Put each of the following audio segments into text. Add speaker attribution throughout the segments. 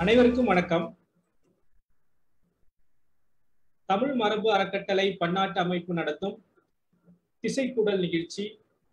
Speaker 1: அனைவருக்கும் வணக்கம் தமிழ் மரபு அறக்கட்டளை பன்னாட்டு அமைப்பு நடத்தும் திசைக்குடல் நிகழ்ச்சி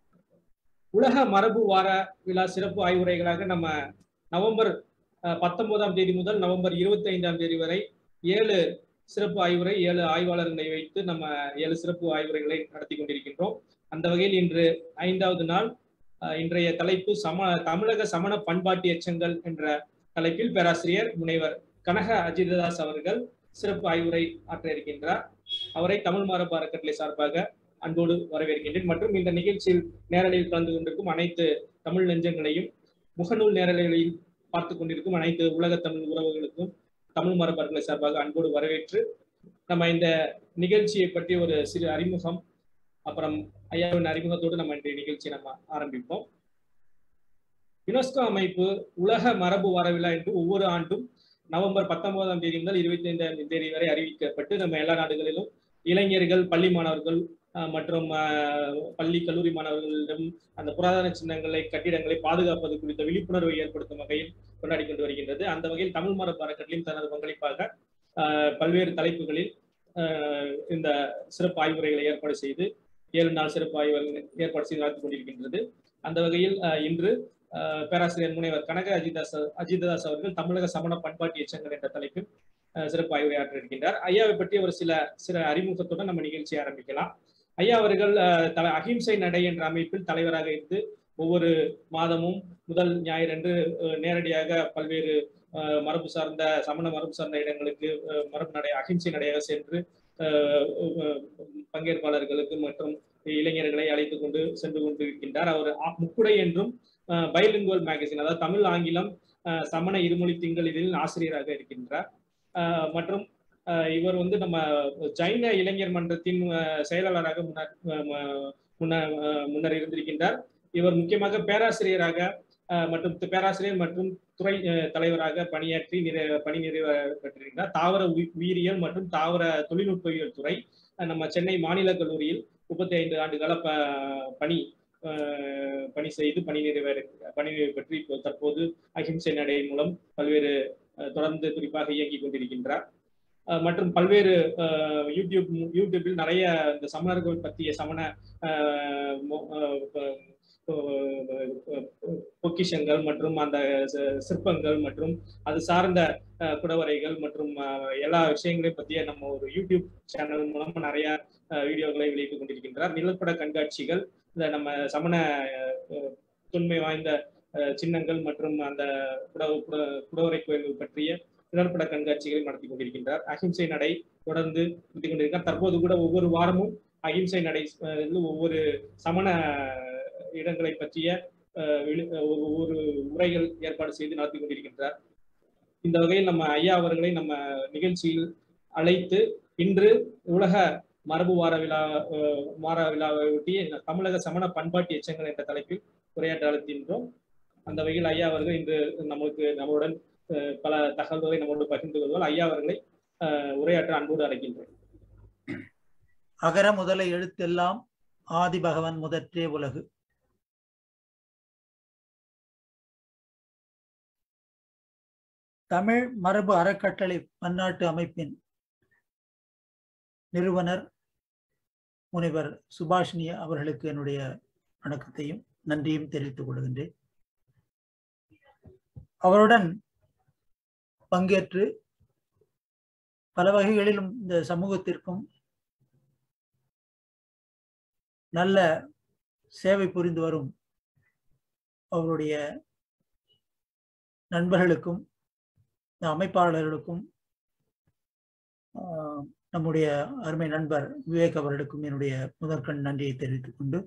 Speaker 1: உலக மரபு வார விழா சிறப்பு ஆய்வுரைகளாக நம்ம நவம்பர் அஹ், பத்தொன்பதாம் தேதி முதல் நவம்பர் இருபத்தி ஐந்தாம் தேதி வரை ஏழு சிறப்பு ஆய்வுரை ஏழு ஆய்வாளர்களை வைத்து நம்ம ஏழு சிறப்பு ஆய்வுரைகளை நடத்தி கொண்டிருக்கின்றோம் அந்த வகையில் இன்று ஐந்தாவது நாள் அஹ், இன்றைய தலைப்பு சம தமிழக சமண பண்பாட்டு எச்சங்கள் என்ற தலைப்பில் பேராசிரியர் முனைவர் கனக அஜிததாஸ் அவர்கள் சிறப்பு ஆய்வுரை ஆற்ற இருக்கின்றார் அவரை தமிழ் மரபு அறக்கட்டளை சார்பாக அன்போடு வரவேற்கின்றேன் மற்றும் இந்த நிகழ்ச்சியில் நேரலையில் கலந்து கொண்டிருக்கும் அனைத்து தமிழ் நெஞ்சங்களையும் முகநூல் நேரலைகளில் பார்த்து கொண்டிருக்கும் அனைத்து உலக தமிழ் உறவுகளுக்கும் தமிழ் மரபு அறக்கட்டளை சார்பாக அன்போடு வரவேற்று நம்ம இந்த நிகழ்ச்சியை பற்றி ஒரு சிறு அறிமுகம் அப்புறம் ஐயாவின் அறிமுகத்தோடு நம்ம இன்றைய நிகழ்ச்சியை நம்ம ஆரம்பிப்போம் யுனெஸ்கோ அமைப்பு உலக மரபு வார விழா என்று ஒவ்வொரு ஆண்டும் நவம்பர் பத்தொன்பதாம் தேதி முதல் இருபத்தி ஐந்தாம் தேதி வரை அறிவிக்கப்பட்டு நம்ம எல்லா நாடுகளிலும் இளைஞர்கள் பள்ளி மாணவர்கள் அஹ், மற்றும் அஹ், பள்ளி கல்லூரி மாணவர்களிடம் அந்த புராதன சின்னங்களை கட்டிடங்களை பாதுகாப்பது குறித்த விழிப்புணர்வை ஏற்படுத்தும் வகையில் கொண்டாடி கொண்டு வருகின்றது அந்த வகையில் தமிழ் மரபு அறக்கட்டளையும் தனது பங்களிப்பாக அஹ், பல்வேறு தலைப்புகளில் அஹ், இந்த சிறப்பு ஆய்வுரைகளை ஏற்பாடு செய்து ஏழு நாள் சிறப்பு ஆய்வுகள் ஏற்பாடு செய்து நடத்தி கொண்டிருக்கின்றது அந்த வகையில் அஹ், இன்று அஹ், பேராசிரியர் முனைவர் கனக அஜிதாஸ் அஜிததாஸ் அவர்கள் தமிழக சமண பண்பாட்டு எச்சங்கள் என்ற தலைப்பில் அஹ், சிறப்பு ஆய்வுரை ஆற்ற இருக்கின்றார் ஐயாவை பற்றி ஒரு சில சில அறிமுகத்துடன் நம்ம நிகழ்ச்சியை ஆரம்பிக்கலாம் ஐயா அவர்கள் அஹ், தல அகிம்சை நடை என்ற அமைப்பில் தலைவராக இருந்து ஒவ்வொரு மாதமும் முதல் ஞாயிறன்று அஹ், நேரடியாக பல்வேறு அஹ், மரபு சார்ந்த சமண மரபு சார்ந்த இடங்களுக்கு அஹ், மரபு நடை அகிம்சை நடையாக சென்று அஹ், அஹ், பங்கேற்பாளர்களுக்கு மற்றும் இளைஞர்களை அழைத்து கொண்டு சென்று கொண்டிருக்கின்றார் அவர் ஆ- முக்குடை என்றும் பைலிங்குவல் மேகசின் அதாவது தமிழ் ஆங்கிலம் அஹ், சமண இருமொழி திங்கள் இதழில் ஆசிரியராக இருக்கின்றார் அஹ், மற்றும் அஹ், இவர் வந்து நம்ம ஜைன இளைஞர் மன்றத்தின் அஹ், செயலாளராக முன்னர் அஹ், ம- முன்னர் அஹ், முன்னர் இருந்திருக்கின்றார் இவர் முக்கியமாக பேராசிரியராக அஹ், மற்றும் து- பேராசிரியர் மற்றும் துறை அஹ், தலைவராக பணியாற்றி நிறை பணி நிறைவு பெற்றிருக்கிறார் தாவர உயி- உயிரியல் மற்றும் தாவர தொழில்நுட்பவியல் துறை அஹ், நம்ம சென்னை மாநில கல்லூரியில் முப்பத்தி ஐந்து ஆண்டு கால ப பணி அஹ், பணி செய்து பணி நிறைவேற பணி நிறைவு பெற்று இப்போ தற்போது அகிம்சை நடை மூலம் பல்வேறு அஹ், தொடர்ந்து குறிப்பாக இயங்கிக் கொண்டிருக்கின்றார் அஹ், மற்றும் பல்வேறு அஹ், யூடியூப் யூடியூபில் நிறைய இந்த சமணர்கள் பற்றிய சமண அஹ், மொ- அஹ், ப- அஹ், பொக்கிஷங்கள் மற்றும் அந்த சி- சிற்பங்கள் மற்றும் அது சார்ந்த அஹ், குடவரைகள் மற்றும் அஹ், எல்லா விஷயங்களையும் பற்றிய நம்ம ஒரு யூடியூப் சேனல் மூலமா நிறைய அஹ், வீடியோக்களை வெளியிட்டுக் கொண்டிருக்கின்றார் நிலப்பட கண்காட்சிகள் இந்த நம்ம சமண அஹ், தொன்மை வாய்ந்த அஹ், சின்னங்கள் மற்றும் அந்த குடவு குட- குடவரை கோயில்கள் பற்றிய நிலப்பட கண்காட்சிகளை நடத்தி கொண்டிருக்கின்றார் அகிம்சை நடை தொடர்ந்து நடத்தி கொண்டிருக்கிறார் தற்போது கூட ஒவ்வொரு வாரமும் அகிம்சை நடை அஹ், இதில் ஒவ்வொரு சமண இடங்களை பற்றிய அஹ், விழு- அஹ், ஒவ்வொரு உரைகள் ஏற்பாடு செய்து நடத்தி கொண்டிருக்கின்றார் இந்த வகையில் நம்ம ஐயா அவர்களை நம்ம நிகழ்ச்சியில் அழைத்து இன்று உலக மரபு வார விழா அஹ், வார விழாவை ஒட்டி தமிழக சமண பண்பாட்டு எச்சங்கள் என்ற தலைப்பில் உரையாற்ற அழைக்கின்றோம் அந்த வகையில் ஐயா அவர்கள் இன்று நமக்கு நம்மளுடன் அஹ், பல தகவல்களை நம்மோடு பகிர்ந்து கொள்வார் ஐயா அவர்களை அஹ், உரையாற்ற அன்போடு அழைக்கின்றேன்
Speaker 2: அகர முதல எழுத்தெல்லாம் ஆதி பகவன் முதற்றே உலகு தமிழ் மரபு அறக்கட்டளை பன்னாட்டு அமைப்பின் நிறுவனர் முனைவர் சுபாஷினி அவர்களுக்கு என்னுடைய வணக்கத்தையும் நன்றியும் தெரிவித்துக் கொள்கின்றேன் அவருடன் பங்கேற்று பல வகைகளிலும் இந்த சமூகத்திற்கும் நல்ல சேவை புரிந்து வரும் அவருடைய நண்பர்களுக்கும் இந்த அமைப்பாளர்களுக்கும் ஆஹ், நம்முடைய அருமை நண்பர் விவேக் அவர்களுக்கும் என்னுடைய முதற்கண் நன்றியை தெரிவித்துக் கொண்டு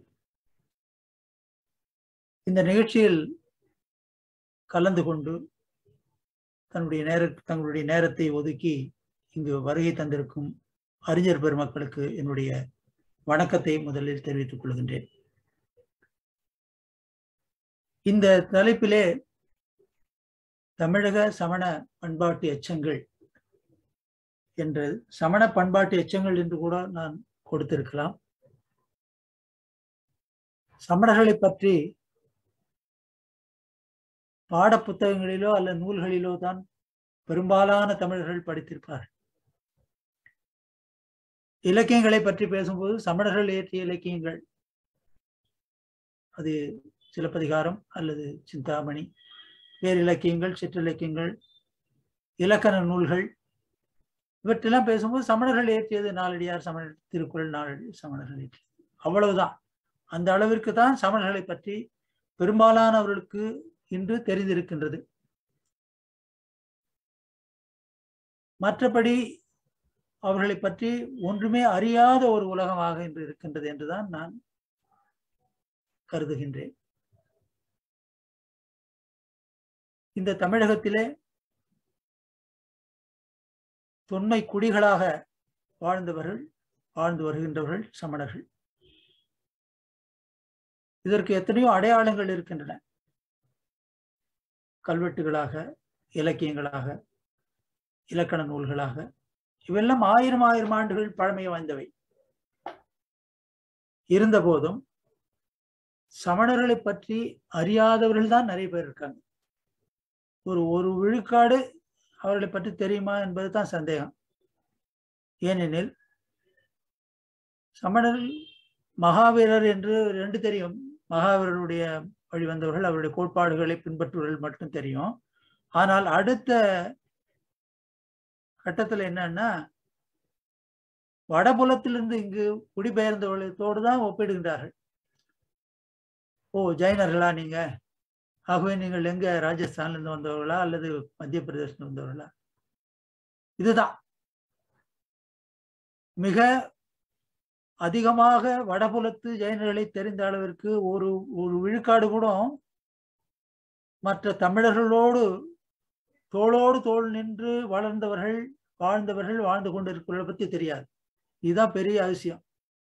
Speaker 2: இந்த நிகழ்ச்சியில் கலந்து கொண்டு தன்னுடைய நேர தங்களுடைய நேரத்தை ஒதுக்கி இங்கு வருகை தந்திருக்கும் அறிஞர் பெருமக்களுக்கு என்னுடைய வணக்கத்தை முதலில் தெரிவித்துக் கொள்கின்றேன் இந்த தலைப்பிலே தமிழக சமண பண்பாட்டு எச்சங்கள் என்று சமண பண்பாட்டு எச்சங்கள் என்று கூட நான் கொடுத்திருக்கலாம் சமணர்களை பற்றி பாட புத்தகங்களிலோ அல்ல நூல்களிலோ தான் பெரும்பாலான தமிழர்கள் படித்திருப்பார்கள் இலக்கியங்களை பற்றி பேசும்போது சமணர்கள் இயற்றிய இலக்கியங்கள் அது சிலப்பதிகாரம் அல்லது சிந்தாமணி வேறு இலக்கியங்கள் சிற்றிலக்கியங்கள் இலக்கண நூல்கள் இவற்றெல்லாம் பேசும்போது சமணர்கள் இயற்றியது நாலடியார் சமணர் திருக்குறள் நாலடி சமணர்கள் இயற்றியது அவ்வளவுதான் அந்த அளவிற்கு தான் சமணர்களை பற்றி பெரும்பாலானவர்களுக்கு இன்று தெரிந்திருக்கின்றது மற்றபடி அவர்களை பற்றி ஒன்றுமே அறியாத ஒரு உலகமாக இன்று இருக்கின்றது என்றுதான் நான் கருதுகின்றேன் இந்த தமிழகத்திலே தொன்மை குடிகளாக வாழ்ந்தவர்கள் வாழ்ந்து வருகின்றவர்கள் சமணர்கள் இதற்கு எத்தனையோ அடையாளங்கள் இருக்கின்றன கல்வெட்டுகளாக இலக்கியங்களாக இலக்கண நூல்களாக இவெல்லாம் ஆயிரம் ஆயிரம் ஆண்டுகள் பழமை வாய்ந்தவை இருந்த போதும் சமணர்களை பற்றி அறியாதவர்கள் தான் நிறைய பேர் இருக்காங்க ஒரு ஒரு விழுக்காடு அவர்களை பற்றி தெரியுமா என்பது தான் சந்தேகம் ஏனெனில் சமணர் மகாவீரர் என்று ரெண்டு தெரியும் மகாவீரருடைய வழி வந்தவர்கள் அவருடைய கோட்பாடுகளை பின்பற்றுவர்கள் மட்டும் தெரியும் ஆனால் அடுத்த கட்டத்துல என்னன்னா வடபுலத்திலிருந்து இங்கு குடிபெயர்ந்தவர்களோடு தான் ஒப்பிடுகின்றார்கள் ஓ ஜெயினர்களா நீங்க ஆகவே நீங்கள் எங்க ராஜஸ்தான்ல இருந்து வந்தவர்களா அல்லது மத்திய பிரதேசத்துல வந்தவர்களா இதுதான் மிக அதிகமாக வடபுலத்து ஜெயினர்களை தெரிந்த அளவிற்கு ஒரு ஒரு விழுக்காடு கூட மற்ற தமிழர்களோடு தோளோடு தோள் நின்று வளர்ந்தவர்கள் வாழ்ந்தவர்கள் வாழ்ந்து கொண்டிருக்கிறவர்களை பற்றி தெரியாது இதுதான் பெரிய அதிசயம்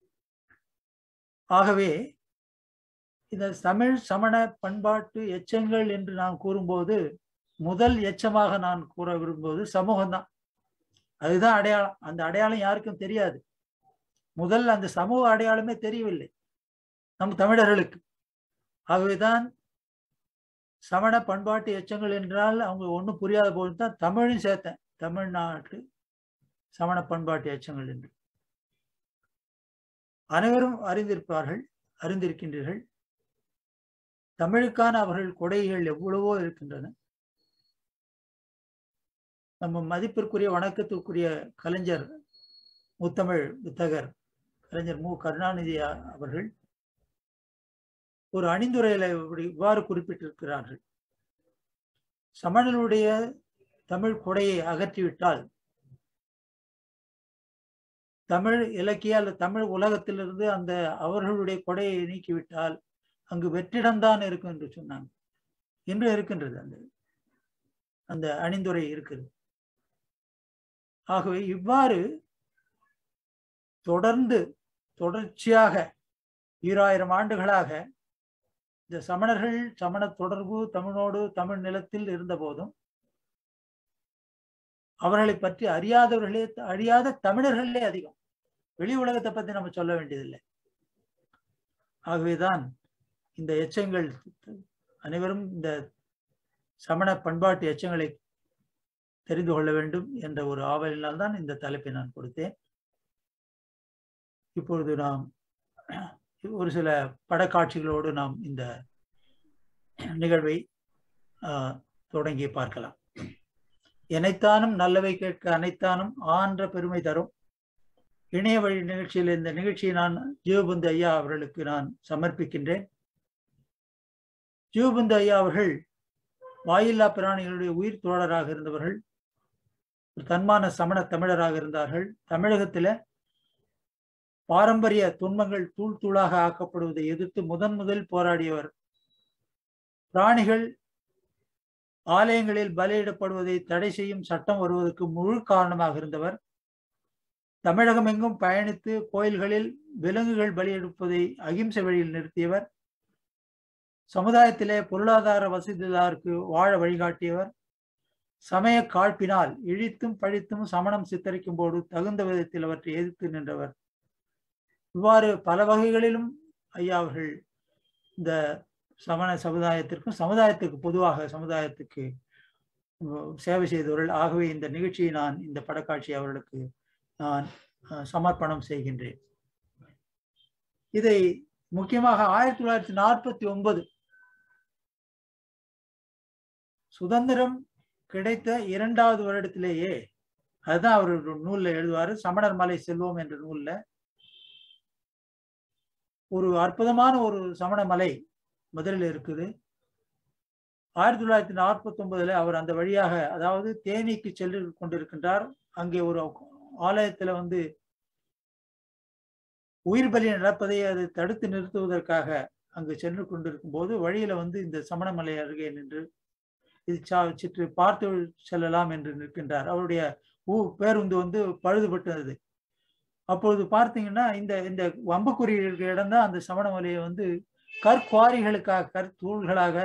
Speaker 2: ஆகவே இந்த தமிழ் சமண பண்பாட்டு எச்சங்கள் என்று நான் கூறும்போது முதல் எச்சமாக நான் கூற விரும்புவது சமூகம்தான் அதுதான் அடையாளம் அந்த அடையாளம் யாருக்கும் தெரியாது முதல் அந்த சமூக அடையாளமே தெரியவில்லை நம் தமிழர்களுக்கு ஆகவேதான் சமண பண்பாட்டு எச்சங்கள் என்றால் அவங்க ஒன்றும் புரியாத போது தான் தமிழும் சேர்த்தேன் தமிழ்நாட்டு சமண பண்பாட்டு எச்சங்கள் என்று அனைவரும் அறிந்திருப்பார்கள் அறிந்திருக்கின்றீர்கள் தமிழுக்கான அவர்கள் கொடைகள் எவ்வளவோ இருக்கின்றன நம்ம மதிப்பிற்குரிய வணக்கத்துக்குரிய கலைஞர் முத்தமிழ் புத்தகர் கலைஞர் மு கருணாநிதி அவர்கள் ஒரு அணிந்துரையில இவ்வாறு குறிப்பிட்டிருக்கிறார்கள் சமணர்களுடைய தமிழ் கொடையை அகற்றிவிட்டால் தமிழ் இலக்கிய அல்லது தமிழ் உலகத்திலிருந்து அந்த அவர்களுடைய கொடையை நீக்கிவிட்டால் அங்கு வெற்றிடம்தான் இருக்கும் என்று சொன்னாங்க இன்று இருக்கின்றது அந்த அந்த அணிந்துரை இருக்குது ஆகவே இவ்வாறு தொடர்ந்து தொடர்ச்சியாக ஈராயிரம் ஆண்டுகளாக இந்த சமணர்கள் சமண தொடர்பு தமிழோடு தமிழ் நிலத்தில் இருந்த போதும் அவர்களை பற்றி அறியாதவர்களே அறியாத தமிழர்களே அதிகம் வெளி உலகத்தை பத்தி நம்ம சொல்ல வேண்டியதில்லை ஆகவேதான் இந்த எச்சங்கள் அனைவரும் இந்த சமண பண்பாட்டு எச்சங்களை தெரிந்து கொள்ள வேண்டும் என்ற ஒரு ஆவலினால் தான் இந்த தலைப்பை நான் கொடுத்தேன் இப்பொழுது நாம் ஒரு சில படக்காட்சிகளோடு நாம் இந்த நிகழ்வை தொடங்கி பார்க்கலாம் எனைத்தானும் நல்லவை கேட்க அனைத்தானும் ஆன்ற பெருமை தரும் இணைய வழி நிகழ்ச்சியில் இந்த நிகழ்ச்சியை நான் ஜீவபந்து ஐயா அவர்களுக்கு நான் சமர்ப்பிக்கின்றேன் ஜீவபந்து ஐயா அவர்கள் வாயில்லா பிராணிகளுடைய உயிர் தோழராக இருந்தவர்கள் தன்மான சமண தமிழராக இருந்தார்கள் தமிழகத்தில பாரம்பரிய துன்பங்கள் தூள் தூளாக ஆக்கப்படுவதை எதிர்த்து முதன் முதல் போராடியவர் பிராணிகள் ஆலயங்களில் பலியிடப்படுவதை தடை செய்யும் சட்டம் வருவதற்கு முழு காரணமாக இருந்தவர் தமிழகம் எங்கும் பயணித்து கோயில்களில் விலங்குகள் பலியெடுப்பதை அகிம்சை வழியில் நிறுத்தியவர் சமுதாயத்திலே பொருளாதார வசதிதாருக்கு வாழ வழிகாட்டியவர் சமய காழ்ப்பினால் இழித்தும் பழித்தும் சமணம் சித்தரிக்கும் போது தகுந்த விதத்தில் அவற்றை எதிர்த்து நின்றவர் இவ்வாறு பல வகைகளிலும் ஐயா அவர்கள் இந்த சமண சமுதாயத்திற்கும் சமுதாயத்துக்கு பொதுவாக சமுதாயத்துக்கு சேவை செய்தவர்கள் ஆகவே இந்த நிகழ்ச்சியை நான் இந்த படக்காட்சி அவர்களுக்கு நான் சமர்ப்பணம் செய்கின்றேன் இதை முக்கியமாக ஆயிரத்தி தொள்ளாயிரத்தி நாற்பத்தி ஒன்பது சுதந்திரம் கிடைத்த இரண்டாவது வருடத்திலேயே அதுதான் அவர் ஒரு நூல்ல எழுதுவாரு சமணர் மலை செல்வோம் என்ற நூல்ல ஒரு அற்புதமான ஒரு சமண மலை முதலில் இருக்குது ஆயிரத்தி தொள்ளாயிரத்தி நாற்பத்தி ஒன்பதுல அவர் அந்த வழியாக அதாவது தேனிக்கு சென்று கொண்டிருக்கின்றார் அங்கே ஒரு ஆலயத்துல வந்து உயிர் பலி நடப்பதை அது தடுத்து நிறுத்துவதற்காக அங்கு சென்று கொண்டிருக்கும் போது வழியில வந்து இந்த சமணமலை அருகே நின்று இது சா சிற்று பார்த்து செல்லலாம் என்று நிற்கின்றார் அவருடைய ஊ பேருந்து வந்து பழுதுபட்டது அப்பொழுது பார்த்தீங்கன்னா இந்த இந்த வம்புக்குறி இருக்கிற இடம் தான் அந்த சமணமலையை வந்து கற்குவாரிகளுக்காக கற்தூள்களாக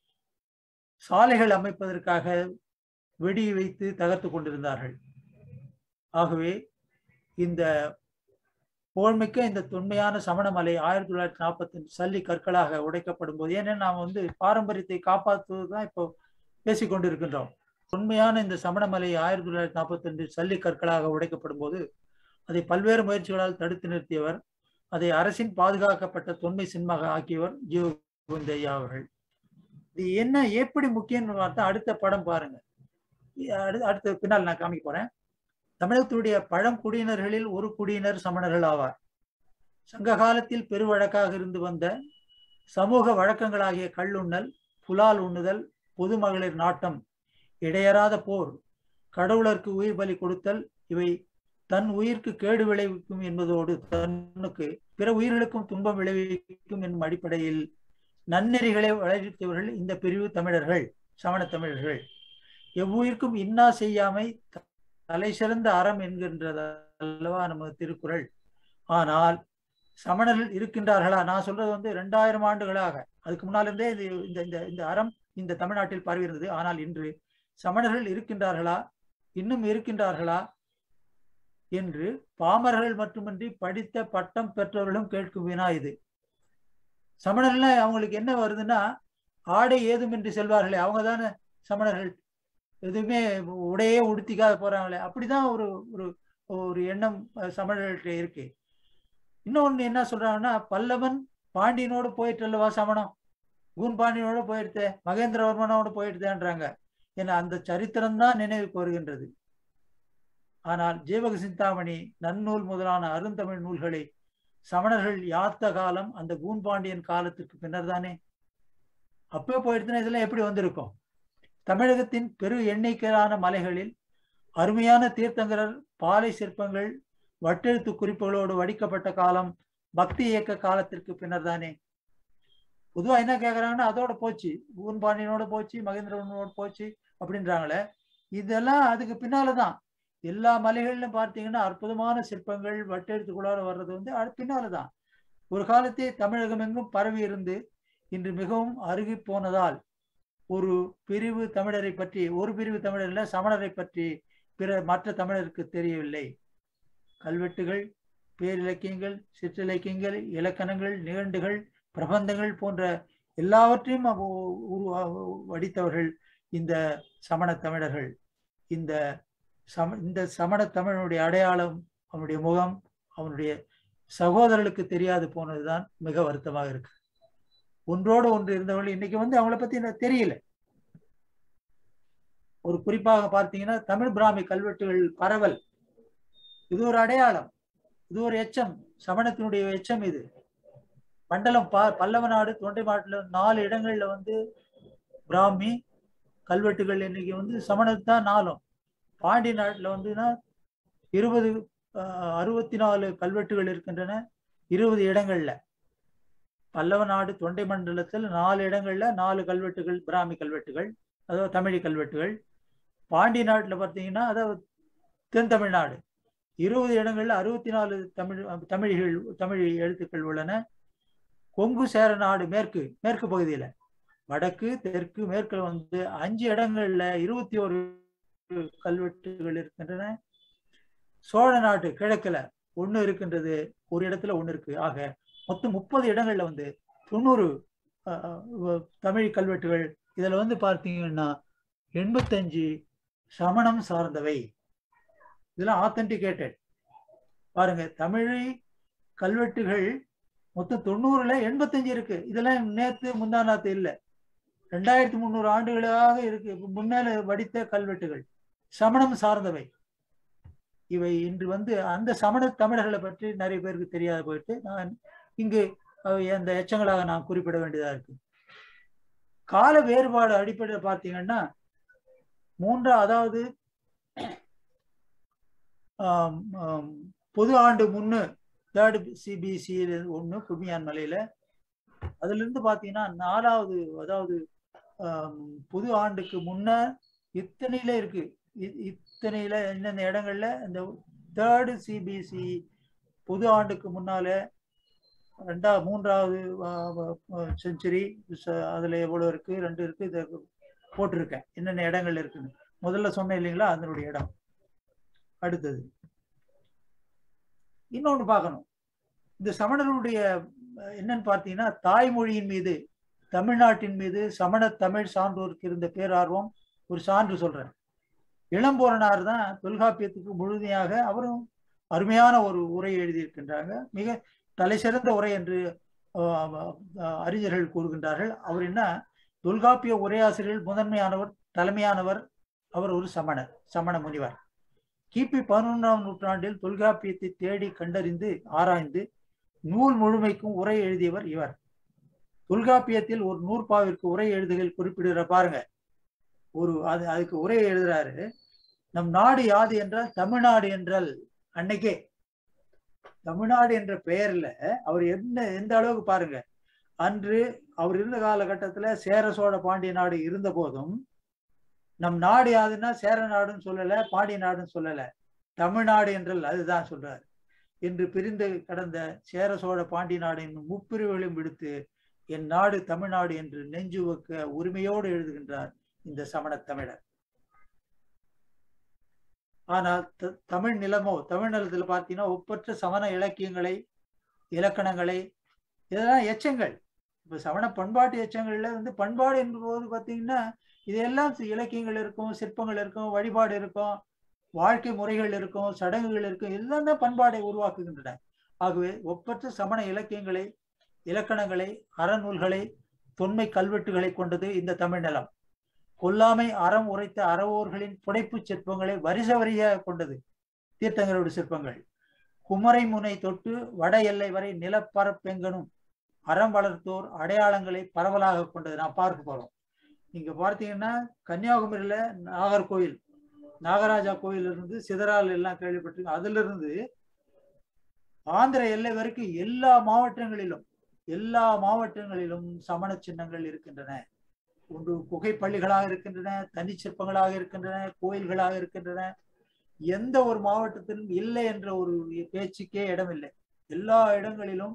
Speaker 2: சாலைகள் அமைப்பதற்காக வெடி வைத்து தகர்த்து கொண்டிருந்தார்கள் ஆகவே இந்த புகழ்மிக்க இந்த தொன்மையான சமணமலை ஆயிரத்தி தொள்ளாயிரத்தி நாற்பத்தி சல்லி கற்களாக உடைக்கப்படும் போது ஏன்னா நாம் வந்து பாரம்பரியத்தை காப்பாற்றுவது தான் இப்போ பேசிக்கொண்டிருக்கின்றோம் உண்மையான இந்த சமணமலை ஆயிரத்தி தொள்ளாயிரத்தி நாற்பத்தி ரெண்டு சல்லி கற்களாக உடைக்கப்படும் போது அதை பல்வேறு முயற்சிகளால் தடுத்து நிறுத்தியவர் அதை அரசின் பாதுகாக்கப்பட்ட தொன்மை சின்மாக ஆக்கியவர் ஜீவ கோவிந்தையா அவர்கள் இது என்ன எப்படி முக்கியம்னு பார்த்தா அடுத்த படம் பாருங்க அடுத்த பின்னால் நான் காமிக்க போறேன் தமிழகத்துடைய பழங்குடியினர்களில் ஒரு குடியினர் சமணர்கள் ஆவார் சங்க காலத்தில் பெருவழக்காக இருந்து வந்த சமூக வழக்கங்களாகிய கல்லுண்ணல் புலால் உண்ணுதல் பொது மகளிர் நாட்டம் இடையறாத போர் கடவுளருக்கு உயிர் பலி கொடுத்தல் இவை தன் உயிருக்கு கேடு விளைவிக்கும் என்பதோடு தன்னுக்கு பிற உயிர்களுக்கும் துன்பம் விளைவிக்கும் என்னும் அடிப்படையில் நன்னெறிகளை வளர்த்தவர்கள் இந்த பிரிவு தமிழர்கள் சமண தமிழர்கள் எவ்வுயிர்க்கும் இன்னா செய்யாமை தலை சிறந்த அறம் என்கின்றது அல்லவா நமது திருக்குறள் ஆனால் சமணர்கள் இருக்கின்றார்களா நான் சொல்றது வந்து ரெண்டாயிரம் ஆண்டுகளாக அதுக்கு முன்னால் இருந்தே இது இந்த இந்த இந்த அறம் இந்த தமிழ்நாட்டில் பரவி இருந்தது ஆனால் இன்று சமணர்கள் இருக்கின்றார்களா இன்னும் இருக்கின்றார்களா என்று பாமரர்கள் மட்டுமின்றி படித்த பட்டம் பெற்றவர்களும் கேட்கும் வினா இது சமணர்கள்ல அவங்களுக்கு என்ன வருதுன்னா ஆடை ஏதுமின்றி செல்வார்களே அவங்க தானே சமணர்கள் எதுவுமே உடையே உடுத்திக்காத போறாங்களே அப்படிதான் ஒரு ஒரு ஒரு எண்ணம் சமணர்கள்ட்ட இருக்கு இன்னொன்னு என்ன சொல்றாங்கன்னா பல்லவன் பாண்டியனோடு போயிட்டு அல்லவா சமணம் கூன் பாண்டியனோட போயிடுத்தே மகேந்திரவர்மனோடு போயிடுதேன்றாங்க ஏன்னா அந்த சரித்திரம் தான் நினைவுக்கு வருகின்றது ஆனால் ஜீவக சிந்தாமணி நன்னூல் முதலான அருந்தமிழ் நூல்களை சமணர்கள் யாத்த காலம் அந்த கூன்பாண்டியன் காலத்திற்கு பின்னர் தானே அப்பவே போயிடுச்சுன்னா இதெல்லாம் எப்படி வந்திருக்கும் தமிழகத்தின் பெரு எண்ணிக்கையிலான மலைகளில் அருமையான தீர்த்தங்கரர் பாலை சிற்பங்கள் வட்டெழுத்து குறிப்புகளோடு வடிக்கப்பட்ட காலம் பக்தி இயக்க காலத்திற்கு பின்னர் தானே பொதுவா என்ன கேக்குறாங்கன்னா அதோட போச்சு ஊன்பாண்டியனோட போச்சு மகேந்திரனோட போச்சு அப்படின்றாங்களே இதெல்லாம் அதுக்கு பின்னாலதான் எல்லா மலைகளிலும் பார்த்தீங்கன்னா அற்புதமான சிற்பங்கள் வட்டெழுத்துக்குள்ளார வர்றது வந்து அது பின்னால்தான் ஒரு காலத்தே தமிழகம் எங்கும் பரவி இருந்து இன்று மிகவும் அருகி போனதால் ஒரு பிரிவு தமிழரை பற்றி ஒரு பிரிவு தமிழர்ல சமணரை பற்றி பிற மற்ற தமிழருக்கு தெரியவில்லை கல்வெட்டுகள் பேரிலக்கியங்கள் சிற்றிலக்கியங்கள் இலக்கணங்கள் நிகண்டுகள் பிரபந்தங்கள் போன்ற எல்லாவற்றையும் வடித்தவர்கள் இந்த சமண தமிழர்கள் இந்த சம இந்த சமண தமிழனுடைய அடையாளம் அவனுடைய முகம் அவனுடைய சகோதரர்களுக்கு தெரியாது போனதுதான் மிக வருத்தமாக இருக்கு ஒன்றோடு ஒன்று இருந்தவர்கள் இன்னைக்கு வந்து அவங்கள பத்தி தெரியல ஒரு குறிப்பாக பார்த்தீங்கன்னா தமிழ் பிராமி கல்வெட்டுகள் பரவல் இது ஒரு அடையாளம் இது ஒரு எச்சம் சமணத்தினுடைய எச்சம் இது மண்டலம் பா பல்லவ நாடு தொண்டை மாட்டுல நாலு இடங்கள்ல வந்து பிராமி கல்வெட்டுகள் இன்னைக்கு வந்து சமணத்தான் நாலும் பாண்டி நாட்டில் வந்துன்னா இருபது அறுபத்தி நாலு கல்வெட்டுகள் இருக்கின்றன இருபது இடங்கள்ல பல்லவ நாடு தொண்டை மண்டலத்தில் நாலு இடங்கள்ல நாலு கல்வெட்டுகள் பிராமி கல்வெட்டுகள் அதாவது தமிழி கல்வெட்டுகள் பாண்டி நாட்டில் பார்த்தீங்கன்னா அதாவது தென் தமிழ்நாடு இருபது இடங்கள்ல அறுபத்தி நாலு தமிழ் தமிழிகள் தமிழ் எழுத்துக்கள் உள்ளன கொங்கு சேர நாடு மேற்கு மேற்கு பகுதியில வடக்கு தெற்கு மேற்குல வந்து அஞ்சு இடங்கள்ல இருபத்தி ஒரு கல்வெட்டுகள் இருக்கின்றன சோழ நாட்டு கிழக்குல ஒண்ணு இருக்கின்றது ஒரு இடத்துல ஒண்ணு இருக்கு ஆக மொத்தம் முப்பது இடங்கள்ல வந்து தொண்ணூறு தமிழ் கல்வெட்டுகள் இதுல வந்து பார்த்தீங்கன்னா எண்பத்தஞ்சு சமணம் சார்ந்தவை இதெல்லாம் ஆத்தென்டிகேட்டட் பாருங்க தமிழை கல்வெட்டுகள் மொத்தம் தொண்ணூறுல எண்பத்தஞ்சு இருக்கு இதெல்லாம் நேத்து முந்தாநாத்து இல்லை ரெண்டாயிரத்தி முந்நூறு ஆண்டுகளாக இருக்கு முன்னால வடித்த கல்வெட்டுகள் சமணம் சார்ந்தவை இவை இன்று வந்து அந்த சமண தமிழர்களை பற்றி நிறைய பேருக்கு தெரியாத போயிட்டு நான் இங்கு அந்த எச்சங்களாக நான் குறிப்பிட வேண்டியதா இருக்கு கால வேறுபாடு அடிப்படையில் பார்த்தீங்கன்னா மூன்றா அதாவது பொது ஆண்டு முன்னு தேர்டு சிபிசி ஒன்று குமியான் மலையில அதுல இருந்து பாத்தீங்கன்னா நாலாவது அதாவது புது ஆண்டுக்கு முன்ன இத்தனையில இருக்கு இத்தனையில இந்தந்த இடங்கள்ல இந்த தேர்டு சிபிசி புது ஆண்டுக்கு முன்னால ரெண்டா மூன்றாவது செஞ்சுரி அதுல எவ்வளவு இருக்கு ரெண்டு இருக்கு இதை போட்டிருக்கேன் என்னென்ன இடங்கள் இருக்குன்னு முதல்ல சொன்னேன் இல்லைங்களா அதனுடைய இடம் அடுத்தது இன்னொன்று பார்க்கணும் இந்த சமணர்களுடைய என்னன்னு பார்த்தீங்கன்னா தாய்மொழியின் மீது தமிழ்நாட்டின் மீது சமண தமிழ் சான்றோருக்கு இருந்த பேரார்வம் ஒரு சான்று சொல்றேன் இளம்போரனார் தான் தொல்காப்பியத்துக்கு முழுமையாக அவரும் அருமையான ஒரு உரை எழுதியிருக்கின்றாங்க மிக தலை சிறந்த உரை என்று அறிஞர்கள் கூறுகின்றார்கள் அவர் என்ன தொல்காப்பிய உரையாசிரியர்கள் முதன்மையானவர் தலைமையானவர் அவர் ஒரு சமணர் சமண முனிவர் கிபி பதினொன்றாம் நூற்றாண்டில் தொல்காப்பியத்தை தேடி கண்டறிந்து ஆராய்ந்து நூல் முழுமைக்கும் உரை எழுதியவர் இவர் தொல்காப்பியத்தில் ஒரு நூற்பாவிற்கு உரை எழுதுகள் குறிப்பிடுகிற பாருங்க ஒரு அது அதுக்கு உரை எழுதுறாரு நம் நாடு யாது என்றால் தமிழ்நாடு என்றால் அன்னைக்கே தமிழ்நாடு என்ற பெயர்ல அவர் எந்த எந்த அளவுக்கு பாருங்க அன்று அவர் இருந்த காலகட்டத்துல சேர சோழ பாண்டிய நாடு இருந்த போதும் நம் நாடு யாதுன்னா சேர நாடுன்னு சொல்லல பாண்டிய நாடுன்னு சொல்லல தமிழ்நாடு என்றால் அதுதான் சொல்றாரு என்று பிரிந்து கடந்த சேர சோழ பாண்டிய நாடு என்னும் முப்பிரிவுகளையும் விடுத்து என் நாடு தமிழ்நாடு என்று நெஞ்சு வைக்க உரிமையோடு எழுதுகின்றார் இந்த சமண தமிழர் ஆனால் தமிழ் நிலமோ தமிழ் நிலத்துல பார்த்தீங்கன்னா ஒப்பற்ற சமண இலக்கியங்களை இலக்கணங்களை இதெல்லாம் எச்சங்கள் இப்ப சமண பண்பாட்டு எச்சங்கள்ல வந்து பண்பாடு என்பது பார்த்தீங்கன்னா இதெல்லாம் இலக்கியங்கள் இருக்கும் சிற்பங்கள் இருக்கும் வழிபாடு இருக்கும் வாழ்க்கை முறைகள் இருக்கும் சடங்குகள் இருக்கும் எல்லாம் தான் பண்பாடை உருவாக்குகின்றன ஆகவே ஒப்பற்ற சமண இலக்கியங்களை இலக்கணங்களை அறநூல்களை தொன்மை கல்வெட்டுகளை கொண்டது இந்த தமிழ் நிலம் கொல்லாமை அறம் உரைத்த அறவோர்களின் புடைப்பு சிற்பங்களை வரிசை வரியாக கொண்டது தீர்த்தங்களோட சிற்பங்கள் குமரை முனை தொட்டு வட எல்லை வரை நிலப்பரப்பெங்கனும் அறம் வளர்த்தோர் அடையாளங்களை பரவலாக கொண்டது நான் பார்க்க போறோம் நீங்க பார்த்தீங்கன்னா கன்னியாகுமரியில நாகர்கோயில் நாகராஜா கோயில் இருந்து சிதறால் எல்லாம் கேள்விப்பட்டிருக்கோம் அதுல இருந்து ஆந்திர எல்லை வரைக்கும் எல்லா மாவட்டங்களிலும் எல்லா மாவட்டங்களிலும் சமண சின்னங்கள் இருக்கின்றன ஒன்று குகை பள்ளிகளாக இருக்கின்றன தனி சிற்பங்களாக இருக்கின்றன கோயில்களாக இருக்கின்றன எந்த ஒரு மாவட்டத்திலும் இல்லை என்ற ஒரு பேச்சுக்கே இடமில்லை எல்லா இடங்களிலும்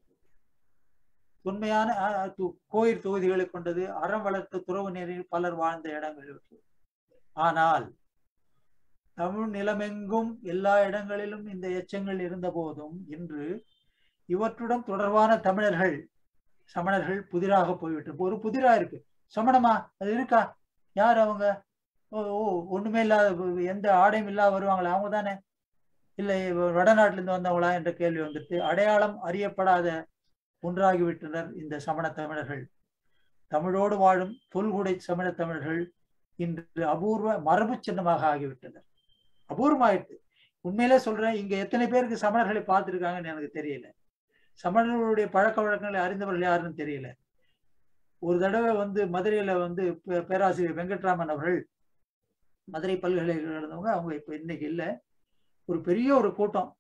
Speaker 2: உண்மையான கோயில் தொகுதிகளை கொண்டது அறம் வளர்த்த துறவு நேரில் பலர் வாழ்ந்த இடங்கள் ஆனால் தமிழ் நிலமெங்கும் எல்லா இடங்களிலும் இந்த எச்சங்கள் இருந்த போதும் இன்று இவற்றுடன் தொடர்பான தமிழர்கள் சமணர்கள் புதிராக போய்விட்டு ஒரு புதிரா இருக்கு சமணமா அது இருக்கா யார் அவங்க ஓ ஓ ஒண்ணுமே இல்லாத எந்த ஆடையும் இல்லாத வருவாங்களா அவங்க தானே இல்லை வடநாட்டுல இருந்து வந்தவங்களா என்ற கேள்வி வந்துட்டு அடையாளம் அறியப்படாத ஒன்றாகிவிட்டனர் இந்த சமண தமிழர்கள் தமிழோடு வாழும் தொல்குடை சமண தமிழர்கள் இன்று அபூர்வ மரபு சின்னமாக ஆகிவிட்டனர் அபூர்வமாயிட்டு உண்மையிலே சொல்றேன் இங்க எத்தனை பேருக்கு சமணர்களை பார்த்துருக்காங்கன்னு எனக்கு தெரியல சமணர்களுடைய பழக்க வழக்கங்களை அறிந்தவர்கள் யாருன்னு தெரியல ஒரு தடவை வந்து மதுரையில வந்து பேராசிரியர் வெங்கட்ராமன் அவர்கள் மதுரை பல்கலைக்கழகம் இருந்தவங்க அவங்க இப்ப இன்னைக்கு இல்லை ஒரு பெரிய ஒரு கூட்டம்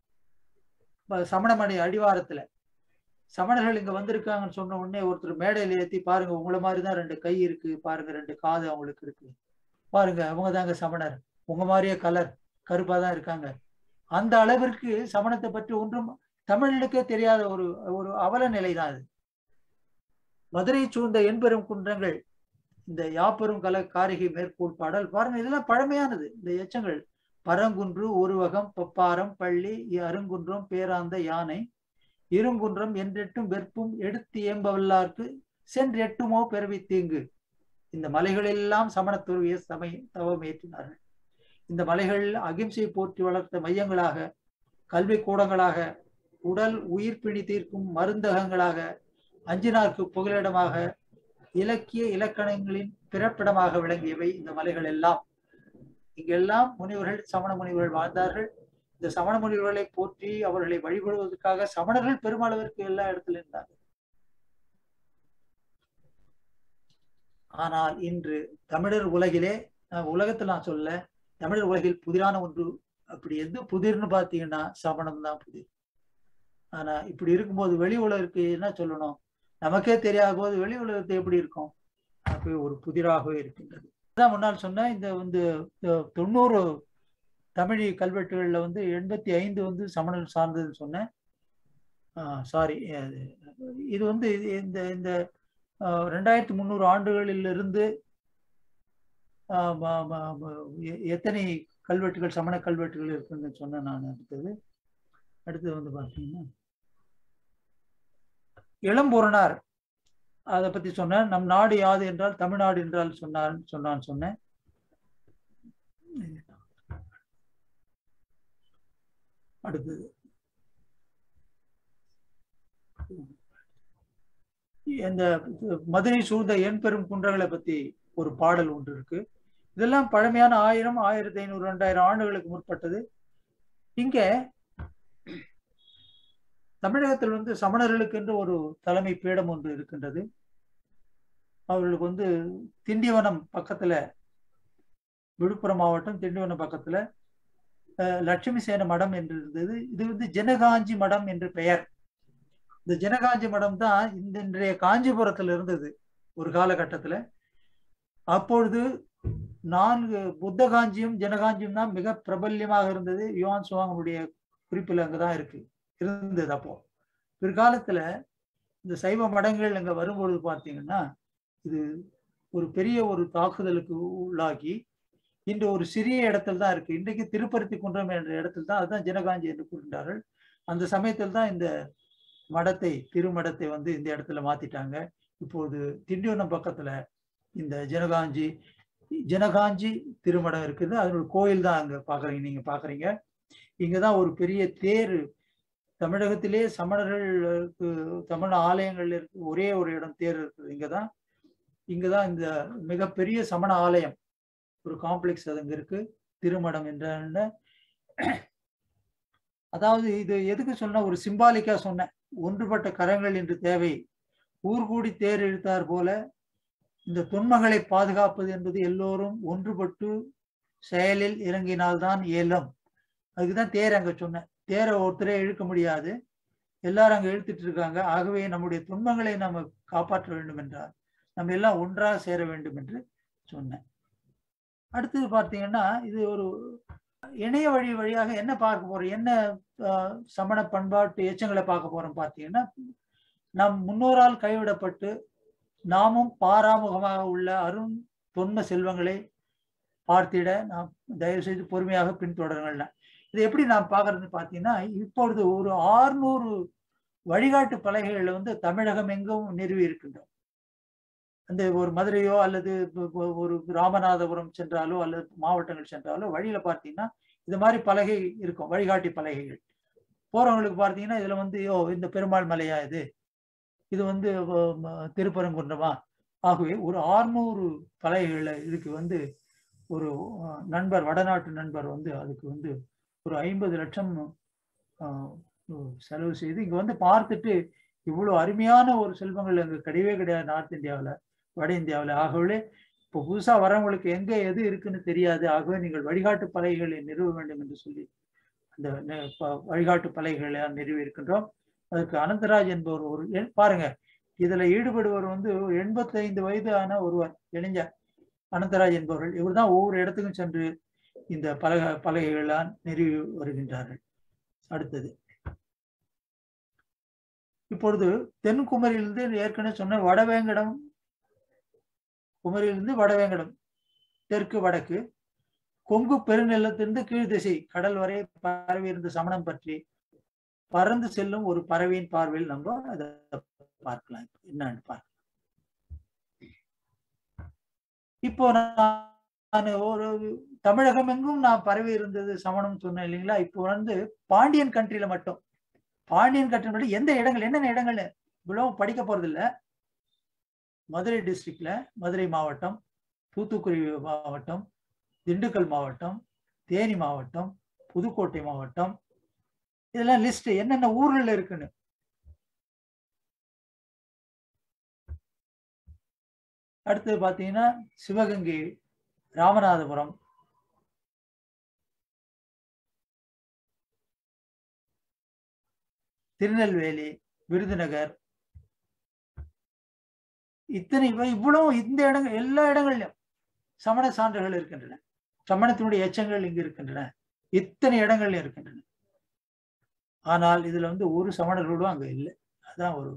Speaker 2: சமணமணி அடிவாரத்துல சமணர்கள் இங்க வந்திருக்காங்கன்னு சொன்ன உடனே ஒருத்தர் மேடையில ஏத்தி பாருங்க உங்களை மாதிரிதான் ரெண்டு கை இருக்கு பாருங்க ரெண்டு காது அவங்களுக்கு இருக்கு பாருங்க அவங்க தாங்க சமணர் உங்க மாதிரியே கலர் கருப்பா தான் இருக்காங்க அந்த அளவிற்கு சமணத்தை பற்றி ஒன்றும் தமிழனுக்கே தெரியாத ஒரு ஒரு அவல நிலை தான் அது மதுரை சூழ்ந்த எண்பெரும் குன்றங்கள் இந்த யாப்பெரும் கல காரிகை மேற்கோள் பாடல் பாருங்க இதெல்லாம் பழமையானது இந்த எச்சங்கள் பரங்குன்று ஒருவகம் பப்பாரம் பள்ளி அருங்குன்றம் பேராந்த யானை இருங்குன்றம் என்றெட்டும் வெற்பும் எடுத்து ஏம்பவல்லார்க்கு சென்றெட்டுமோ பிறவி தீங்கு இந்த மலைகளெல்லாம் சமணத்துருவிய சமய தவம் ஏற்றினார்கள் இந்த மலைகள் அகிம்சை போற்றி வளர்த்த மையங்களாக கல்வி கூடங்களாக உடல் உயிர் பிணி தீர்க்கும் மருந்தகங்களாக அஞ்சினார்க்கு புகலிடமாக இலக்கிய இலக்கணங்களின் பிறப்பிடமாக விளங்கியவை இந்த மலைகள் எல்லாம் இங்கெல்லாம் முனிவர்கள் சமண முனிவர்கள் வாழ்ந்தார்கள் இந்த சமண முனிவர்களை போற்றி அவர்களை வழிபடுவதற்காக சமணர்கள் பெருமளவிற்கு எல்லா இடத்துல இருந்தார்கள் ஆனால் இன்று தமிழர் உலகிலே உலகத்தில் நான் சொல்ல தமிழர் உலகில் புதிரான ஒன்று அப்படி எது புதிர்னு பார்த்தீங்கன்னா சமணம் தான் புதிர் ஆனா இப்படி இருக்கும்போது வெளி உலகிற்கு என்ன சொல்லணும் நமக்கே தெரியாத போது வெளி உலகத்தை எப்படி இருக்கும் அப்படி ஒரு புதிராகவே இருக்கின்றது அதான் முன்னால் சொன்ன இந்த வந்து தொண்ணூறு தமிழ் கல்வெட்டுகள்ல வந்து எண்பத்தி ஐந்து வந்து சமணர் சார்ந்ததுன்னு சொன்னேன் சாரி இது வந்து இந்த இந்த ரெண்டாயிரத்தி முந்நூறு ஆண்டுகளிலிருந்து எத்தனை கல்வெட்டுகள் சமண கல்வெட்டுகள் இருக்குன்னு சொன்னேன் நான் அடுத்தது அடுத்தது வந்து பார்த்தீங்கன்னா இளம்பூரணார் அதை பத்தி சொன்னேன் நம் நாடு யாது என்றால் தமிழ்நாடு என்றால் சொன்னார் சொன்னான் சொன்னேன் அடுத்தது இந்த மதுரை சூழ்ந்த எண் பெரும் குன்றங்களை பத்தி ஒரு பாடல் ஒன்று இருக்கு இதெல்லாம் பழமையான ஆயிரம் ஆயிரத்தி ஐநூறு ரெண்டாயிரம் ஆண்டுகளுக்கு முற்பட்டது இங்க தமிழகத்தில் வந்து சமணர்களுக்கு என்று ஒரு தலைமை பீடம் ஒன்று இருக்கின்றது அவர்களுக்கு வந்து திண்டிவனம் பக்கத்துல விழுப்புரம் மாவட்டம் திண்டிவனம் பக்கத்துல லட்சுமி சேன மடம் என்று இருந்தது இது வந்து ஜனகாஞ்சி மடம் என்று பெயர் இந்த ஜனகாஞ்சி மடம் தான் இந்த இன்றைய காஞ்சிபுரத்துல இருந்தது ஒரு காலகட்டத்துல அப்பொழுது நான்கு புத்த காஞ்சியும் ஜனகாஞ்சியும் தான் மிக பிரபல்யமாக இருந்தது யுவான் சுவாங்கனுடைய குறிப்பில் அங்கதான் இருக்கு இருந்தது அப்போ பிற்காலத்துல இந்த சைவ மடங்கள் அங்க வரும்பொழுது பார்த்தீங்கன்னா இது ஒரு பெரிய ஒரு தாக்குதலுக்கு உள்ளாகி இன்று ஒரு சிறிய இடத்துல தான் இருக்கு இன்றைக்கு திருப்பருத்தி குன்றம் என்ற இடத்துல தான் அதுதான் ஜனகாஞ்சி என்று கூறுகின்றார்கள் அந்த சமயத்தில் தான் இந்த மடத்தை திருமடத்தை வந்து இந்த இடத்துல மாத்திட்டாங்க இப்போது திண்டிவனம் பக்கத்துல இந்த ஜனகாஞ்சி ஜனகாஞ்சி திருமடம் இருக்குது அது ஒரு கோயில் தான் அங்க பாக்குறீங்க நீங்க பாக்குறீங்க இங்கதான் ஒரு பெரிய தேர் தமிழகத்திலே சமணர்களுக்கு தமிழ் ஆலயங்கள்ல இருக்கு ஒரே ஒரு இடம் தேர் இருக்குது இங்கதான் இங்கதான் இந்த மிகப்பெரிய சமண ஆலயம் ஒரு காம்ப்ளெக்ஸ் அது அங்க இருக்கு திருமடம் என்ற அதாவது இது எதுக்கு சொன்ன ஒரு சிம்பாலிக்கா சொன்னேன் ஒன்றுபட்ட கரங்கள் என்று தேவை ஊர்கூடி தேர் இழுத்தார் போல இந்த தொன்மங்களை பாதுகாப்பது என்பது எல்லோரும் ஒன்றுபட்டு செயலில் இறங்கினால்தான் இயலும் அதுக்குதான் தேர் அங்க சொன்னேன் தேரை ஒருத்தரே இழுக்க முடியாது எல்லாரும் அங்க இழுத்துட்டு இருக்காங்க ஆகவே நம்முடைய துன்பங்களை நம்ம காப்பாற்ற வேண்டும் என்றால் நம்ம எல்லாம் ஒன்றாக சேர வேண்டும் என்று சொன்னேன் அடுத்தது பார்த்தீங்கன்னா இது ஒரு இணைய வழி வழியாக என்ன பார்க்க போறோம் என்ன சமண பண்பாட்டு எச்சங்களை பார்க்க போறோம் பார்த்தீங்கன்னா நம் முன்னோரால் கைவிடப்பட்டு நாமும் பாராமுகமாக உள்ள அரும் தொன்ம செல்வங்களை பார்த்திட நாம் தயவு செய்து பொறுமையாக பின்தொடருங்கள் இது எப்படி நாம் பார்க்கறதுன்னு பார்த்தீங்கன்னா இப்பொழுது ஒரு ஆறுநூறு வழிகாட்டு பலகைகள் வந்து தமிழகம் எங்கும் நிறுவி இருக்கின்றோம் அந்த ஒரு மதுரையோ அல்லது ஒரு ராமநாதபுரம் சென்றாலோ அல்லது மாவட்டங்கள் சென்றாலோ வழியில பார்த்தீங்கன்னா இது மாதிரி பலகை இருக்கும் வழிகாட்டி பலகைகள் போறவங்களுக்கு பார்த்தீங்கன்னா இதுல வந்து யோ இந்த பெருமாள் மலையா இது இது வந்து திருப்பரங்குன்றமா ஆகவே ஒரு ஆறுநூறு பலகைகள்ல இதுக்கு வந்து ஒரு நண்பர் வடநாட்டு நண்பர் வந்து அதுக்கு வந்து ஒரு ஐம்பது லட்சம் செலவு செய்து இங்க வந்து பார்த்துட்டு இவ்வளவு அருமையான ஒரு செல்வங்கள் அங்க கிடையவே கிடையாது நார்த் இந்தியாவில் வட இந்தியாவில் ஆகவே இப்போ புதுசா வரவங்களுக்கு எங்க எது இருக்குன்னு தெரியாது ஆகவே நீங்கள் வழிகாட்டு பலகைகளை நிறுவ வேண்டும் என்று சொல்லி அந்த வழிகாட்டு பலகைகளை நிறுவி இருக்கின்றோம் அதுக்கு அனந்தராஜ் என்பவர் ஒரு பாருங்க இதுல ஈடுபடுவர் வந்து எண்பத்தைந்து வயதான ஒருவர் இளைஞர் அனந்தராஜ் என்பவர்கள் இவர் தான் ஒவ்வொரு இடத்துக்கும் சென்று இந்த பலக பலகைகளால் நிறுவி வருகின்றார்கள் அடுத்தது இப்பொழுது தென்குமரியிலிருந்து ஏற்கனவே சொன்ன வடவேங்கடம் குமரியிலிருந்து வடவேங்கடம் தெற்கு வடக்கு கொங்கு பெருநிலத்திலிருந்து கீழ் திசை கடல் வரை பரவி இருந்த சமணம் பற்றி பறந்து செல்லும் ஒரு பறவையின் பார்வையில் நம்ம அதை பார்க்கலாம் என்னன்னு பார்க்கலாம் இப்போ நான் ஒரு தமிழகம் எங்கும் நான் பரவி இருந்தது சமணம் சொன்னேன் இல்லைங்களா இப்போ வந்து பாண்டியன் கண்ட்ரில மட்டும் பாண்டியன் கண்ட்ரி மட்டும் எந்த இடங்கள் என்னென்ன இடங்கள் இவ்வளவு படிக்க போறது இல்ல மதுரை டிஸ்ட்ரிக்ட்ல மதுரை மாவட்டம் தூத்துக்குடி மாவட்டம் திண்டுக்கல் மாவட்டம் தேனி மாவட்டம் புதுக்கோட்டை மாவட்டம் இதெல்லாம் லிஸ்ட் என்னென்ன ஊர்கள் இருக்குன்னு அடுத்து பாத்தீங்கன்னா சிவகங்கை ராமநாதபுரம் திருநெல்வேலி விருதுநகர் இத்தனை இவ- இவ்வளவு இந்த இடங்கள் எல்லா இடங்கள்லயும் சமண சான்றுகள் இருக்கின்றன சமணத்தினுடைய எச்சங்கள் இங்கு இருக்கின்றன இத்தனை இடங்கள்ல இருக்கின்றன ஆனால் இதுல வந்து ஒரு சமணர்களோடும் அங்க இல்லை அதான் ஒரு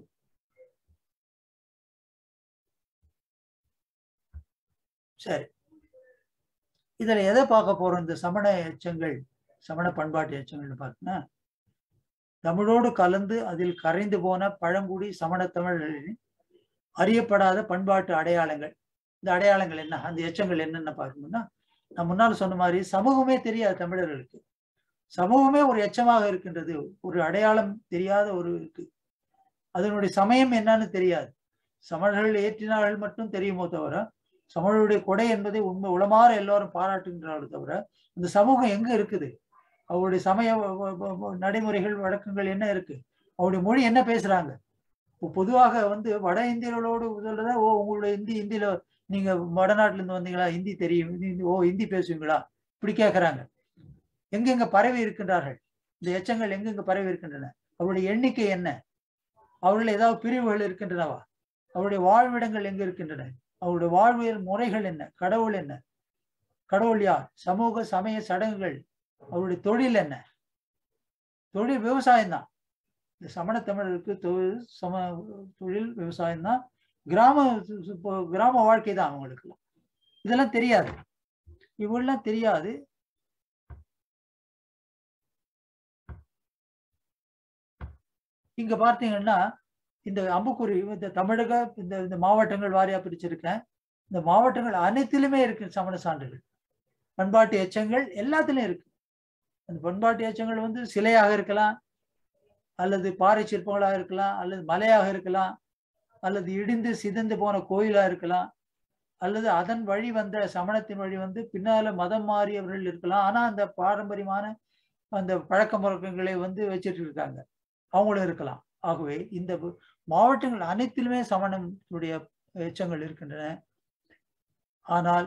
Speaker 2: சரி இதுல எதை பார்க்க போறோம் இந்த சமண எச்சங்கள் சமண பண்பாட்டு எச்சங்கள்னு பார்த்தீங்கன்னா தமிழோடு கலந்து அதில் கரைந்து போன பழங்குடி சமண தமிழர்களின் அறியப்படாத பண்பாட்டு அடையாளங்கள் இந்த அடையாளங்கள் என்ன அந்த எச்சங்கள் என்னென்ன பார்க்கணும்னா நான் முன்னால் சொன்ன மாதிரி சமூகமே தெரியாது தமிழர்களுக்கு சமூகமே ஒரு எச்சமாக இருக்கின்றது ஒரு அடையாளம் தெரியாத ஒரு இருக்கு அதனுடைய சமயம் என்னன்னு தெரியாது சமணர்கள் ஏற்றினார்கள் மட்டும் தெரியுமோ தவிர சமணருடைய கொடை என்பதை உண்மை உளமாற எல்லாரும் பாராட்டுகின்றார்கள் தவிர இந்த சமூகம் எங்க இருக்குது அவருடைய சமய வ- வ- வ- வ- நடைமுறைகள் வழக்கங்கள் என்ன இருக்கு அவருடைய மொழி என்ன பேசுறாங்க இப்போ பொதுவாக வந்து வட இந்தியர்களோடு சொல்றத ஓ உங்களுடைய ஹிந்தி ஹிந்தியில நீங்க வடநாட்டுல இருந்து வந்தீங்களா ஹிந்தி தெரியும் ஹிந்தி- ஓ ஹிந்தி பேசுவீங்களா இப்படி கேட்கறாங்க எங்கெங்க பரவி இருக்கின்றார்கள் இந்த எச்சங்கள் எங்கெங்க பரவி இருக்கின்றன அவருடைய எண்ணிக்கை என்ன அவர்கள் ஏதாவது பிரிவுகள் இருக்கின்றனவா அவருடைய வாழ்விடங்கள் எங்க இருக்கின்றன அவருடைய வாழ்வியல் முறைகள் என்ன கடவுள் என்ன கடவுள் யார் சமூக சமய சடங்குகள் அவருடைய தொழில் என்ன தொழில் விவசாயம் தான் இந்த சமண தமிழருக்கு தொழில் சம தொழில் விவசாயம் தான் கிராம சு- சு- இப்போ கிராம வாழ்க்கை தான் அவங்களுக்கு இதெல்லாம் தெரியாது இவெல்லாம் தெரியாது இங்க பார்த்தீங்கன்னா இந்த அம்புக்குறி இந்த தமிழக இந்த இந்த மாவட்டங்கள் வாரியா பிரிச்சிருக்கேன் இந்த மாவட்டங்கள் அனைத்திலுமே இருக்கு சமண சான்றுகள் பண்பாட்டு எச்சங்கள் எல்லாத்துலயும் இருக்கு அந்த பண்பாட்டு எச்சங்கள் வந்து சிலையாக இருக்கலாம் அல்லது பாறை சிற்பங்களாக இருக்கலாம் அல்லது மலையாக இருக்கலாம் அல்லது இடிந்து சிதைந்து போன கோயிலா இருக்கலாம் அல்லது அதன் வழி வந்த சமணத்தின் வழி வந்து பின்னால மதம் மாறியவர்கள் இருக்கலாம் ஆனா அந்த பாரம்பரியமான அந்த பழக்க முழக்கங்களை வந்து வச்சிட்டு இருக்காங்க அவங்களும் இருக்கலாம் ஆகவே இந்த பு- மாவட்டங்கள் அனைத்திலுமே சமணனுடைய எச்சங்கள் இருக்கின்றன ஆனால்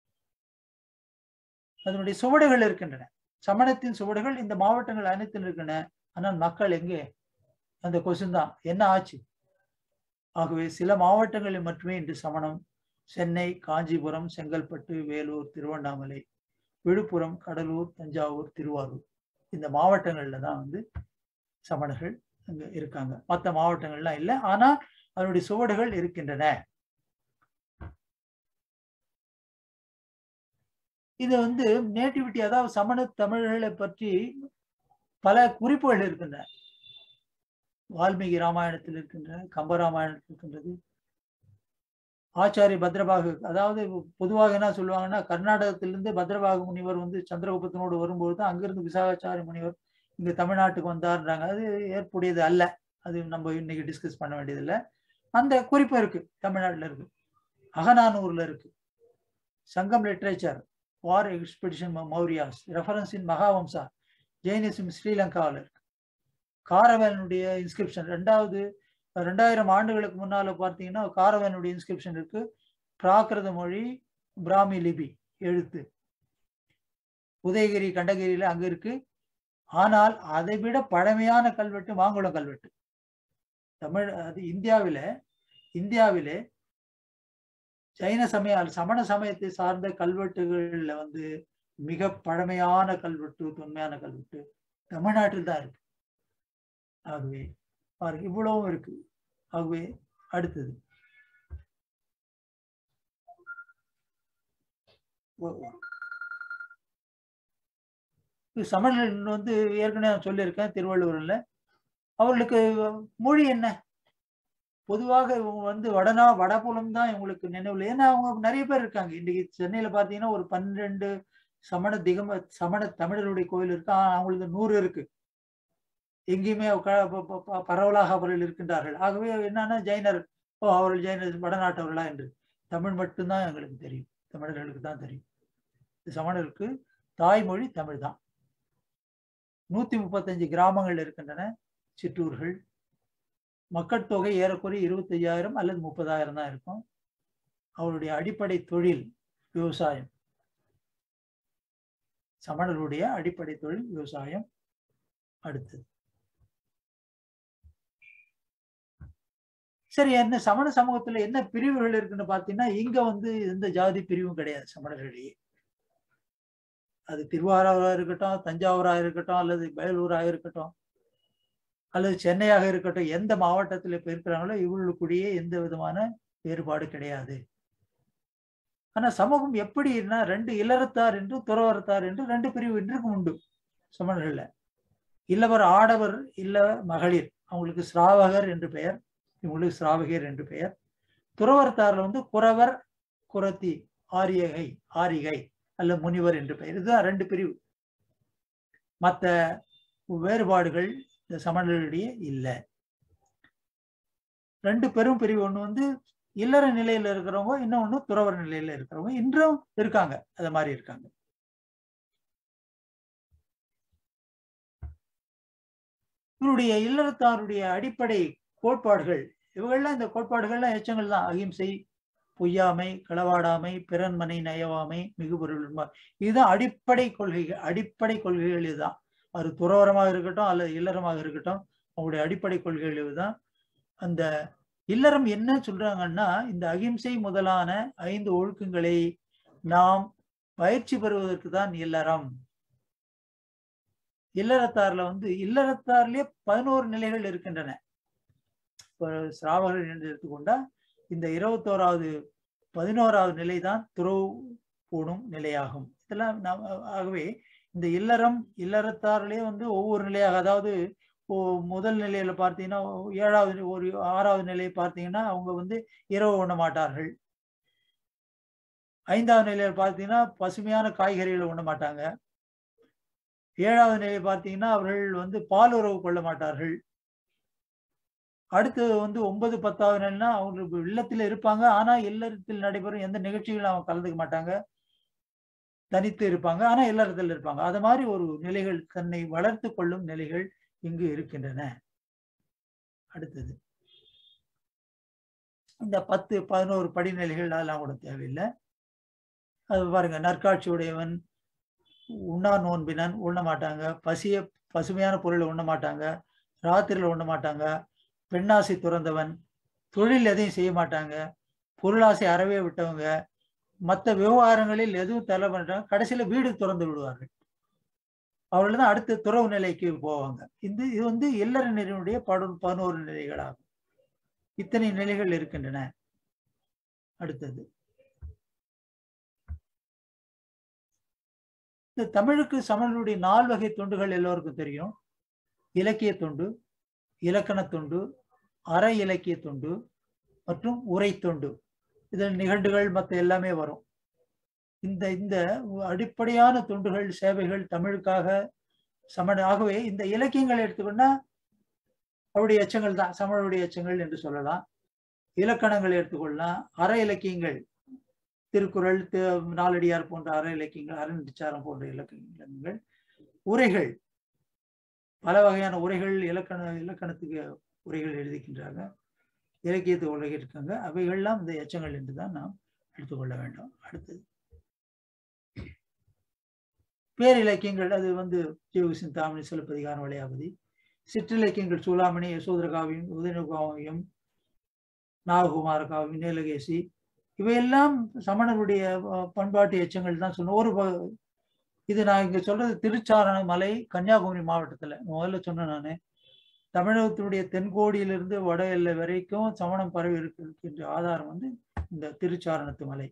Speaker 2: அதனுடைய சுவடுகள் இருக்கின்றன சமணத்தின் சுவடுகள் இந்த மாவட்டங்கள் அனைத்திலும் இருக்கின்றன ஆனால் மக்கள் எங்கே அந்த கொஸ்டின் தான் என்ன ஆச்சு ஆகவே சில மாவட்டங்களில் மட்டுமே இன்று சமணம் சென்னை காஞ்சிபுரம் செங்கல்பட்டு வேலூர் திருவண்ணாமலை விழுப்புரம் கடலூர் தஞ்சாவூர் திருவாரூர் இந்த மாவட்டங்கள்ல தான் வந்து சமணர்கள் அங்க இருக்காங்க மற்ற மாவட்டங்கள்லாம் இல்லை ஆனா அதனுடைய சுவடுகள் இருக்கின்றன இது வந்து நேட்டிவிட்டி அதாவது சமண தமிழர்களை பற்றி பல குறிப்புகள் இருக்கின்றன வால்மீகி ராமாயணத்தில் இருக்கின்றன கம்ப ராமாயணத்தில் இருக்கின்றது ஆச்சாரி பத்ரபாகு அதாவது பொதுவாக என்ன சொல்லுவாங்கன்னா கர்நாடகத்திலிருந்து பத்ரபாகு முனிவர் வந்து சந்திரகுப்தனோடு வரும்போது தான் அங்கிருந்து விசாகாச்சாரி முனிவர் இங்க தமிழ்நாட்டுக்கு வந்தார்ன்றாங்க அது ஏற்புடையது அல்ல அது நம்ம இன்னைக்கு டிஸ்கஸ் பண்ண வேண்டியதில்லை அந்த குறிப்பு இருக்கு தமிழ்நாட்டுல இருக்கு அகநானூர்ல இருக்கு Sangam literature war expedition Mauryas reference in Mahavamsa Jainism ஸ்ரீலங்காவில் இருக்கு காரவேலனுடைய இன்ஸ்கிரிப்ஷன் ரெண்டாவது ரெண்டாயிரம் ஆண்டுகளுக்கு முன்னால பார்த்தீங்கன்னா காரவேலனுடைய இன்ஸ்கிரிப்ஷன் இருக்கு பிராகிருத மொழி பிராமி லிபி எழுத்து உதயகிரி கண்டகிரியில அங்க இருக்கு ஆனால் அதை விட பழமையான கல்வெட்டு மாங்குளம் கல்வெட்டு தமிழ் அது இந்தியாவில இந்தியாவிலே ஜைன சமய சமண சமயத்தை சார்ந்த கல்வெட்டுகள்ல வந்து மிக பழமையான கல்வெட்டு தொன்மையான கல்வெட்டு தமிழ்நாட்டில் தான் இருக்கு ஆகவே பாருங்க இவ்வளவும் இருக்கு ஆகவே அடுத்தது ஒ- ஒ- இது சமணர்கள் வந்து ஏற்கனவே நான் சொல்லியிருக்கேன் திருவள்ளுவர்ல அவர்களுக்கு மொழி என்ன பொதுவாக இவங்க வந்து வடனா வடபுலம் தான் இவங்களுக்கு நினைவுல ஏன்னா அவங்க நிறைய பேர் இருக்காங்க இன்னைக்கு சென்னையில பாத்தீங்கன்னா ஒரு பன்னிரெண்டு சமண திகம சமண தமிழருடைய கோயில் இருக்கு ஆனா அவங்களுக்கு நூறு இருக்கு எங்கேயுமே க- ப- ப- ப- பரவலாக அவர்கள் இருக்கின்றார்கள் ஆகவே என்னன்னா ஜெயினர் ஓ அவர்கள் ஜெயினர் வடநாட்டவர்களா என்று தமிழ் மட்டும்தான் எங்களுக்கு தெரியும் தமிழர்களுக்கு தான் தெரியும் இந்த சமணருக்கு தாய்மொழி தமிழ் தான் நூத்தி முப்பத்தஞ்சு கிராமங்கள் இருக்கின்றன சிற்றூர்கள் மக்கள் தொகை ஏறக்குறைய இருபத்தையாயிரம் அல்லது முப்பதாயிரம் தான் இருக்கும் அவருடைய அடிப்படை தொழில் விவசாயம் சமணருடைய அடிப்படை தொழில் விவசாயம் அடுத்தது சரி என்ன சமண சமூகத்துல என்ன பிரிவுகள் இருக்குன்னு பாத்தீங்கன்னா இங்க வந்து எந்த ஜாதி பிரிவும் கிடையாது சமணர்களிடையே அது திருவாரூரா இருக்கட்டும் தஞ்சாவூரா இருக்கட்டும் அல்லது வேலூரா இருக்கட்டும் அல்லது சென்னையாக இருக்கட்டும் எந்த மாவட்டத்தில் இப்ப இருக்கிறாங்களோ இவர்களுக்குடியே எந்த விதமான வேறுபாடு கிடையாது ஆனா சமூகம் எப்படின்னா ரெண்டு இல்லறத்தார் என்று துறவரத்தார் என்று ரெண்டு பிரிவு இன்றுக்கும் உண்டு சமணர்கள்ல இல்லவர் ஆடவர் இல்ல மகளிர் அவங்களுக்கு சிராவகர் என்று பெயர் இவங்களுக்கு சிராவகர் என்று பெயர் துறவரத்தார்ல வந்து குறவர் குரத்தி ஆரியகை ஆரிகை அல்ல முனிவர் என்று பெயர் இதுதான் ரெண்டு பிரிவு மற்ற வேறுபாடுகள் இந்த சமணர்களிடையே இல்லை ரெண்டு பெரும் பிரிவு ஒண்ணு வந்து இல்லற நிலையில இருக்கிறவங்க இன்னொன்னு துறவர நிலையில இருக்கிறவங்க இன்றும் இருக்காங்க அது மாதிரி இருக்காங்க இவருடைய இல்லறத்தாருடைய அடிப்படை கோட்பாடுகள் இவங்கெல்லாம் இந்த கோட்பாடுகள்லாம் எச்சங்கள் தான் அகிம்சை பொய்யாமை களவாடாமை பிறன்மனை நயவாமை மிகுபொருள் உண்மை. இதுதான் அடிப்படை கொள்கைகள் அடிப்படை கொள்கைகள் இதுதான் அது துறவரமாக இருக்கட்டும் அல்லது இல்லறமாக இருக்கட்டும் அவங்களுடைய அடிப்படை கொள்கைகள் இதுதான் அந்த இல்லறம் என்ன சொல்றாங்கன்னா இந்த அகிம்சை முதலான ஐந்து ஒழுக்கங்களை நாம் பயிற்சி பெறுவதற்கு தான் இல்லறம் இல்லறத்தார்ல வந்து இல்லறத்தார்லயே பதினோரு நிலைகள் இருக்கின்றன இப்போ சிராவகர்கள் என்று எடுத்துக்கொண்டா இந்த இருபத்தோராவது பதினோராவது நிலை தான் துறவு பூணும் நிலையாகும் இதெல்லாம் நாம் ஆகவே இந்த இல்லறம் இல்லறத்தாரிலே வந்து ஒவ்வொரு நிலையாக அதாவது ஓ- முதல் நிலையில பார்த்தீங்கன்னா ஏழாவது ஒரு ஆறாவது நிலையை பார்த்தீங்கன்னா அவங்க வந்து இரவு உண்ண மாட்டார்கள் ஐந்தாவது நிலையில பார்த்தீங்கன்னா பசுமையான காய்கறிகளை உண்ண மாட்டாங்க ஏழாவது நிலை பார்த்தீங்கன்னா அவர்கள் வந்து பால் உறவு கொள்ள மாட்டார்கள் அடுத்து வந்து ஒன்பது பத்தாவது நாள்னா அவங்க இல்லத்துல இருப்பாங்க ஆனா இல்லறத்தில் நடைபெறும் எந்த நிகழ்ச்சிகளும் அவங்க கலந்துக்க மாட்டாங்க தனித்து இருப்பாங்க ஆனா இல்லறத்தில் இருப்பாங்க அது மாதிரி ஒரு நிலைகள் தன்னை வளர்த்து கொள்ளும் நிலைகள் இங்கு இருக்கின்றன அடுத்தது இந்த பத்து பதினோரு படிநிலைகள் அதெல்லாம் கூட தேவையில்லை அது பாருங்க நற்காட்சி உடையவன் உண்ணா நோன்பினன் உண்ண மாட்டாங்க பசிய பசுமையான பொருளை உண்ண மாட்டாங்க ராத்திரியில் உண்ண மாட்டாங்க பெண்ணாசை துறந்தவன் தொழில் எதையும் செய்ய மாட்டாங்க பொருளாசை அறவே விட்டவங்க மற்ற விவகாரங்களில் எதுவும் தலை பண்ணிட்டாங்க கடைசியில வீடு திறந்து விடுவார்கள் அவர்கள் தான் அடுத்த துறவு நிலைக்கு போவாங்க இந்த இது வந்து இல்லற நிலையினுடைய படு பதினோரு நிலைகளாகும் இத்தனை நிலைகள் இருக்கின்றன அடுத்தது இந்த தமிழுக்கு சமணனுடைய நால் வகை தொண்டுகள் எல்லோருக்கும் தெரியும் இலக்கிய தொண்டு இலக்கண தொண்டு அற இலக்கிய தொண்டு மற்றும் உரை தொண்டு இதில் நிகழ்வுகள் மற்ற எல்லாமே வரும் இந்த இந்த அடிப்படையான தொண்டுகள் சேவைகள் தமிழுக்காக சமண ஆகவே இந்த இலக்கியங்களை எடுத்துக்கொண்டா அவருடைய எச்சங்கள் தான் சமணருடைய எச்சங்கள் என்று சொல்லலாம் இலக்கணங்களை எடுத்துக்கொள்ளலாம் அற இலக்கியங்கள் திருக்குறள் தி- நாலடியார் போன்ற அற இலக்கியங்கள் அறநடிச்சாரம் போன்ற இலக்கியங்கள் உரைகள் பல வகையான உரைகள் இலக்கண இலக்கணத்துக்கு உரைகள் எழுதிக்கின்றாங்க இலக்கியத்து உலக இருக்காங்க அவைகள்லாம் இந்த எச்சங்கள் என்று தான் நாம் எடுத்துக்கொள்ள வேண்டும் அடுத்தது பேர் இலக்கியங்கள் அது வந்து ஜீவ சிந்தாமணி சிலப்பதிகாரம் வளையாபதி சிற்றிலக்கியங்கள் சூளாமணி யசோதர காவியம் உதயகாவியம் நாககுமார காவியம் நீலகேசி இவையெல்லாம் சமணருடைய அஹ், பண்பாட்டு எச்சங்கள் தான் சொன்னோம் ஒரு வ- இது நான் இங்க சொல்றது திருச்சாரண மலை கன்னியாகுமரி மாவட்டத்துல முதல்ல சொன்னேன் நானு தமிழகத்தினுடைய தென்கோடியிலிருந்து வட எல்லை வரைக்கும் சமணம் பரவி இருக்கு- இருக்கின்ற ஆதாரம் வந்து இந்த திருச்சாரணத்து மலை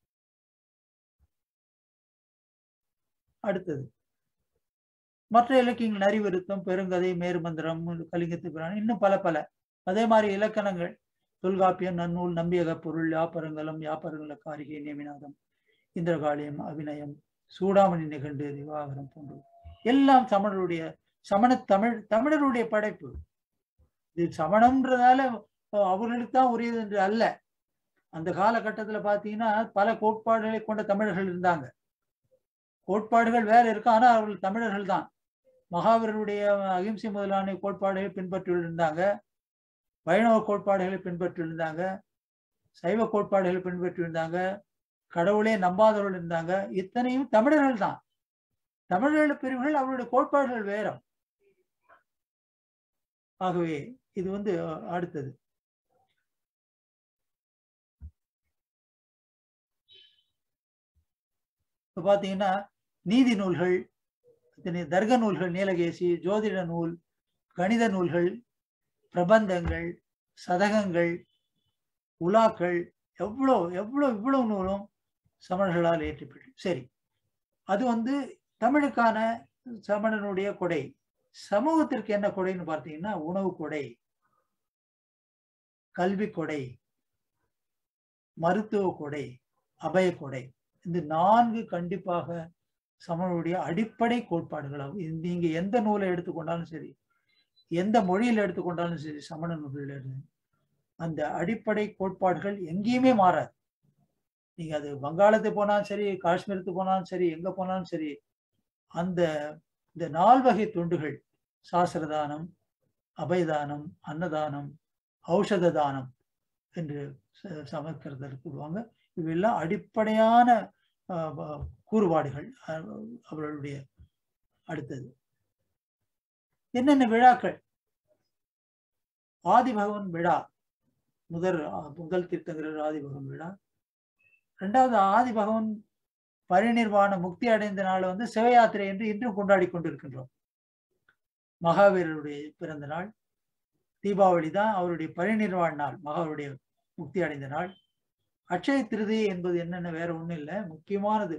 Speaker 2: அடுத்தது மற்ற இலக்கியங்கள் நரிவிருத்தம் பெருங்கதை மேருமந்திரம் கலிங்கத்து பிராணி இன்னும் பல பல அதே மாதிரி இலக்கணங்கள் தொல்காப்பியம் நன்னூல் நம்பியக பொருள் யாப்பரங்கலம் யாப்பரங்கல காரிகை நேமிநாதம் இந்திரகாளியம் அபிநயம் சூடாமணி நிகண்டு திவாகரம் போன்று எல்லாம் சமணருடைய சமண தமிழ் தமிழருடைய படைப்பு இது சமணம்ன்றதால அவர்களுக்கு தான் உரியது என்று அல்ல அந்த காலகட்டத்துல பாத்தீங்கன்னா பல கோட்பாடுகளை கொண்ட தமிழர்கள் இருந்தாங்க கோட்பாடுகள் வேற இருக்கும் ஆனா அவர்கள் தமிழர்கள் தான் மகாவீரருடைய அகிம்சை முதலான கோட்பாடுகளை பின்பற்றி இருந்தாங்க வைணவ கோட்பாடுகளை பின்பற்றி இருந்தாங்க சைவ கோட்பாடுகளை பின்பற்றி இருந்தாங்க கடவுளே நம்பாதவர்கள் இருந்தாங்க இத்தனையும் தமிழர்கள் தான் தமிழர்கள் பிரிவுகள் அவருடைய கோட்பாடுகள் வேற ஆகவே இது வந்து அடுத்தது இப்ப பாத்தீங்கன்னா நீதி நூல்கள் தர்க்க நூல்கள் நீலகேசி ஜோதிட நூல் கணித நூல்கள் பிரபந்தங்கள் சதகங்கள் உலாக்கள் எவ்வளோ எவ்வளோ இவ்வளவு நூலும் சமணர்களால் ஏற்றப்பட்டு சரி அது வந்து தமிழுக்கான சமணனுடைய கொடை சமூகத்திற்கு என்ன கொடைன்னு பார்த்தீங்கன்னா உணவு கொடை கல்வி கொடை மருத்துவ கொடை அபய கொடை இந்த நான்கு கண்டிப்பாக சமணனுடைய அடிப்படை கோட்பாடுகளாகும் நீங்க எந்த நூலை எடுத்துக்கொண்டாலும் சரி எந்த மொழியில் எடுத்துக்கொண்டாலும் சரி சமண நூல்கள் அந்த அடிப்படை கோட்பாடுகள் எங்கேயுமே மாறாது நீங்க அது வங்காளத்துக்கு போனாலும் சரி காஷ்மீருக்கு போனாலும் சரி எங்க போனாலும் சரி அந்த இந்த நால்வகை தொண்டுகள் சாஸ்திரதானம் அபயதானம் அன்னதானம் ஔஷத தானம் என்று சமஸ்கிருதத்தில் கூறுவாங்க இவையெல்லாம் அடிப்படையான கூறுபாடுகள் அவர்களுடைய அடுத்தது என்னென்ன விழாக்கள் ஆதிபகவன் விழா முதல் முதல் தீர்த்தங்கரர் ஆதிபகவன் விழா ரெண்டாவது ஆதிபகவன் பரிநிர்வாண முக்தி அடைந்த நாள் வந்து சிவயாத்திரை என்று இன்றும் கொண்டாடி கொண்டிருக்கின்றோம் மகாவீரருடைய பிறந்த நாள் தீபாவளி தான் அவருடைய பரிநிர்வாண நாள் மகாவருடைய முக்தி அடைந்த நாள் அட்சய திருதி என்பது என்னென்ன வேற ஒண்ணும் இல்லை முக்கியமானது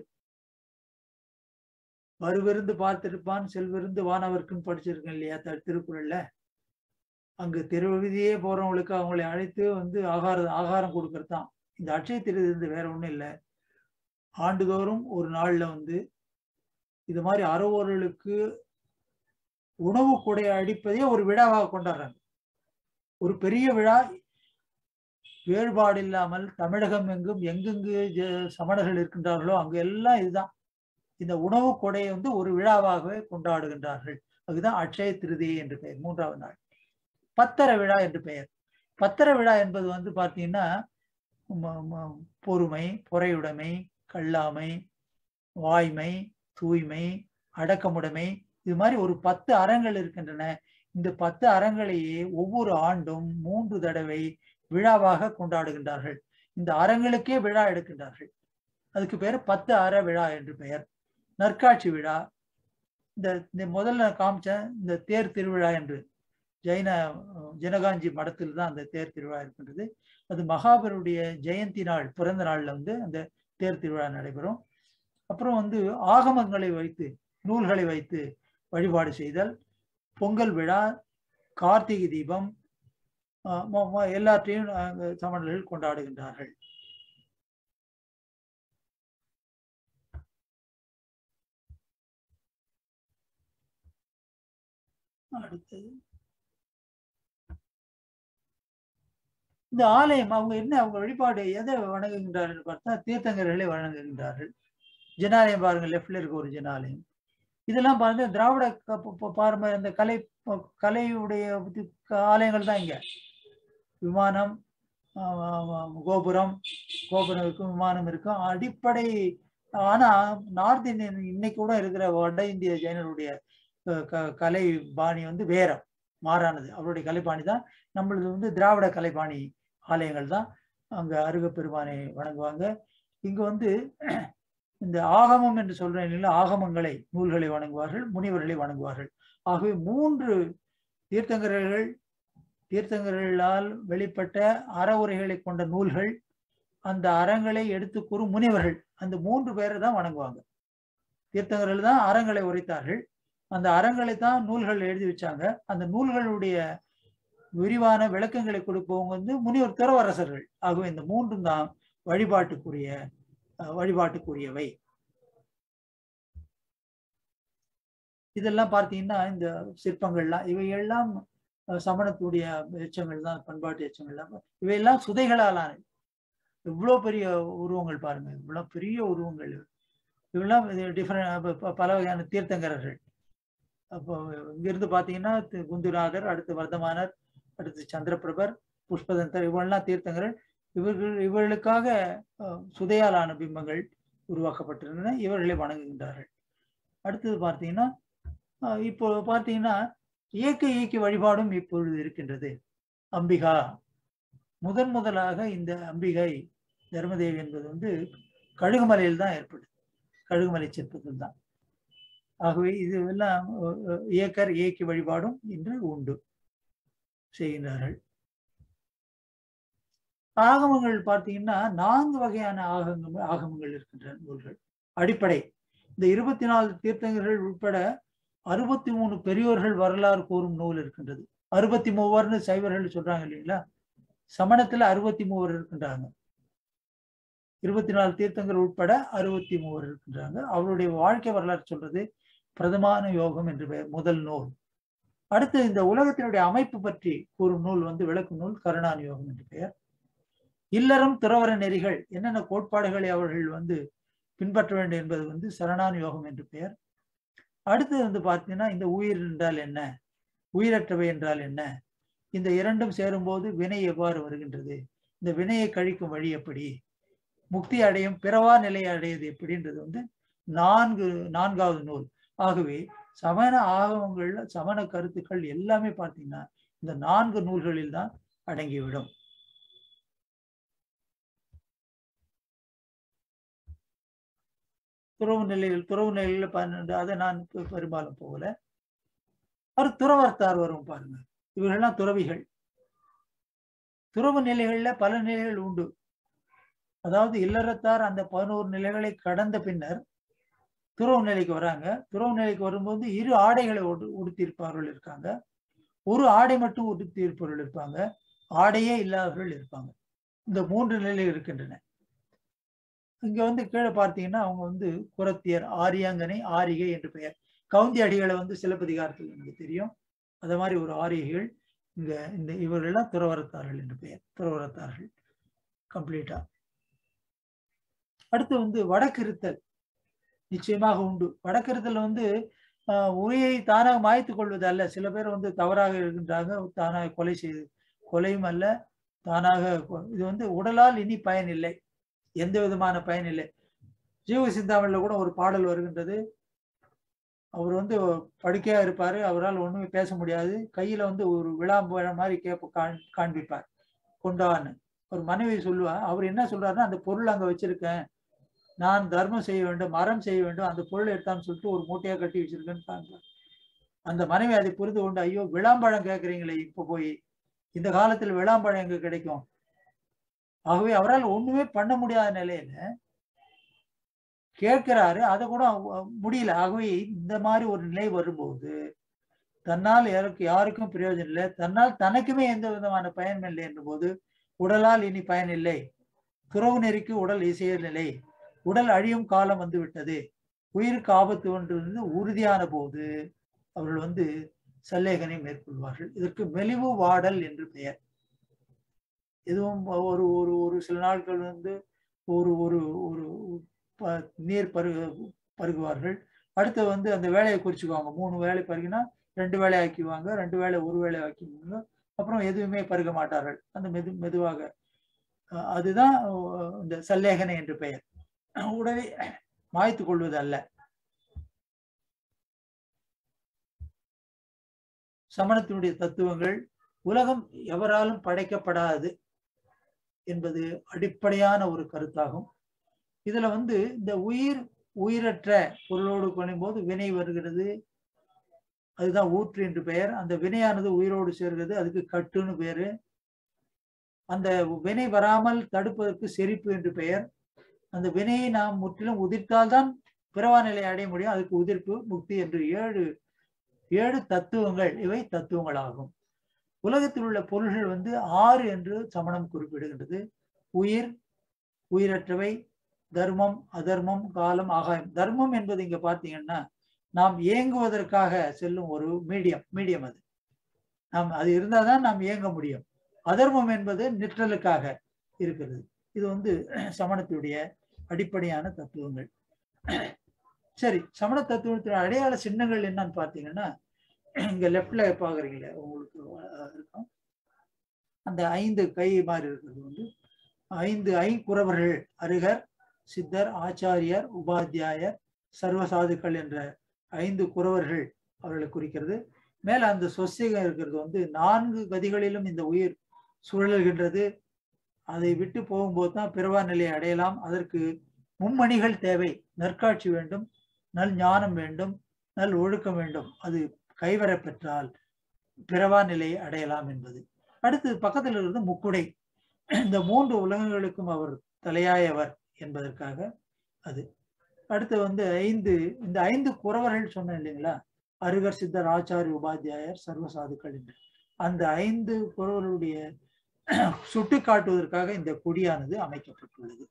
Speaker 2: வருவிருந்து பார்த்திருப்பான் செல்விருந்து வானவர்க்குன்னு படிச்சிருக்கேன் இல்லையா திருக்குறள்ல அங்கு திருவிதியே போறவங்களுக்கு அவங்களை அழைத்து வந்து ஆகாரம் ஆகாரம் கொடுக்கறது தான் இந்த அட்சய திருதி இருந்து வேற ஒண்ணும் இல்லை ஆண்டுதோறும் ஒரு நாள்ல வந்து இது மாதிரி அறவோர்களுக்கு உணவு கொடை அடிப்பதே ஒரு விழாவாக கொண்டாடுறாங்க ஒரு பெரிய விழா வேறுபாடு இல்லாமல் தமிழகம் எங்கும் எங்கெங்கு சமணர்கள் இருக்கின்றார்களோ அங்கு எல்லாம் இதுதான் இந்த உணவு கொடையை வந்து ஒரு விழாவாகவே கொண்டாடுகின்றார்கள் அதுதான் அட்சய திருதி என்று பெயர் மூன்றாவது நாள் பத்தர விழா என்று பெயர் பத்தர விழா என்பது வந்து பார்த்தீங்கன்னா பொறுமை பொறையுடைமை கல்லாமை வாய்மை தூய்மை அடக்கமுடைமை இது மாதிரி ஒரு பத்து அறங்கள் இருக்கின்றன இந்த பத்து அறங்களையே ஒவ்வொரு ஆண்டும் மூன்று தடவை விழாவாக கொண்டாடுகின்றார்கள் இந்த அறங்களுக்கே விழா எடுக்கின்றார்கள் அதுக்கு பேர் பத்து அற விழா என்று பெயர் நற்காட்சி விழா இந்த இந்த முதல்ல காமிச்ச இந்த தேர் திருவிழா என்று ஜெயின ஜனகாஞ்சி மடத்தில் தான் அந்த தேர் திருவிழா இருக்கின்றது அது மகாபருடைய ஜெயந்தி நாள் பிறந்த நாள்ல வந்து அந்த தேர் திருவிழா நடைபெறும் அப்புறம் வந்து ஆகமங்களை வைத்து நூல்களை வைத்து வழிபாடு செய்தல் பொங்கல் விழா கார்த்திகை தீபம் எல்லாற்றையும் சமணர்கள் கொண்டாடுகின்றார்கள் அடுத்தது இந்த ஆலயம் அவங்க என்ன அவங்க வழிபாடு எதை வணங்குகின்றார்கள் பார்த்தா தீர்த்தங்கர்களை வணங்குகின்றார்கள் ஜனாலயம் பாருங்க லெஃப்ட்ல இருக்க ஒரு ஜனாலயம் இதெல்லாம் பாருங்க திராவிட பாரம்பரிய அந்த கலை கலையுடைய ஆலயங்கள் தான் இங்க விமானம் கோபுரம் கோபுரம் இருக்கும் விமானம் இருக்கும் அடிப்படை ஆனா நார்த் இந்தியன் இன்னைக்கு கூட இருக்கிற வட இந்திய ஜெயினருடைய கலை பாணி வந்து வேற மாறானது அவருடைய கலைப்பாணி தான் நம்மளது வந்து திராவிட கலைப்பாணி ஆலயங்கள் தான் அங்க அருக பெருமானை வணங்குவாங்க இங்க வந்து இந்த ஆகமம் என்று சொல்றேன் இல்லைங்களா ஆகமங்களை நூல்களை வணங்குவார்கள் முனிவர்களை வணங்குவார்கள் ஆகவே மூன்று தீர்த்தங்கரர்கள் தீர்த்தங்கர்களால் வெளிப்பட்ட அறவுரைகளை கொண்ட நூல்கள் அந்த அறங்களை எடுத்து கூறும் முனிவர்கள் அந்த மூன்று பேரை தான் வணங்குவாங்க தீர்த்தங்கர்கள் தான் அறங்களை உரைத்தார்கள் அந்த அறங்களை தான் நூல்கள் எழுதி வச்சாங்க அந்த நூல்களுடைய விரிவான விளக்கங்களை கொடுப்பவங்க வந்து முனிவர் துறவரசர்கள் ஆகவே இந்த மூன்றும் தான் வழிபாட்டுக்குரிய அஹ், வழிபாட்டுக்குரியவை இதெல்லாம் பார்த்தீங்கன்னா இந்த சிற்பங்கள்லாம் இவையெல்லாம் அஹ், சமணத்துடைய எச்சங்கள் தான் பண்பாட்டு எச்சங்கள் தான் இவையெல்லாம் சுதைகளால் ஆனது இவ்வளோ பெரிய உருவங்கள் பாருங்க இவ்வளோ பெரிய உருவங்கள் இவெல்லாம் டிஃப்ரெண்ட் பல வகையான தீர்த்தங்கரர்கள் அப்போ இங்கிருந்து பார்த்தீங்கன்னா தி- குந்துநாதர் அடுத்து வர்த்தமானர் அடுத்து சந்திரபிரபர் புஷ்பதந்தர் இவெல்லாம் தீர்த்தங்கரர் இவர்கள் இவர்களுக்காக அஹ், சுதையாலான பிம்பங்கள் உருவாக்கப்பட்டிருந்தன இவர்களை வணங்குகின்றார்கள் அடுத்தது பார்த்தீங்கன்னா அஹ், இப்போ பார்த்தீங்கன்னா இயக்க இயக்கி வழிபாடும் இப்பொழுது இருக்கின்றது அம்பிகா முதன் முதலாக இந்த அம்பிகை தர்மதேவி என்பது வந்து கழுகுமலையில் தான் ஏற்படுது கழுகுமலை சிற்பத்தில் தான் ஆகவே இது எல்லாம் அஹ், அஹ், இயக்கர் இயக்கி வழிபாடும் இன்று உண்டு செய்கின்றார்கள் ஆகமங்கள் பார்த்தீங்கன்னா நான்கு வகையான ஆகங்கள் ஆகமங்கள் இருக்கின்றன நூல்கள் அடிப்படை இந்த இருபத்தி நாலு தீர்த்தங்கர்கள் உட்பட அறுபத்தி மூணு பெரியோர்கள் வரலாறு கூறும் நூல் இருக்கின்றது அறுபத்தி மூவர்னு சைவர்கள் சொல்றாங்க இல்லைங்களா சமணத்துல அறுபத்தி மூவர் இருக்கின்றாங்க இருபத்தி நாலு தீர்த்தங்கள் உட்பட அறுபத்தி மூவர் இருக்கின்றாங்க அவருடைய வாழ்க்கை வரலாறு சொல்றது பிரதமான யோகம் என்று பெயர் முதல் நூல் அடுத்து இந்த உலகத்தினுடைய அமைப்பு பற்றி கூறும் நூல் வந்து விளக்கும் நூல் கருணான் யோகம் என்று பெயர் இல்லறம் துறவர நெறிகள் என்னென்ன கோட்பாடுகளை அவர்கள் வந்து பின்பற்ற வேண்டும் என்பது வந்து சரணான் யோகம் என்று பெயர் அடுத்து வந்து பார்த்தீங்கன்னா இந்த உயிர் என்றால் என்ன உயிரற்றவை என்றால் என்ன இந்த இரண்டும் சேரும்போது வினை எவ்வாறு வருகின்றது இந்த வினையை கழிக்கும் வழி எப்படி முக்தி அடையும் பிறவா நிலையை அடையுது எப்படின்றது வந்து நான்கு நான்காவது நூல் ஆகவே சமண ஆகமங்கள்ல சமண கருத்துக்கள் எல்லாமே பார்த்தீங்கன்னா இந்த நான்கு நூல்களில் தான் அடங்கிவிடும் துறவு நிலையில் துறவு நிலையில பன்னெண்டு அதை நான் பெ- பெரும்பாலும் போகல அவர் துறவர்த்தார் வரும் பாருங்க இவர்கள்லாம் துறவிகள் துறவு நிலைகள்ல பல நிலைகள் உண்டு அதாவது இல்லறத்தார் அந்த பதினோரு நிலைகளை கடந்த பின்னர் துறவு நிலைக்கு வராங்க துறவு நிலைக்கு வரும்போது இரு ஆடைகளை உடு- உடுத்தியிருப்பவர்கள் இருக்காங்க ஒரு ஆடை மட்டும் உடுத்தியிருப்பவர்கள் இருப்பாங்க ஆடையே இல்லாதவர்கள் இருப்பாங்க இந்த மூன்று நிலை இருக்கின்றன இங்க வந்து கீழே பார்த்தீங்கன்னா அவங்க வந்து குரத்தியர் ஆரியாங்கனை ஆரிகை என்று பெயர் கவுந்தி அடிகளை வந்து சிலப்பதிகாரத்தில் நமக்கு தெரியும் அது மாதிரி ஒரு ஆரிகைகள் இங்க இந்த இவர்கள்லாம் துறவரத்தார்கள் என்று பெயர் துறவரத்தார்கள் கம்ப்ளீட்டா அடுத்து வந்து வடக்கிருத்தல் நிச்சயமாக உண்டு வடக்கிருத்தல் வந்து ஆஹ், உரையை தானாக மாய்த்து கொள்வது அல்ல சில பேர் வந்து தவறாக இருக்கின்றாங்க தானாக கொலை செய்து கொலையும் அல்ல தானாக கொ- இது வந்து உடலால் இனி பயன் இல்லை எந்த விதமான பயன் இல்லை ஜீவ சிந்தாமணில கூட ஒரு பாடல் வருகின்றது அவர் வந்து படுக்கையா இருப்பாரு அவரால் ஒண்ணுமே பேச முடியாது கையில வந்து ஒரு விளாம்பழம் மாதிரி கேப்ப காண் காண்பிப்பார் கொண்டான்னு ஒரு மனைவி சொல்லுவா அவர் என்ன சொல்றாருன்னா அந்த பொருள் அங்க வச்சிருக்கேன் நான் தர்மம் செய்ய வேண்டும் மரம் செய்ய வேண்டும் அந்த பொருள் எடுத்தான்னு சொல்லிட்டு ஒரு மூட்டையா கட்டி வச்சிருக்கேன்னு காண்பார் அந்த மனைவி அதை புரிந்து கொண்டு ஐயோ விளாம்பழம் கேட்குறீங்களே இப்ப போய் இந்த காலத்துல விளாம்பழம் எங்க கிடைக்கும் ஆகவே அவரால் ஒண்ணுமே பண்ண முடியாத நிலையில கேட்கிறாரு அதை கூட அவ- முடியல ஆகவே இந்த மாதிரி ஒரு நிலை வரும்போது தன்னால் யாருக்கு யாருக்கும் பிரயோஜனம் இல்லை தன்னால் தனக்குமே எந்த விதமான பயனும் இல்லை என்ற போது உடலால் இனி பயன் இல்லை துறவு நெறிக்கு உடல் இசைய நிலை உடல் அழியும் காலம் வந்து விட்டது உயிருக்கு ஆபத்து ஒன்று இருந்து உறுதியான போது அவர்கள் வந்து சல்லேகனை மேற்கொள்வார்கள் இதற்கு மெலிவு வாடல் என்று பெயர் எதுவும் ஒரு ஒரு ஒரு சில நாட்கள் வந்து ஒரு ஒரு ஒரு ப- நீர் பருகு பருகுவார்கள் அடுத்து வந்து அந்த வேலையை குறிச்சுக்குவாங்க மூணு வேலை பருகினா ரெண்டு வேலை ஆக்கிக்குவாங்க ரெண்டு வேலை ஒரு வேலை ஆக்கிக்குவாங்க அப்புறம் எதுவுமே பருக மாட்டார்கள் அந்த மெது மெதுவாக அஹ் அதுதான் அஹ் இந்த சல்லேகனை என்று பெயர் உடனே மாய்த்து கொள்வது அல்ல சமணத்தினுடைய தத்துவங்கள் உலகம் எவராலும் படைக்கப்படாது என்பது அடிப்படையான ஒரு கருத்தாகும் இதுல வந்து இந்த உயிர் உயிரற்ற பொருளோடு கொள்ளும்போது வினை வருகிறது அதுதான் ஊற்று என்று பெயர் அந்த வினையானது உயிரோடு சேர்கிறது அதுக்கு கட்டுன்னு பேரு அந்த வினை வராமல் தடுப்பதற்கு செரிப்பு என்று பெயர் அந்த வினையை நாம் முற்றிலும் உதிர்த்தால்தான் பிறவா நிலை அடைய முடியும் அதுக்கு உதிர்ப்பு முக்தி என்று ஏழு ஏழு தத்துவங்கள் இவை தத்துவங்களாகும் உலகத்தில் உள்ள பொருள்கள் வந்து ஆறு என்று சமணம் குறிப்பிடுகின்றது உயிர் உயிரற்றவை தர்மம் அதர்மம் காலம் ஆகாயம் தர்மம் என்பது இங்க பார்த்தீங்கன்னா நாம் இயங்குவதற்காக செல்லும் ஒரு மீடியம் மீடியம் அது நாம் அது இருந்தால் தான் நாம் இயங்க முடியும் அதர்மம் என்பது நிற்றலுக்காக இருக்கிறது இது வந்து சமணத்துடைய அடிப்படையான தத்துவங்கள் சரி சமண தத்துவத்தின் அடையாள சின்னங்கள் என்னன்னு பார்த்தீங்கன்னா இங்க லெஃப்ட்ல பாக்குறீங்களே உங்களுக்கு இருக்கும் அந்த ஐந்து கை மாதிரி இருக்கிறது வந்து ஐந்து ஐங்குறவர்கள் அருகர் சித்தர் ஆச்சாரியர் உபாத்தியாயர் சர்வசாதுக்கள் என்ற ஐந்து குறவர்கள் அவர்களை குறிக்கிறது மேல அந்த சொசைகம் இருக்கிறது வந்து நான்கு கதிகளிலும் இந்த உயிர் சுழல்கின்றது அதை விட்டு போகும்போது தான் பிறவா நிலையை அடையலாம் அதற்கு மும்மணிகள் தேவை நற்காட்சி வேண்டும் நல் ஞானம் வேண்டும் நல் ஒழுக்கம் வேண்டும் அது கைவர பெற்றால் பிறவா நிலையை அடையலாம் என்பது அடுத்து பக்கத்தில் இருந்து முக்குடை இந்த மூன்று உலகங்களுக்கும் அவர் தலையாயவர் என்பதற்காக அது அடுத்து வந்து ஐந்து இந்த ஐந்து குறவர்கள் சொன்னேன் இல்லைங்களா அருகர் சித்தர் ஆச்சாரிய உபாத்தியாயர் சர்வசாதுக்கள் என்று அந்த ஐந்து குறவர்களுடைய சுட்டு காட்டுவதற்காக இந்த கொடியானது அமைக்கப்பட்டுள்ளது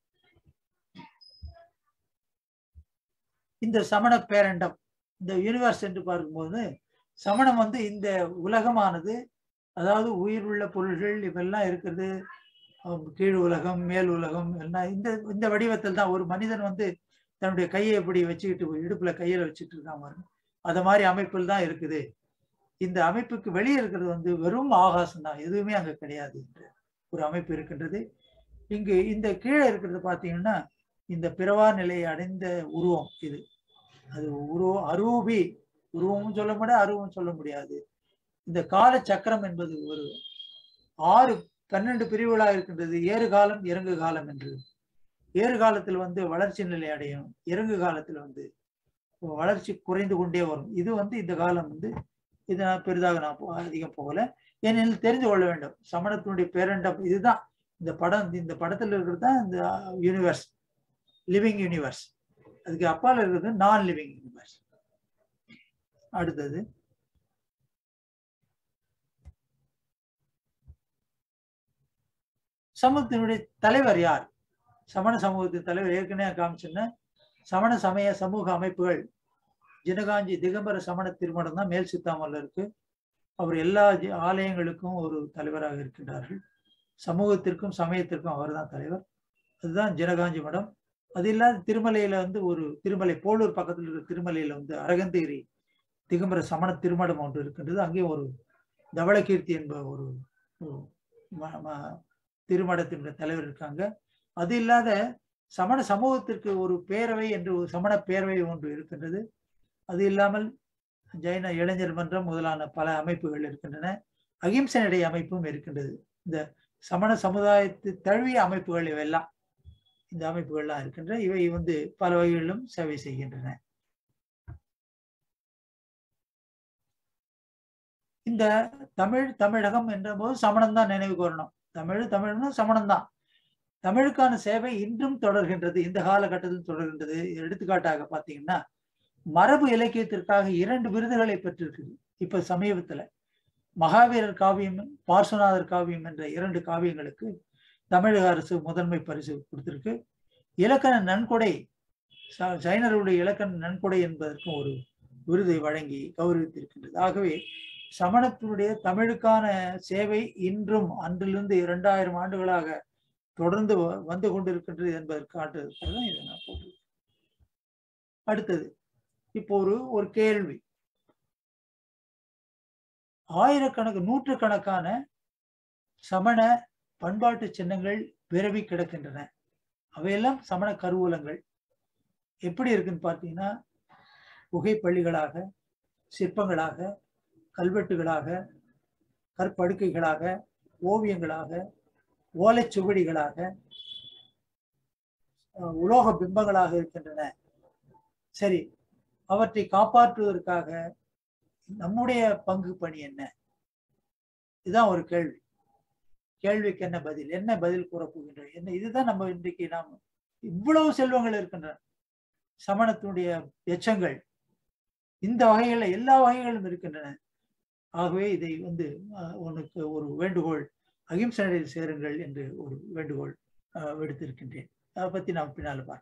Speaker 2: இந்த சமண பேரண்டம் இந்த யூனிவர்ஸ் என்று பார்க்கும்போது சமணம் வந்து இந்த உலகமானது அதாவது உயிர் உள்ள பொருள்கள் இவெல்லாம் இருக்கிறது கீழ் உலகம் மேல் உலகம் எல்லாம் இந்த இந்த வடிவத்தில் தான் ஒரு மனிதன் வந்து தன்னுடைய கையை எப்படி வச்சுக்கிட்டு இடுப்புல கையில வச்சுட்டு இருக்கான் பாருங்க அது மாதிரி அமைப்பில் தான் இருக்குது இந்த அமைப்புக்கு வெளியே இருக்கிறது வந்து வெறும் ஆகாசம் தான் எதுவுமே அங்க கிடையாது என்று ஒரு அமைப்பு இருக்கின்றது இங்கு இந்த கீழே இருக்கிறது பார்த்தீங்கன்னா இந்த பிறவா நிலையை அடைந்த உருவம் இது அது உருவம் அரூபி உருவமும் சொல்ல முடியாது அருவம் சொல்ல முடியாது இந்த கால சக்கரம் என்பது ஒரு ஆறு பன்னெண்டு பிரிவுகளாக இருக்கின்றது ஏறு காலம் இறங்கு காலம் என்று ஏறு காலத்தில் வந்து வளர்ச்சி நிலை அடையும் இறங்கு காலத்தில் வந்து வளர்ச்சி குறைந்து கொண்டே வரும் இது வந்து இந்த காலம் வந்து இது நான் பெரிதாக நான் அதிகம் போகல ஏனெனில் தெரிந்து கொள்ள வேண்டும் சமணத்தினுடைய பேரண்டம் இதுதான் இந்த படம் இந்த படத்தில் இருக்கிறது தான் இந்த யூனிவர்ஸ் லிவிங் யூனிவர்ஸ் அதுக்கு அப்பால் இருக்கிறது நான் லிவிங் யூனிவர்ஸ் அடுத்தது சமூகத்தினுடைய தலைவர் யார் சமண சமூகத்தின் தலைவர் ஏற்கனவே காமிச்சுன்னா சமண சமய சமூக அமைப்புகள் ஜினகாஞ்சி திகம்பர சமண திருமணம் தான் மேல் சித்தாமல்ல இருக்கு அவர் எல்லா ஆலயங்களுக்கும் ஒரு தலைவராக இருக்கின்றார்கள் சமூகத்திற்கும் சமயத்திற்கும் அவர் தான் தலைவர் அதுதான் ஜினகாஞ்சி மடம் அது இல்லாத திருமலையில வந்து ஒரு திருமலை போலூர் பக்கத்தில் இருக்கிற திருமலையில வந்து அரகந்தகிரி திகம்பர சமண திருமணம் ஒன்று இருக்கின்றது அங்கேயும் ஒரு தவளகீர்த்தி என்ப ஒரு திருமணத்தினுடைய தலைவர் இருக்காங்க அது இல்லாத சமண சமூகத்திற்கு ஒரு பேரவை என்று ஒரு சமண பேரவை ஒன்று இருக்கின்றது அது இல்லாமல் ஜெயின இளைஞர் மன்றம் முதலான பல அமைப்புகள் இருக்கின்றன அகிம்சனுடைய அமைப்பும் இருக்கின்றது இந்த சமண சமுதாயத்து தழுவிய அமைப்புகள் இவையெல்லாம் இந்த அமைப்புகள்லாம் இருக்கின்றன இவை வந்து பல வகைகளிலும் சேவை செய்கின்றன இந்த தமிழ் தமிழகம் என்ற போது சமணம் தான் நினைவுக்கு வரணும் தமிழ் தமிழ்னா சமணம் தான் தமிழுக்கான சேவை இன்றும் தொடர்கின்றது இந்த காலகட்டத்தில் தொடர்கின்றது எடுத்துக்காட்டாக பார்த்தீங்கன்னா மரபு இலக்கியத்திற்காக இரண்டு விருதுகளை பெற்றிருக்குது இப்ப சமீபத்துல மகாவீரர் காவியம் பார்சுநாதர் காவியம் என்ற இரண்டு காவியங்களுக்கு தமிழக அரசு முதன்மை பரிசு கொடுத்திருக்கு இலக்கண நன்கொடை ஜைனருடைய இலக்கண நன்கொடை என்பதற்கும் ஒரு விருதை வழங்கி கௌரவித்திருக்கின்றது ஆகவே சமணத்தினுடைய தமிழுக்கான சேவை இன்றும் அன்றிலிருந்து இரண்டாயிரம் ஆண்டுகளாக தொடர்ந்து வந்து கொண்டிருக்கின்றது என்பதற்காக இதை நான் போட்டு அடுத்தது இப்போ ஒரு ஒரு கேள்வி ஆயிரக்கணக்கு நூற்றுக்கணக்கான சமண பண்பாட்டு சின்னங்கள் விரவி கிடக்கின்றன அவையெல்லாம் சமண கருவூலங்கள் எப்படி இருக்குன்னு பார்த்தீங்கன்னா புகைப்பள்ளிகளாக சிற்பங்களாக கல்வெட்டுகளாக கற்படுக்கைகளாக ஓவியங்களாக ஓலைச்சுவடிகளாக உலோக பிம்பங்களாக இருக்கின்றன சரி அவற்றை காப்பாற்றுவதற்காக நம்முடைய பங்கு பணி என்ன இதுதான் ஒரு கேள்வி கேள்விக்கு என்ன பதில் என்ன பதில் கூறப்போகின்றோம் என்ன இதுதான் நம்ம இன்றைக்கு நாம் இவ்வளவு செல்வங்கள் இருக்கின்றன சமணத்தினுடைய எச்சங்கள் இந்த வகைகள்ல எல்லா வகைகளும் இருக்கின்றன ஆகவே இதை வந்து அஹ், உனக்கு ஒரு வேண்டுகோள் அகிம்சனையில் சேருங்கள் என்று ஒரு வேண்டுகோள் அஹ், விடுத்திருக்கின்றேன் அதை பத்தி நாம் பின்னால பார்க்கலாம்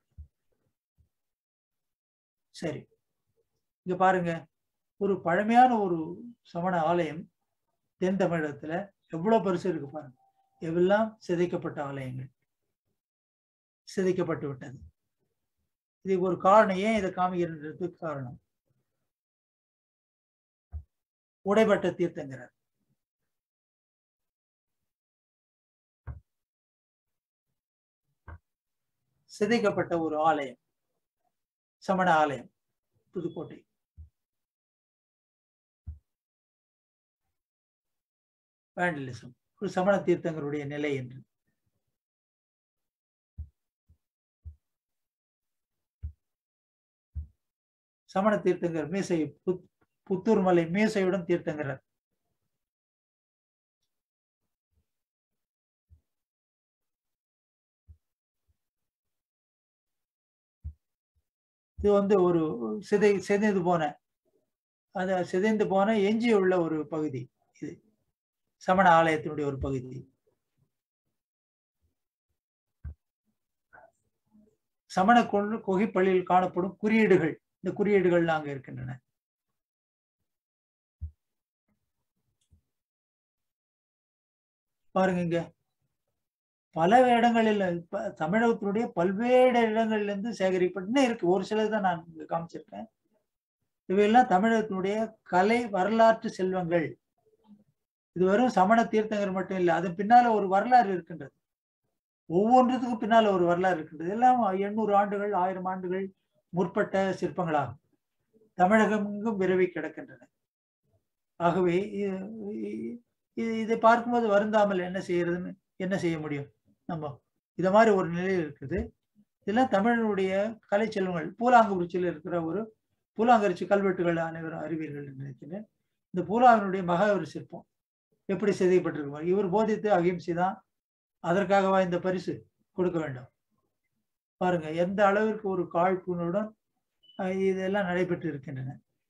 Speaker 2: சரி இங்க பாருங்க ஒரு பழமையான ஒரு சமண ஆலயம் தென் தமிழகத்துல எவ்வளவு பெருசு இருக்கு பாருங்க எவ்வெல்லாம் சிதைக்கப்பட்ட ஆலயங்கள் சிதைக்கப்பட்டு விட்டது இதுக்கு ஒரு காரணம் ஏன் இதை காமிக்கிறதுக்கு காரணம் உடைபட்ட தீர்த்தங்கிறார் சிதைக்கப்பட்ட ஒரு ஆலயம் சமண ஆலயம் புதுக்கோட்டை வேண்டலிசம் ஒரு சமண தீர்த்தங்களுடைய நிலை என்று சமண தீர்த்தங்கர் மீசை புத்- புத்தூர் மலை மீசையுடன் தீர்த்தங்கரர் இது வந்து ஒரு சிதை சிதைந்து போன அது சிதைந்து போன எஞ்சி உள்ள ஒரு பகுதி இது சமண ஆலயத்தினுடைய ஒரு பகுதி சமண கொண்டு குகைப்பள்ளியில் காணப்படும் குறியீடுகள் இந்த குறியீடுகள் அங்க இருக்கின்றன பாருங்க இங்க பல இடங்களில் ப- தமிழகத்தினுடைய பல்வேறு இடங்கள்ல இருந்து சேகரிக்கப்பட்டு இருக்கு ஒரு சிலது தான் நான் இங்க காமிச்சிருக்கேன் இவையெல்லாம் தமிழகத்தினுடைய கலை வரலாற்று செல்வங்கள் இது வெறும் சமண தீர்த்தங்கர் மட்டும் இல்லை அதன் பின்னால ஒரு வரலாறு இருக்கின்றது ஒவ்வொன்றுத்துக்கும் பின்னால ஒரு வரலாறு இருக்கின்றது எல்லாம் எண்ணூறு ஆண்டுகள் ஆயிரம் ஆண்டுகள் முற்பட்ட சிற்பங்களாகும் தமிழகம் எங்கும் விரவி கிடக்கின்றன ஆகவே இ- இ- இ- இதை பார்க்கும்போது வருந்தாமல் என்ன செய்யறதுன்னு என்ன செய்ய முடியும் நம்ம இத மாதிரி ஒரு நிலையில் இருக்குது இதெல்லாம் தமிழனுடைய கலை செல்வங்கள் பூலாங்குறிச்சியில் இருக்கிற ஒரு பூலாங்கரிச்சி கல்வெட்டுகள் அனைவரும் அறிவீர்கள் என்று நினைக்கிறேன் இந்த பூலாவினுடைய மகாவீர சிற்பம் எப்படி செய்யப்பட்டிருக்கு இவர் போதித்து அகிம்சை தான் அதற்காகவா இந்த பரிசு கொடுக்க வேண்டும் பாருங்க எந்த அளவிற்கு ஒரு காழ்ப்புணர்வுடன் அஹ், இதெல்லாம் நடைபெற்று இருக்கின்றன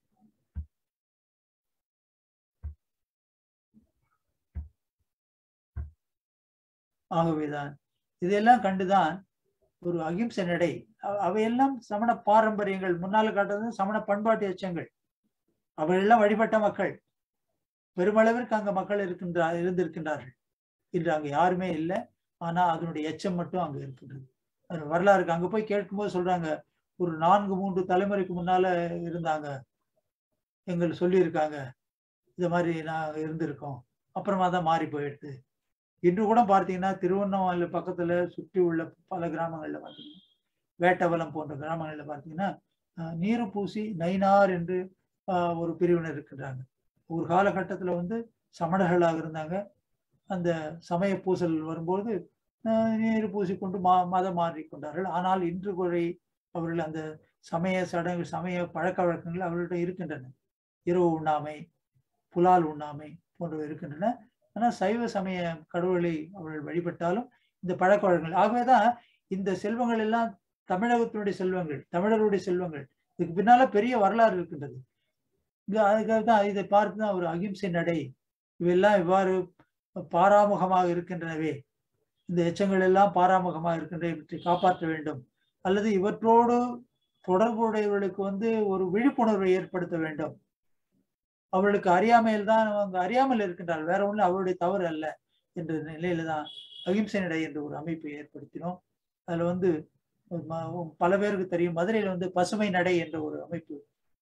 Speaker 2: ஆகவேதான் இதெல்லாம் கண்டுதான் ஒரு அகிம்சை நடை அ- அவையெல்லாம் சமண பாரம்பரியங்கள் முன்னால காட்டுறது சமண பண்பாட்டு எச்சங்கள் அவையெல்லாம் வழிபட்ட மக்கள் பெருமளவிற்கு அங்க மக்கள் இருக்கின்றா இருந்திருக்கின்றார்கள் இன்று அங்க யாருமே இல்லை ஆனா அதனுடைய எச்சம் மட்டும் அங்க இருக்கின்றது அது வரலாறுக்கு அங்க போய் கேட்கும்போது சொல்றாங்க ஒரு நான்கு மூன்று தலைமுறைக்கு முன்னால இருந்தாங்க எங்கள் சொல்லியிருக்காங்க இது மாதிரி நான் இருந்திருக்கோம் அப்புறமா தான் மாறி போயிடுது இன்று கூட பார்த்தீங்கன்னா திருவண்ணாமலை பக்கத்துல சுற்றி உள்ள பல கிராமங்கள்ல பார்த்தீங்கன்னா வேட்டவலம் போன்ற கிராமங்கள்ல பார்த்தீங்கன்னா அஹ், நீரு பூசி நைனார் என்று ஆஹ், ஒரு பிரிவினர் இருக்கின்றாங்க ஒரு காலகட்டத்துல வந்து சமணர்களாக இருந்தாங்க அந்த சமய பூசல் வரும்போது ஆஹ், நீர் பூசிக்கொண்டு மா மதம் மாறிக்கொண்டார்கள் ஆனால் இன்று குறை அவர்கள் அந்த சமய சடங்கு சமய பழக்க வழக்கங்கள் அவர்களிடம் இருக்கின்றன இரவு உண்ணாமை புலால் உண்ணாமை போன்றவை இருக்கின்றன ஆனால் சைவ சமய கடவுளை அவர்கள் வழிபட்டாலும் இந்த பழக்க வழக்கங்கள் ஆகவேதான் இந்த செல்வங்கள் எல்லாம் தமிழகத்தினுடைய செல்வங்கள் தமிழர்களுடைய செல்வங்கள் இதுக்கு பின்னால பெரிய வரலாறு இருக்கின்றது இங்க அதுக்காக தான் இதை பார்த்து தான் ஒரு அகிம்சை நடை இவையெல்லாம் இவ்வாறு பாராமுகமாக இருக்கின்றனவே இந்த எச்சங்கள் எல்லாம் பாராமுகமாக இருக்கின்ற இவற்றை காப்பாற்ற வேண்டும் அல்லது இவற்றோடு தொடர்புடையவர்களுக்கு வந்து ஒரு விழிப்புணர்வை ஏற்படுத்த வேண்டும் அவர்களுக்கு அறியாமையில் தான் அவங்க அறியாமல் இருக்கின்றார் வேற ஒன்றும் அவருடைய தவறு அல்ல என்ற நிலையில தான் அகிம்சை நடை என்ற ஒரு அமைப்பை ஏற்படுத்தினோம் அதுல வந்து ம- பல பேருக்கு தெரியும் மதுரையில வந்து பசுமை நடை என்ற ஒரு அமைப்பு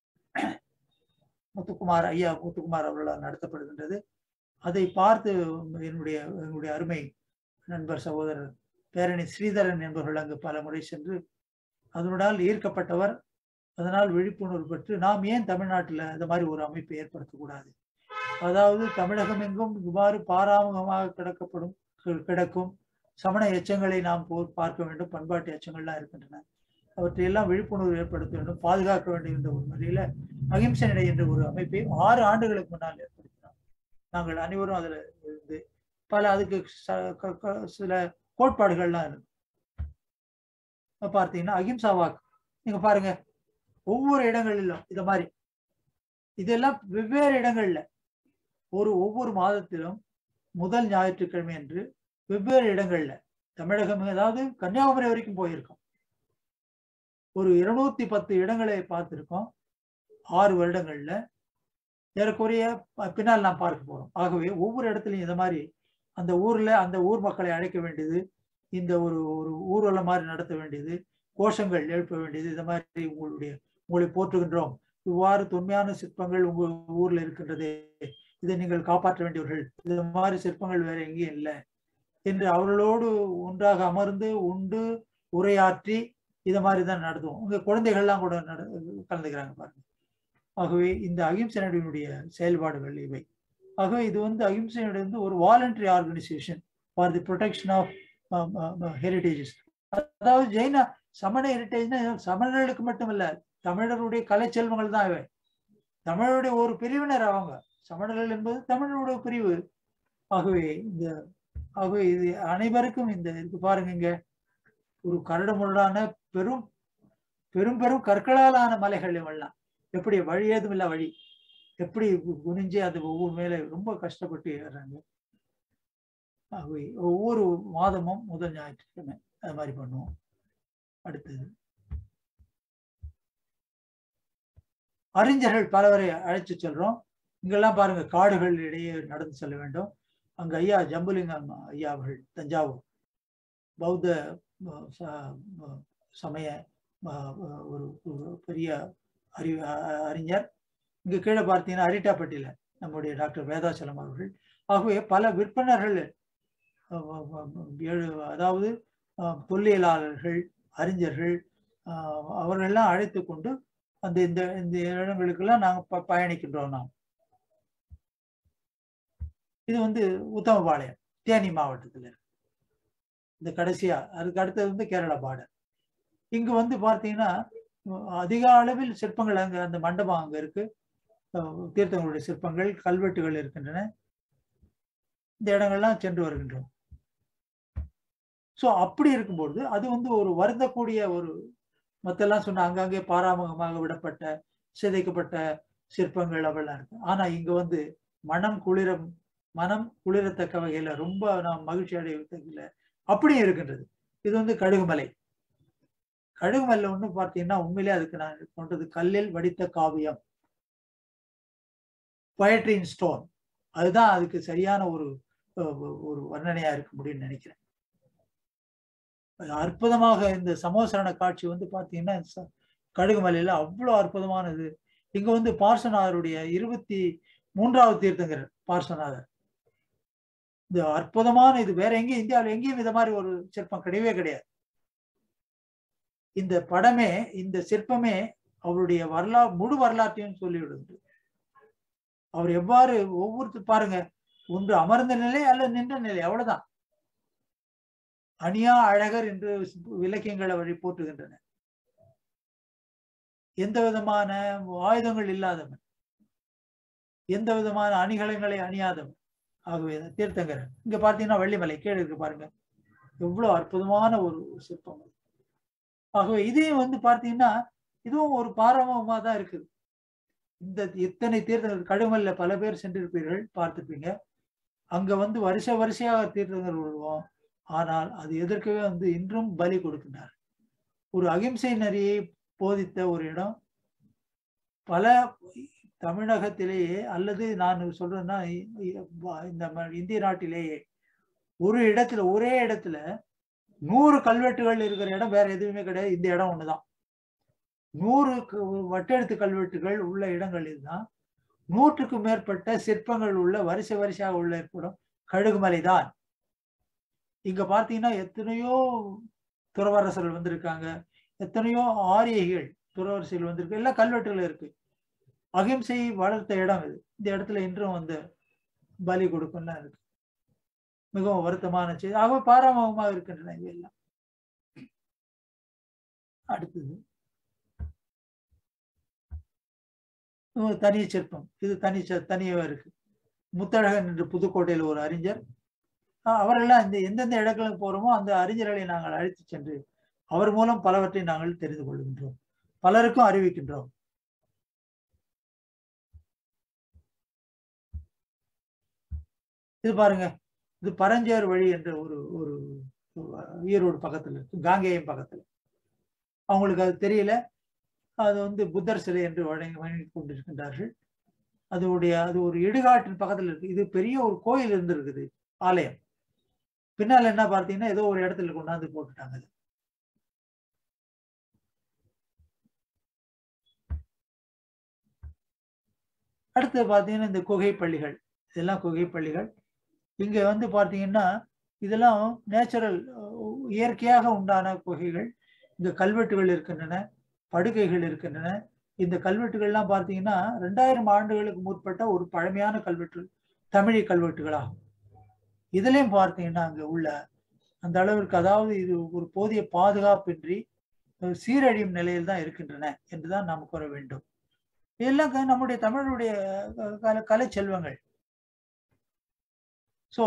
Speaker 2: முத்துக்குமார் ஐயா முத்துக்குமார் அவர்களால் நடத்தப்படுகின்றது அதை பார்த்து என்னுடைய என்னுடைய அருமை நண்பர் சகோதரர் பேரணி ஸ்ரீதரன் என்பவர்கள் அங்கு பல முறை சென்று அதனுடால் ஈர்க்கப்பட்டவர் அதனால் விழிப்புணர்வு பெற்று நாம் ஏன் தமிழ்நாட்டில் இந்த மாதிரி ஒரு அமைப்பை ஏற்படுத்தக்கூடாது அதாவது தமிழகம் எங்கும் இவ்வாறு பாராமுகமாக கிடக்கப்படும் கி- கிடக்கும் சமண எச்சங்களை நாம் போ- பார்க்க வேண்டும் பண்பாட்டு எச்சங்கள்லாம் இருக்கின்றன அவற்றையெல்லாம் விழிப்புணர்வு ஏற்படுத்த வேண்டும் பாதுகாக்க வேண்டும் என்ற ஒரு முறையில அகிம்சை நடை என்ற ஒரு அமைப்பை ஆறு ஆண்டுகளுக்கு முன்னால் ஏற்படுத்தினோம் நாங்கள் அனைவரும் அதுல இருந்து பல அதுக்கு ச- க- க- சில கோட்பாடுகள்லாம் இருக்கு இப்ப பார்த்தீங்கன்னா அகிம்சா வாக்கு நீங்க பாருங்க ஒவ்வொரு இடங்களிலும் இத மாதிரி இதெல்லாம் வெவ்வேறு இடங்கள்ல ஒரு ஒவ்வொரு மாதத்திலும் முதல் ஞாயிற்றுக்கிழமை என்று வெவ்வேறு இடங்கள்ல தமிழகம் அதாவது கன்னியாகுமரி வரைக்கும் போயிருக்கோம் ஒரு இருநூத்தி பத்து இடங்களை பார்த்திருக்கோம் ஆறு வருடங்கள்ல ஏறக்குறைய ப- பின்னால் நாம் பார்க்க போறோம் ஆகவே ஒவ்வொரு இடத்துலையும் இந்த மாதிரி அந்த ஊர்ல அந்த ஊர் மக்களை அழைக்க வேண்டியது இந்த ஒரு ஒரு ஊர்வலம் மாதிரி நடத்த வேண்டியது கோஷங்கள் எழுப்ப வேண்டியது இந்த மாதிரி உங்களுடைய உங்களை போற்றுகின்றோம் இவ்வாறு தொன்மையான சிற்பங்கள் உங்க ஊர்ல இருக்கின்றது இதை நீங்கள் காப்பாற்ற வேண்டியவர்கள் இந்த மாதிரி சிற்பங்கள் வேற எங்கேயும் இல்லை என்று அவர்களோடு ஒன்றாக அமர்ந்து உண்டு உரையாற்றி இதை மாதிரி தான் நடத்துவோம் உங்க குழந்தைகள்லாம் கூட நட கலந்துக்கிறாங்க பாருங்க ஆகவே இந்த அகிம்சையினுடைய செயல்பாடுகள் இவை ஆகவே இது வந்து அகிம்சையினுடைய வந்து ஒரு voluntary organisation for the protection of heritages அதாவது ஜெயின சமண ஹெரிட்டேஜ்னா சமணர்களுக்கு மட்டும் இல்ல தமிழருடைய கலை செல்வங்கள் தான் இவை தமிழருடைய ஒரு பிரிவினர் அவங்க சமணர்கள் என்பது தமிழருடைய பிரிவு ஆகவே இந்த ஆகவே இது அனைவருக்கும் இந்த இருக்கு பாருங்க இங்க ஒரு கரடுமுரடான பெரும் பெரும் பெரும் கற்களால் ஆன மலைகள் இவெல்லாம் எப்படி வழி ஏதும் இல்ல வழி எப்படி கு- குனிஞ்சு அது ஒவ்வொரு மேல ரொம்ப கஷ்டப்பட்டு ஏறுறாங்க ஆகவே ஒவ்வொரு மாதமும் முதல் ஞாயிற்றுக்கிழமை அது மாதிரி பண்ணுவோம் அடுத்தது அறிஞர்கள் பலவரை அழைச்சு செல்றோம் இங்கெல்லாம் பாருங்க காடுகள் இடையே நடந்து செல்ல வேண்டும் அங்க ஐயா ஜம்புலிங்கம் ஐயா அவர்கள் தஞ்சாவூர் பௌத்த அஹ், ச- அஹ், சமய அஹ், ஒரு ஒரு பெரிய அறி அ- அறிஞர் இங்க கீழே பார்த்தீங்கன்னா அரிட்டாப்பட்டியில நம்முடைய டாக்டர் வேதாச்சலம் அவர்கள் ஆகவே பல விற்பனர்கள் அஹ், அஹ், அஹ், ஏழு அதாவது அஹ், தொல்லியலாளர்கள் அறிஞர்கள் அஹ், அவர்களெல்லாம் அழைத்து கொண்டு அந்த இந்த இந்த இடங்களுக்கெல்லாம் நாங்கள் ப பயணிக்கின்றோம் நாம் இது வந்து உத்தமபாளையம் தேனி மாவட்டத்தில் இருக்கு இந்த கடைசியா அதுக்கு அடுத்தது வந்து கேரளா பார்டர் இங்க வந்து பார்த்தீங்கன்னா அஹ் அதிக அளவில் சிற்பங்கள் அங்க அந்த மண்டபம் அங்க இருக்கு அஹ் தீர்த்தங்களுடைய சிற்பங்கள் கல்வெட்டுகள் இருக்கின்றன இந்த இடங்கள்லாம் சென்று வருகின்றோம் ஸோ அப்படி இருக்கும்பொழுது அது வந்து ஒரு வருந்தக்கூடிய ஒரு மத்தெல்லாம் சொன்ன அங்கங்கே பாராமுகமாக விடப்பட்ட சிதைக்கப்பட்ட சிற்பங்கள் அவெல்லாம் இருக்கு ஆனா இங்க வந்து மனம் குளிர மனம் குளிரத்தக்க வகையில ரொம்ப நாம் மகிழ்ச்சி அடையத்தக்கல அப்படியும் இருக்கின்றது இது வந்து கடுகுமலை கடுகுமலை ஒண்ணு பார்த்தீங்கன்னா உண்மையிலே அதுக்கு நான் கொண்டது கல்லில் வடித்த காவியம் பயட்ரின் ஸ்டோன் அதுதான் அதுக்கு சரியான ஒரு அஹ், ஒரு வர்ணனையா இருக்க முடியும்னு நினைக்கிறேன் அது அற்புதமாக இந்த சமோசரண காட்சி வந்து பார்த்தீங்கன்னா ச- கடுகுமலையில அவ்வளோ அற்புதமானது இங்க வந்து பார்சனாருடைய இருபத்தி மூன்றாவது தீர்த்தங்கர் பார்சநாதர் இது அற்புதமான இது வேற எங்கேயும் இந்தியாவில் எங்கேயும் இந்த மாதிரி ஒரு சிற்பம் கிடையவே கிடையாது இந்த படமே இந்த சிற்பமே அவருடைய வரலா முழு வரலாற்றையும் சொல்லிவிடுது அவர் எவ்வாறு ஒவ்வொருத்தர் பாருங்க ஒன்று அமர்ந்த நிலை அல்ல நின்ற நிலை அவ்வளவுதான் அணியா அழகர் என்று இலக்கியங்களை வழி போற்றுகின்றன எந்த விதமான ஆயுதங்கள் இல்லாதவன் எந்த விதமான அணிகலங்களை அணியாதவன் ஆகவே தீர்த்தங்கரன் இங்க பார்த்தீங்கன்னா வெள்ளிமலை கீழே இருக்கு பாருங்க எவ்வளவு அற்புதமான ஒரு சிற்பம் அது. ஆகவே இதையும் வந்து பார்த்தீங்கன்னா இதுவும் ஒரு பாரம்பரியமா தான் இருக்குது இந்த இத்தனை தீர்த்தங்கள் கடுமல்ல பல பேர் சென்றிருப்பீர்கள் பார்த்திருப்பீங்க அங்க வந்து வருஷ வருஷயாக தீர்த்தங்கள் விடுவோம் ஆனால் அது எதற்கவே வந்து இன்றும் பலி கொடுக்கின்றார் ஒரு அகிம்சை நெறியை போதித்த ஒரு இடம் பல தமிழகத்திலேயே அல்லது நான் சொல்றேன்னா இ- இ- இந்த ம- இந்திய நாட்டிலேயே ஒரு இடத்துல ஒரே இடத்துல நூறு கல்வெட்டுகள் இருக்கிற இடம் வேற எதுவுமே கிடையாது இந்த இடம் ஒண்ணுதான் நூறு க- வட்டெழுத்து கல்வெட்டுகள் உள்ள இடங்கள் இதுதான் நூற்றுக்கும் மேற்பட்ட சிற்பங்கள் உள்ள வரிசை வரிசையாக உள்ள ஏற்படும் கழுகுமலை தான் இங்க பார்த்தீங்கன்னா எத்தனையோ துறவரசர்கள் வந்திருக்காங்க எத்தனையோ ஆரியைகள் துறவரசிகள் வந்திருக்கு எல்லாம் கல்வெட்டுகள் இருக்கு அகிம்சை வளர்த்த இடம் இது இந்த இடத்துல இன்றும் வந்து பலி கொடுக்கும்லாம் இருக்கு மிகவும் வருத்தமான செய்தி ஆக பாராமுகமாக இருக்கின்றன இவையெல்லாம் அடுத்தது இது தனி சிற்பம் இது தனி ச- தனியாக இருக்கு முத்தழகன் என்று புதுக்கோட்டையில் ஒரு அறிஞர் ஆஹ் அவரெல்லாம் இந்த எந்தெந்த இடங்களுக்கு போறோமோ அந்த அறிஞர்களை நாங்கள் அழைத்து சென்று அவர் மூலம் பலவற்றை நாங்கள் தெரிந்து கொள்கின்றோம் பலருக்கும் அறிவிக்கின்றோம் இது பாருங்க இது பரஞ்சேர் வழி என்ற ஒரு ஒரு ஈரோடு பக்கத்துல இருக்கு காங்கேயம் பக்கத்துல அவங்களுக்கு அது தெரியல அது வந்து புத்தர் சிலை என்று வழங்கி வழங்கி கொண்டிருக்கின்றார்கள் அதோடைய அது ஒரு இடுகாட்டின் பக்கத்துல இருக்கு இது பெரிய ஒரு கோயில் இருந்திருக்குது ஆலயம் பின்னால என்ன பார்த்தீங்கன்னா ஏதோ ஒரு இடத்துல கொண்டாந்து போட்டுட்டாங்க அது அடுத்து பார்த்தீங்கன்னா இந்த குகை பள்ளிகள் இதெல்லாம் குகை பள்ளிகள் இங்க வந்து பார்த்தீங்கன்னா இதெல்லாம் நேச்சுரல் இயற்கையாக உண்டான குகைகள் இங்க கல்வெட்டுகள் இருக்கின்றன படுகைகள் இருக்கின்றன இந்த கல்வெட்டுகள்லாம் பார்த்தீங்கன்னா ரெண்டாயிரம் ஆண்டுகளுக்கு முற்பட்ட ஒரு பழமையான கல்வெட்டு தமிழ் கல்வெட்டுகளாகும் இதுலயும் பார்த்தீங்கன்னா அங்க உள்ள அந்த அளவிற்கு அதாவது இது ஒரு போதிய பாதுகாப்பின்றி சீரழியும் நிலையில் தான் இருக்கின்றன என்றுதான் நாம் கூற வேண்டும் இதெல்லாம் க- நம்முடைய தமிழுடைய அஹ், கலை கலை செல்வங்கள் சோ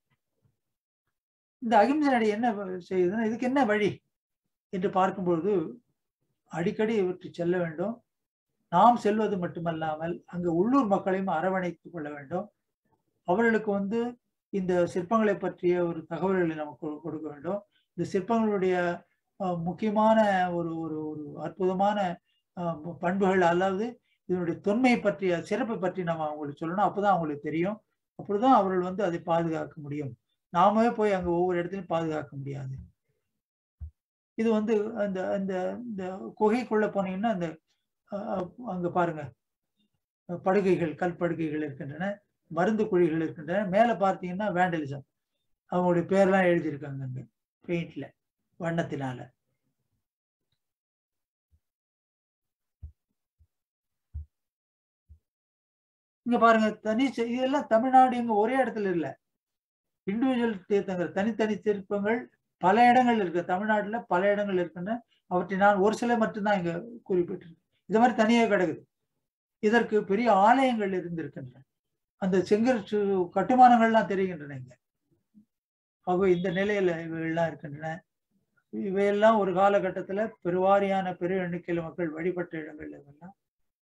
Speaker 2: இந்த அகிம்சை நடை என்ன செய்யுதுன்னா இதுக்கு என்ன வழி என்று பார்க்கும்பொழுது அடிக்கடி இவற்றை செல்ல வேண்டும் நாம் செல்வது மட்டுமல்லாமல் அங்கு உள்ளூர் மக்களையும் அரவணைத்துக் கொள்ள வேண்டும் அவர்களுக்கு வந்து இந்த சிற்பங்களை பற்றிய ஒரு தகவல்களை நமக்கு கொடு- கொடுக்க வேண்டும் இந்த சிற்பங்களுடைய அஹ், முக்கியமான ஒரு ஒரு ஒரு அற்புதமான அஹ், பண்புகள் அதாவது இதனுடைய தொன்மை பற்றிய சிறப்பை பற்றி நம்ம அவங்களுக்கு சொல்லணும் அப்பதான் அவங்களுக்கு தெரியும் அப்படிதான் அவர்கள் வந்து அதை பாதுகாக்க முடியும் நாமே போய் அங்க ஒவ்வொரு இடத்துலையும் பாதுகாக்க முடியாது இது வந்து அந்த அந்த இந்த குகைக்குள்ள போனீங்கன்னா அந்த அஹ், அங்க பாருங்க படுகைகள் கல் படுகைகள் இருக்கின்றன மருந்து குழிகள் இருக்கின்றன மேல பார்த்தீங்கன்னா வேண்டலிசம் அவங்களுடைய பேர்லாம் எழுதியிருக்காங்க அங்க பெயிண்ட்ல வண்ணத்தினால இங்க பாருங்க தனி செ- இதெல்லாம் தமிழ்நாடு இங்க ஒரே இடத்துல இல்ல இண்டிவிஜுவல் தீர்த்தங்கள் தனித்தனி சிற்பங்கள் பல இடங்கள் இருக்கு தமிழ்நாட்டுல பல இடங்கள் இருக்கின்றன அவற்றை நான் ஒரு சில மட்டும்தான் இங்க குறிப்பிட்டிருக்கேன் இது மாதிரி தனியாக கிடக்குது இதற்கு பெரிய ஆலயங்கள் இருந்திருக்கின்றன அந்த செங்கல் சு- கட்டுமானங்கள்லாம் தெரிகின்றன இங்க ஆகவே இந்த நிலையில இவையெல்லாம் இருக்கின்றன இவையெல்லாம் ஒரு காலகட்டத்துல பெருவாரியான பெரு எண்ணிக்கையில மக்கள் வழிபட்ட இடங்கள் இவையெல்லாம்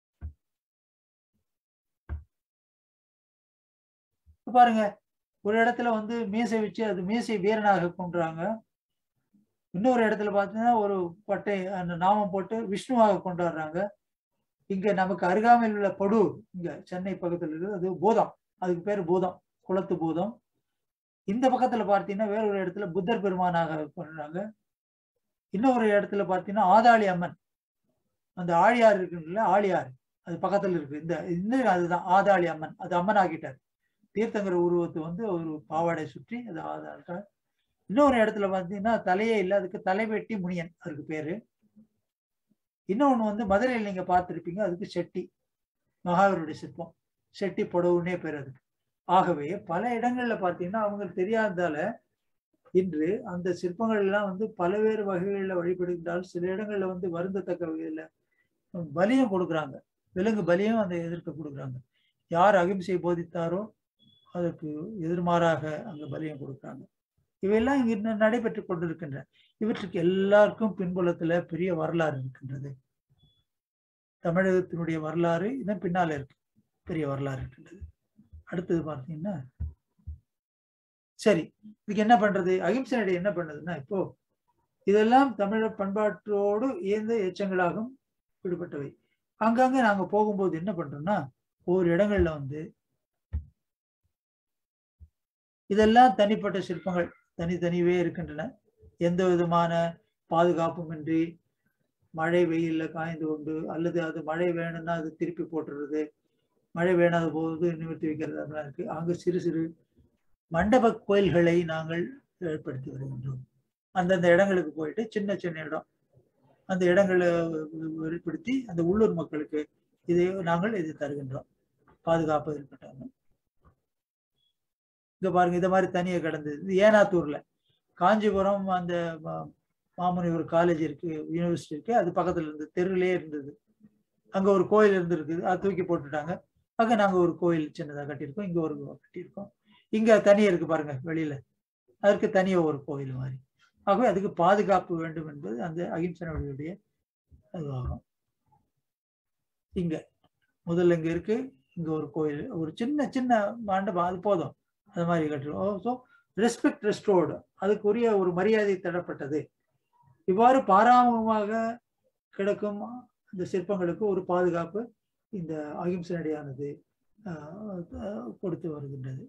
Speaker 2: இப்ப பாருங்க ஒரு இடத்துல வந்து மீசை வச்சு அது மீசை வீரனாக கொன்றாங்க இன்னொரு இடத்துல பார்த்தீங்கன்னா ஒரு பட்டை அந்த நாமம் போட்டு விஷ்ணுவாக கொண்டாடுறாங்க இங்க நமக்கு அருகாமையில் உள்ள படூர் இங்க சென்னை பக்கத்துல இருக்குது அது பூதம் அதுக்கு பேர் பூதம் குளத்து பூதம் இந்த பக்கத்துல பார்த்தீங்கன்னா வேற ஒரு இடத்துல புத்தர் பெருமானாக கொண்டாங்க இன்னொரு இடத்துல பார்த்தீங்கன்னா ஆதாளி அம்மன் அந்த ஆழியார் இருக்குல்ல ஆழியார் அது பக்கத்துல இருக்கு இந்த இந்த அதுதான் ஆதாளி அம்மன் அது அம்மன் ஆக்கிட்டார் தீர்த்தங்கர உருவத்தை வந்து ஒரு பாவாடை சுற்றி அது ஆதார் இன்னொரு இடத்துல பார்த்தீங்கன்னா தலையே இல்லை அதுக்கு தலைவெட்டி முனியன் அதுக்கு பேரு இன்னொன்னு வந்து மதுரையில் நீங்க பார்த்திருப்பீங்க அதுக்கு செட்டி மகாவீருடைய சிற்பம் செட்டி புடவுன்னே பேர் அதுக்கு ஆகவே பல இடங்கள்ல பார்த்தீங்கன்னா அவங்களுக்கு தெரியாததால இன்று அந்த சிற்பங்கள் எல்லாம் வந்து பல்வேறு வகைகளில் வழிபடுகின்றால் சில இடங்கள்ல வந்து வருந்தத்தக்க வகையில பலியும் கொடுக்குறாங்க விலங்கு பலியும் அந்த எதிர்க்க கொடுக்குறாங்க யார் அகிம்சை போதித்தாரோ அதற்கு எதிர்மாறாக அங்க பலியம் கொடுக்குறாங்க இவையெல்லாம் இங்க இன்னும் நடைபெற்று கொண்டிருக்கின்றன இவற்றுக்கு எல்லாருக்கும் பின்புலத்துல பெரிய வரலாறு இருக்கின்றது தமிழகத்தினுடைய வரலாறு இதன் பின்னால இருக்கு பெரிய வரலாறு இருக்கின்றது அடுத்தது பார்த்தீங்கன்னா சரி இதுக்கு என்ன பண்றது அகிம்சை நடை என்ன பண்ணுதுன்னா இப்போ இதெல்லாம் தமிழர் பண்பாட்டோடு இயந்த எச்சங்களாகும் விடுபட்டவை அங்கங்க நாங்க போகும்போது என்ன பண்றோம்னா ஒவ்வொரு இடங்கள்ல வந்து இதெல்லாம் தனிப்பட்ட சிற்பங்கள் தனித்தனிவே இருக்கின்றன எந்த விதமான பாதுகாப்புமின்றி மழை வெயில்ல காய்ந்து கொண்டு அல்லது அது மழை வேணும்னா அது திருப்பி போட்டுறது மழை வேணாத போது நிமிர்த்தி வைக்கிறது அதெல்லாம் இருக்கு அங்கு சிறு சிறு மண்டப கோயில்களை நாங்கள் ஏற்படுத்தி வருகின்றோம் அந்தந்த இடங்களுக்கு போயிட்டு சின்ன சின்ன இடம் அந்த இடங்களை ஏற்படுத்தி அந்த உள்ளூர் மக்களுக்கு இதை நாங்கள் இது தருகின்றோம் பாதுகாப்பு இருக்கட்டும் இங்க பாருங்க இந்த மாதிரி தனியா கிடந்தது இது ஏனாத்தூர்ல காஞ்சிபுரம் அந்த மா- மாமுனிவர் காலேஜ் இருக்கு யூனிவர்சிட்டி இருக்கு அது பக்கத்துல இருந்து தெருவிலே இருந்தது அங்க ஒரு கோயில் இருந்திருக்குது அது தூக்கி போட்டுட்டாங்க அங்க நாங்க ஒரு கோயில் சின்னதா கட்டியிருக்கோம் இங்க ஒரு கட்டியிருக்கோம் இங்க தனியா இருக்கு பாருங்க வெளியில அதற்கு தனியா ஒரு கோயில் மாதிரி ஆகவே அதுக்கு பாதுகாப்பு வேண்டும் என்பது அந்த அகிம்சை வழியுடைய அதுவாகும் இங்க முதல்ல இங்க இருக்கு இங்க ஒரு கோயில் ஒரு சின்ன சின்ன மண்டபம் அது போதும் அது மாதிரி கட்டுறோம் ஸோ ரெஸ்பெக்ட் ரெஸ்டோர்டு அதுக்குரிய ஒரு மரியாதை தரப்பட்டது இவ்வாறு பாராமுகமாக கிடக்கும் இந்த சிற்பங்களுக்கு ஒரு பாதுகாப்பு இந்த அகிம்சை நடையானது ஆஹ், ஆஹ், கொடுத்து வருகின்றது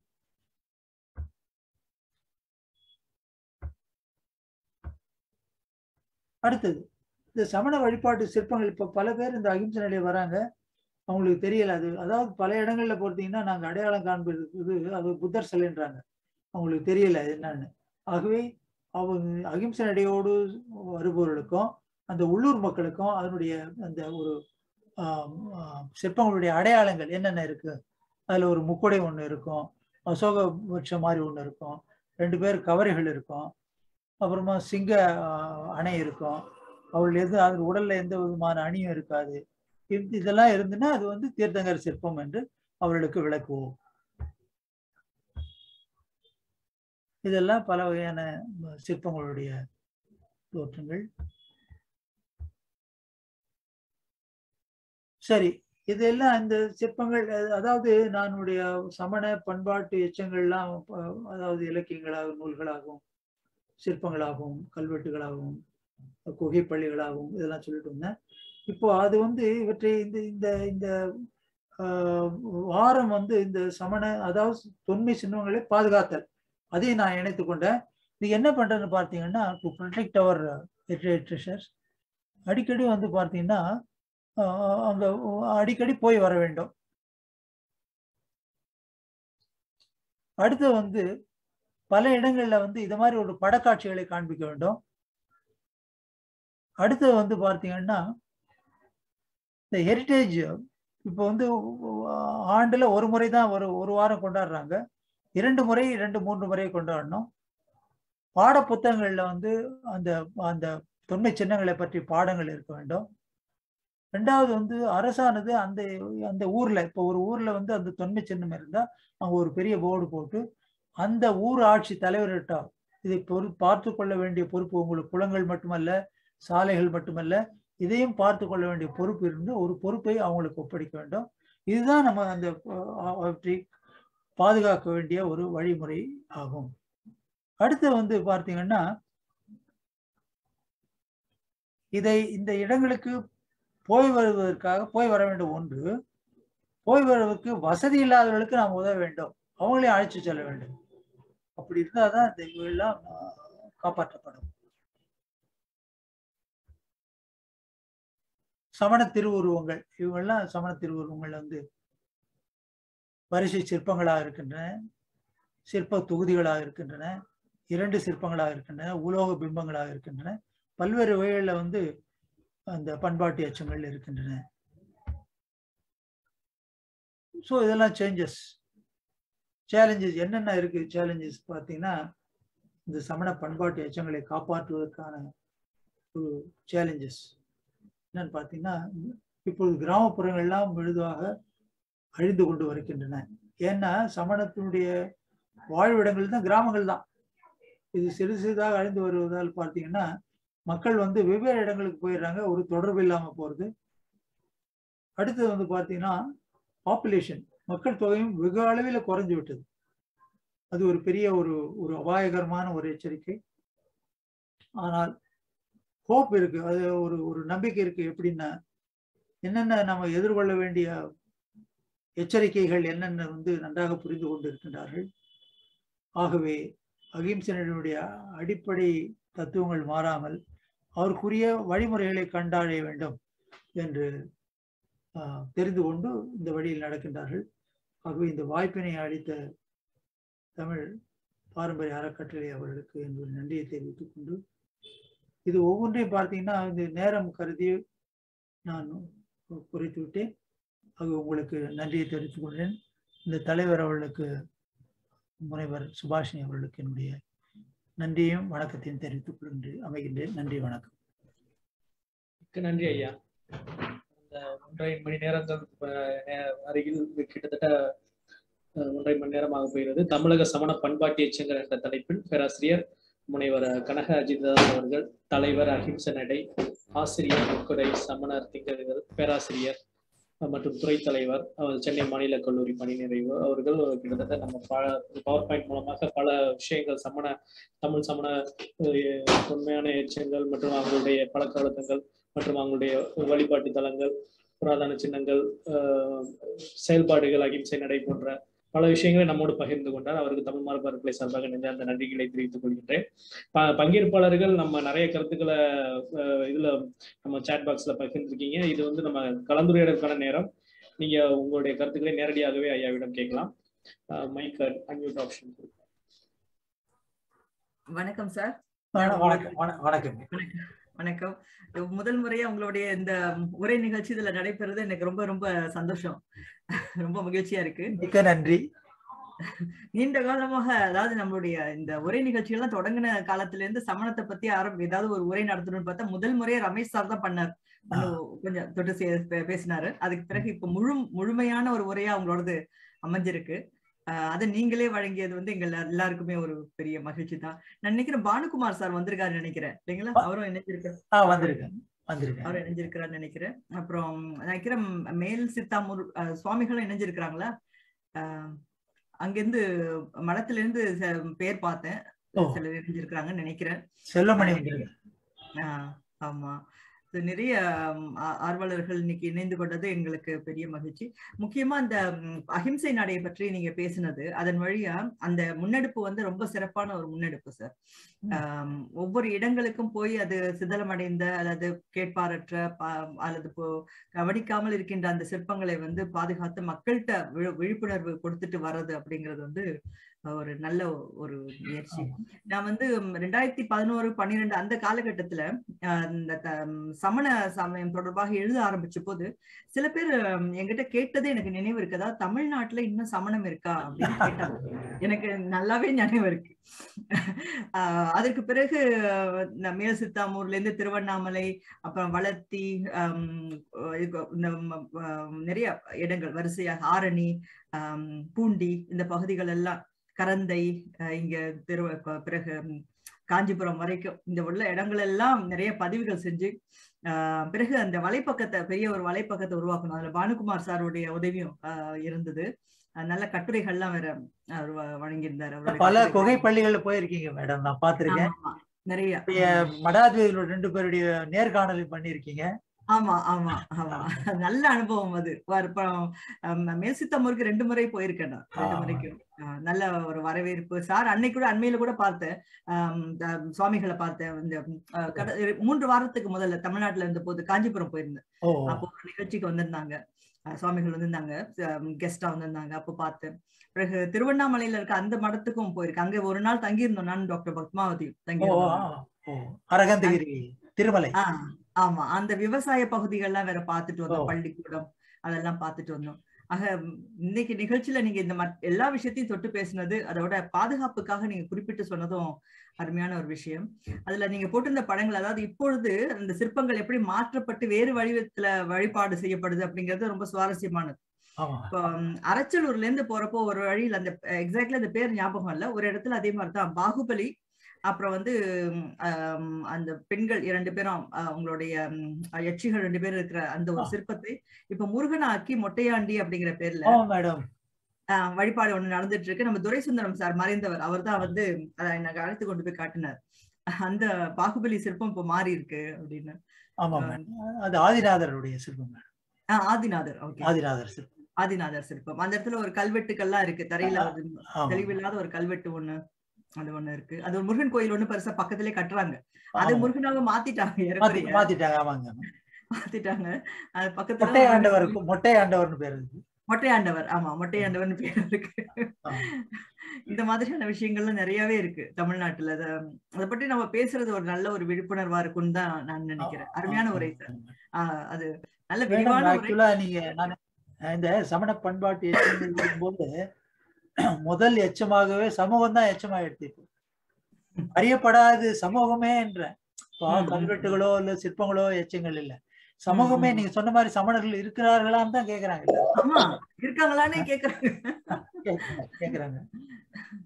Speaker 2: அடுத்தது இந்த சமண வழிபாட்டு சிற்பங்கள் இப்போ பல பேர் இந்த அகிம்சை நிலைய வராங்க அவங்களுக்கு தெரியல அது அதாவது பல இடங்கள்ல பொறுத்தீங்கன்னா நாங்கள் அடையாளம் காண்பது அது புத்தர் சிலைன்றாங்க அவங்களுக்கு தெரியல அது என்னன்னு ஆகவே அவங்க அகிம்சை நடையோடு வருபவர்களுக்கும் அந்த உள்ளூர் மக்களுக்கும் அதனுடைய அந்த ஒரு ஆம், ஆம், சிற்பங்களுடைய அடையாளங்கள் என்னென்ன இருக்கு அதுல ஒரு முக்குடை ஒன்று இருக்கும் அசோக வருஷம் மாதிரி ஒன்று இருக்கும் ரெண்டு பேர் கவரிகள் இருக்கும் அப்புறமா சிங்க ஆஹ், அணை இருக்கும் அவள் எது அது உடல்ல எந்த விதமான அணியும் இருக்காது இது- இதெல்லாம் இருந்துன்னா அது வந்து தீர்த்தங்கர் சிற்பம் என்று அவர்களுக்கு விளக்குவோம் இதெல்லாம் பல வகையான ம, சிற்பங்களுடைய தோற்றங்கள் சரி இதெல்லாம் இந்த சிற்பங்கள் அஹ், அதாவது நானுடைய சமண பண்பாட்டு எச்சங்கள்லாம் அஹ், அதாவது இலக்கியங்களாகவும் நூல்களாகவும் சிற்பங்களாகவும் கல்வெட்டுகளாகவும் குகைப்பள்ளிகளாகவும் இதெல்லாம் சொல்லிட்டு இருந்தேன் இப்போ அது வந்து இவற்றை இந்த இந்த இந்த ஆஹ், வாரம் வந்து இந்த சமண அதாவது தொன்மை சின்னங்களை பாதுகாத்தல் அதையும் நான் இணைத்து கொண்டேன் இது என்ன பண்றதுன்னு பார்த்தீங்கன்னா டு ப்ரொடெக்ட் அவர் லிட்ரேச்சர்ஸ் அடிக்கடி வந்து பார்த்தீங்கன்னா ஆஹ், அங்க அடிக்கடி போய் வர வேண்டும் அடுத்து வந்து பல இடங்கள்ல வந்து இது மாதிரி ஒரு படக்காட்சிகளை காண்பிக்க வேண்டும் அடுத்து வந்து பார்த்தீங்கன்னா இந்த ஹெரிட்டேஜ் இப்போ வந்து ஆண்டுல ஒரு முறை தான் ஒரு ஒரு வாரம் கொண்டாடுறாங்க இரண்டு முறை ரெண்டு மூன்று முறை கொண்டாடணும் பாட புத்தகங்கள்ல வந்து அந்த அந்த தொன்மை சின்னங்களை பற்றி பாடங்கள் இருக்க வேண்டும் ரெண்டாவது வந்து அரசானது அந்த அந்த ஊர்ல இப்போ ஒரு ஊர்ல வந்து அந்த தொன்மை சின்னம் இருந்தா அவங்க ஒரு பெரிய போர்டு போட்டு அந்த ஊர் ஆட்சி தலைவர்கிட்ட இதை பொறு பார்த்து கொள்ள வேண்டிய பொறுப்பு உங்களுக்கு குளங்கள் மட்டுமல்ல சாலைகள் மட்டுமல்ல இதையும் பார்த்து கொள்ள வேண்டிய பொறுப்பு இருந்து ஒரு பொறுப்பை அவங்களுக்கு ஒப்படைக்க வேண்டும் இதுதான் நம்ம அந்த அஹ், அவற்றை பாதுகாக்க வேண்டிய ஒரு வழிமுறை ஆகும் அடுத்து வந்து பார்த்தீங்கன்னா இதை இந்த இடங்களுக்கு போய் வருவதற்காக போய் வர வேண்டும் ஒன்று போய் வருவதற்கு வசதி இல்லாதவர்களுக்கு நாம் உதவ வேண்டும் அவங்களையும் அழைச்சு செல்ல வேண்டும் அப்படி இருந்தாதான் இந்த எல்லாம் காப்பாற்றப்படும் சமண திருவுருவங்கள் இவங்கெல்லாம் சமண திருவுருவங்கள் வந்து வரிசை சிற்பங்களாக இருக்கின்றன சிற்ப தொகுதிகளாக இருக்கின்றன இரண்டு சிற்பங்களாக இருக்கின்றன உலோக பிம்பங்களாக இருக்கின்றன பல்வேறு வகைகளில் வந்து அந்த பண்பாட்டு எச்சங்கள் இருக்கின்றன ஸோ இதெல்லாம் சேஞ்சஸ் சேலஞ்சஸ் என்னென்ன இருக்கு சேலஞ்சஸ் பார்த்தீங்கன்னா இந்த சமண பண்பாட்டு எச்சங்களை காப்பாற்றுவதற்கான ஒரு சேலஞ்சஸ் என்னன்னு பார்த்தீங்கன்னா இப்பொழுது கிராமப்புறங்கள்லாம் மெழுதாக அழிந்து கொண்டு வருகின்றன ஏன்னா சமணத்தினுடைய வாழ்விடங்கள் தான் கிராமங்கள் தான் இது சிறு சிறிதாக அழிந்து வருவதால் பார்த்தீங்கன்னா மக்கள் வந்து வெவ்வேறு இடங்களுக்கு போயிடுறாங்க ஒரு தொடர்பு இல்லாமல் போகிறது அடுத்தது வந்து பார்த்தீங்கன்னா பாப்புலேஷன் மக்கள் தொகையும் வெகு அளவில் குறைஞ்சு விட்டது அது ஒரு பெரிய ஒரு ஒரு அபாயகரமான ஒரு எச்சரிக்கை ஆனால் ஹோப் இருக்கு அது ஒரு ஒரு நம்பிக்கை இருக்கு எப்படின்னா என்னென்ன நம்ம எதிர்கொள்ள வேண்டிய எச்சரிக்கைகள் என்னென்ன வந்து நன்றாக புரிந்து கொண்டு இருக்கின்றார்கள் ஆகவே அகிம்சனுடைய அடிப்படை தத்துவங்கள் மாறாமல் அவருக்குரிய வழிமுறைகளை கண்டாடைய வேண்டும் என்று ஆஹ், தெரிந்து கொண்டு இந்த வழியில் நடக்கின்றார்கள் ஆகவே இந்த வாய்ப்பினை அளித்த தமிழ் பாரம்பரிய அறக்கட்டளை அவர்களுக்கு என்னுடைய நன்றியை தெரிவித்துக் கொண்டு இது ஒவ்வொன்றையும் பார்த்தீங்கன்னா இந்த நேரம் கருதி நான் குறைத்து விட்டேன் அது உங்களுக்கு நன்றியை தெரிவித்துக் கொள்கிறேன் இந்த தலைவர் அவர்களுக்கு முனைவர் சுபாஷினி அவர்களுக்கு என்னுடைய நன்றியும் வணக்கத்தையும் தெரிவித்துக் கொள்கின்றேன் அமைகின்றேன் நன்றி வணக்கம்
Speaker 1: மிக்க நன்றி ஐயா இந்த ஒன்றரை மணி நேரங்கள் அஹ், நே- அருகில் கிட்டத்தட்ட அஹ், ஒன்றரை மணி நேரமாக போகிறது தமிழக சமண பண்பாட்டு எச்சங்கள் என்ற தலைப்பில் பேராசிரியர் முனைவர் கனக அஜிதாஸ் அவர்கள் தலைவர் அஹிம்ச நடை ஆசிரியர் முக்குடை சமணர் திங்கர்கள் பேராசிரியர் மற்றும் துறை தலைவர் சென்னை மாநில கல்லூரி பணி நிறைவு அவர்கள் கிட்டத்தட்ட நம்ம பவர் பாயிண்ட் மூலமாக பல விஷயங்கள் சமண தமிழ் சமண உண்மையான எச்சங்கள் மற்றும் அவங்களுடைய பழக்க வழக்கங்கள் மற்றும் அவங்களுடைய வழிபாட்டு தலங்கள் புராதன சின்னங்கள் செயல்பாடுகள் அகிம்சை நடை போன்ற பல விஷயங்களை நம்மோடு பகிர்ந்து கொண்டார் அவருக்கு தமிழ் மரபர்களை சார்பாக நெஞ்சார்ந்த நன்றிகளை தெரிவித்துக் கொள்கின்றேன் பங்கேற்பாளர்கள் நம்ம நிறைய கருத்துக்களை இதுல நம்ம சேட் பாக்ஸ்ல பகிர்ந்துருக்கீங்க இது வந்து நம்ம கலந்துரையாடலுக்கான நேரம் நீங்க உங்களுடைய கருத்துக்களை நேரடியாகவே ஐயாவிடம் கேட்கலாம் மைக் அன்மியூட் ஆப்ஷன்
Speaker 3: வணக்கம் சார்
Speaker 2: வணக்கம் வணக்கம்
Speaker 3: வணக்கம் முதல் முறையா உங்களுடைய இந்த உரை நிகழ்ச்சி இதுல நடைபெறது எனக்கு ரொம்ப ரொம்ப சந்தோஷம் ரொம்ப மகிழ்ச்சியா இருக்கு
Speaker 2: மிக்க நன்றி
Speaker 3: நீண்ட காலமாக அதாவது நம்மளுடைய இந்த உரை நிகழ்ச்சிகள்லாம் தொடங்கின காலத்துல இருந்து சமணத்தை பத்தி ஆரம்பி ஏதாவது ஒரு உரை நடத்தணும்னு பார்த்தா முதல் முறையா ரமேஷ் சார் தான் பண்ணார் கொஞ்சம் தொட்டு பேசினாரு அதுக்கு பிறகு இப்ப முழு முழுமையான ஒரு உரையா அவங்களோடது அமைஞ்சிருக்கு அதை நீங்களே வழங்கியது வந்து எங்க எல்லாருக்குமே ஒரு பெரிய மகிழ்ச்சி தான் நான் நினைக்கிறேன் பானுகுமார் சார் வந்திருக்காரு நினைக்கிறேன் இல்லைங்களா அவரும் இணைஞ்சிருக்காரு
Speaker 2: வந்திருக்கேன்
Speaker 3: அவர் இணைஞ்சிருக்கிறான்னு நினைக்கிறேன் அப்புறம் நினைக்கிறேன் மேல் சித்தாமூர் சுவாமிகளும் இணைஞ்சிருக்கிறாங்களா அங்கிருந்து மடத்துல இருந்து பேர் பார்த்தேன் சிலர் இணைஞ்சிருக்கிறாங்கன்னு நினைக்கிறேன்
Speaker 2: செல்லமணி
Speaker 3: ஆமா நிறைய ஆர்வலர்கள் இன்னைக்கு இணைந்து கொண்டது எங்களுக்கு பெரிய மகிழ்ச்சி முக்கியமா அந்த அஹிம்சை நடையை பற்றி நீங்க பேசினது அதன் வழியா அந்த முன்னெடுப்பு வந்து ரொம்ப சிறப்பான ஒரு முன்னெடுப்பு சார் ஒவ்வொரு இடங்களுக்கும் போய் அது சிதலமடைந்த அல்லது கேட்பாரற்ற அல்லது கவனிக்காமல் இருக்கின்ற அந்த சிற்பங்களை வந்து பாதுகாத்து மக்கள்கிட்ட விழிப்புணர்வு கொடுத்துட்டு வர்றது அப்படிங்கிறது வந்து ஒரு நல்ல ஒரு முயற்சி நான் வந்து ரெண்டாயிரத்தி பதினோரு பன்னிரெண்டு அந்த காலகட்டத்துல இந்த சமண சமயம் தொடர்பாக எழுத ஆரம்பிச்ச போது சில பேர் என்கிட்ட கேட்டதே எனக்கு நினைவு இருக்கு அதாவது தமிழ்நாட்டுல இன்னும் சமணம் இருக்கா அப்படின்னு கேட்டாங்க எனக்கு நல்லாவே நினைவு இருக்கு அதற்கு பிறகு மேல் சித்தாமூர்ல இருந்து திருவண்ணாமலை அப்புறம் வளர்த்தி இந்த நிறைய இடங்கள் வரிசையாக ஆரணி பூண்டி இந்த பகுதிகள் எல்லாம் கரந்தை இங்க திரு பிறகு காஞ்சிபுரம் வரைக்கும் இந்த உள்ள இடங்கள் எல்லாம் நிறைய பதிவுகள் செஞ்சு ஆஹ் பிறகு அந்த வலைப்பக்கத்தை பெரிய ஒரு வலைப்பக்கத்தை உருவாக்கணும் அதுல பானுகுமார் சாருடைய உதவியும் இருந்தது நல்ல கட்டுரைகள்லாம் வேற அவர் வழங்கியிருந்தாரு
Speaker 2: பல குகை பள்ளிகள்ல போயிருக்கீங்க மேடம் நான் பாத்திருக்கேன்
Speaker 3: நிறைய
Speaker 2: மடாதிபதிகளோட ரெண்டு பேருடைய நேர்காணலை பண்ணிருக்கீங்க
Speaker 3: ஆமா ஆமா ஆமா நல்ல அனுபவம் அது மேல்சித்தம்மூருக்கு ரெண்டு முறை போயிருக்கேன் நான் ரெண்டு முறைக்கும் நல்ல ஒரு வரவேற்பு சார் அன்னைக்கு கூட அண்மையில கூட பார்த்தேன் சுவாமிகளை பார்த்தேன் இந்த மூன்று வாரத்துக்கு முதல்ல தமிழ்நாட்டுல இருந்த போது காஞ்சிபுரம் போயிருந்தேன் அப்போ ஒரு நிகழ்ச்சிக்கு வந்திருந்தாங்க சுவாமிகள் வந்திருந்தாங்க கெஸ்டா வந்திருந்தாங்க அப்போ பார்த்தேன் பிறகு திருவண்ணாமலையில இருக்க அந்த மடத்துக்கும் போயிருக்கு அங்க ஒரு நாள் தங்கியிருந்தோம் நான் டாக்டர் பத்மாவதி
Speaker 2: தங்கியிருந்தோம் அரகந்தகிரி திருமலை
Speaker 3: ஆமா அந்த விவசாய பகுதிகள்லாம் வேற பார்த்துட்டு வந்தோம் பள்ளிக்கூடம் அதெல்லாம் பார்த்துட்டு வந்தோம் ஆக இன்னைக்கு நிகழ்ச்சியில நீங்க இந்த எல்லா விஷயத்தையும் தொட்டு பேசினது அதோட பாதுகாப்புக்காக நீங்க குறிப்பிட்டு சொன்னதும் அருமையான ஒரு விஷயம் அதுல நீங்க போட்டிருந்த படங்கள் அதாவது இப்பொழுது அந்த சிற்பங்கள் எப்படி மாற்றப்பட்டு வேறு வடிவத்துல வழிபாடு செய்யப்படுது அப்படிங்கிறது ரொம்ப சுவாரஸ்யமானது இப்போ அரச்சலூர்ல இருந்து போறப்போ ஒரு வழியில் அந்த எக்ஸாக்ட்லி அந்த பேர் ஞாபகம் இல்ல ஒரு இடத்துல அதே மாதிரிதான் பாகுபலி அப்புறம் வந்து அந்த பெண்கள் இரண்டு பேரும் அவங்களுடைய யட்சிகள் ரெண்டு பேரும் இருக்கிற அந்த ஒரு சிற்பத்தை இப்ப முருகனாக்கி மொட்டையாண்டி அப்படிங்கிற பேர்ல
Speaker 2: மேடம்
Speaker 3: வழிபாடு ஒண்ணு நடந்துட்டு இருக்கு நம்ம துரைசுந்தரம் சார் மறைந்தவர் அவர் தான் வந்து அதை எனக்கு அழைத்து கொண்டு போய் காட்டினார் அந்த பாகுபலி சிற்பம் இப்ப மாறி இருக்கு அப்படின்னு
Speaker 2: ஆமா அது ஆதிநாதருடைய சிற்பம்
Speaker 3: ஆதிநாதர் ஓகே
Speaker 2: ஆதிநாதர் சிற்பம்
Speaker 3: ஆதிநாதர் சிற்பம் அந்த இடத்துல ஒரு கல்வெட்டுக்கள்லாம் இருக்கு தரையில தெளிவில்லாத ஒரு கல்வெட்டு ஒண்ணு அது ஒண்ணு இருக்கு அது ஒரு முருகன் கோயில் ஒண்ணு பெருசா பக்கத்திலே கட்டுறாங்க அது முருகனாக மாத்திட்டாங்க
Speaker 2: மாத்திட்டாங்க ஆமாங்க
Speaker 3: மாத்திட்டாங்க அது பக்கத்துல
Speaker 2: மொட்டை ஆண்டவருக்கு மொட்டை ஆண்டவர்னு பேர் இருக்கு
Speaker 3: மொட்டை ஆண்டவர் ஆமா மொட்டை ஆண்டவர்னு பேர் இருக்கு இந்த மாதிரியான விஷயங்கள்லாம் நிறையவே இருக்கு தமிழ்நாட்டுல அத அதை பற்றி நம்ம பேசுறது ஒரு நல்ல ஒரு விழிப்புணர்வா இருக்கும்னு தான் நான் நினைக்கிறேன் அருமையான உரை சார் ஆஹ் அது நல்ல விரிவான
Speaker 2: ஆக்சுவலா நீங்க நான் இந்த சமண பண்பாட்டு எச்சம் போது முதல் எச்சமாகவே சமூகம் தான் எச்சமா எடுத்திருக்கு அறியப்படாது சமூகமே என்ற கல்வெட்டுகளோ இல்ல சிற்பங்களோ எச்சங்கள் இல்ல சமூகமே நீங்க சொன்ன மாதிரி சமணர்கள் இருக்கிறார்களான்னு தான் கேக்குறாங்க
Speaker 3: ஆமா இருக்காங்களானே கேக்குறாங்க
Speaker 2: கேக்குறாங்க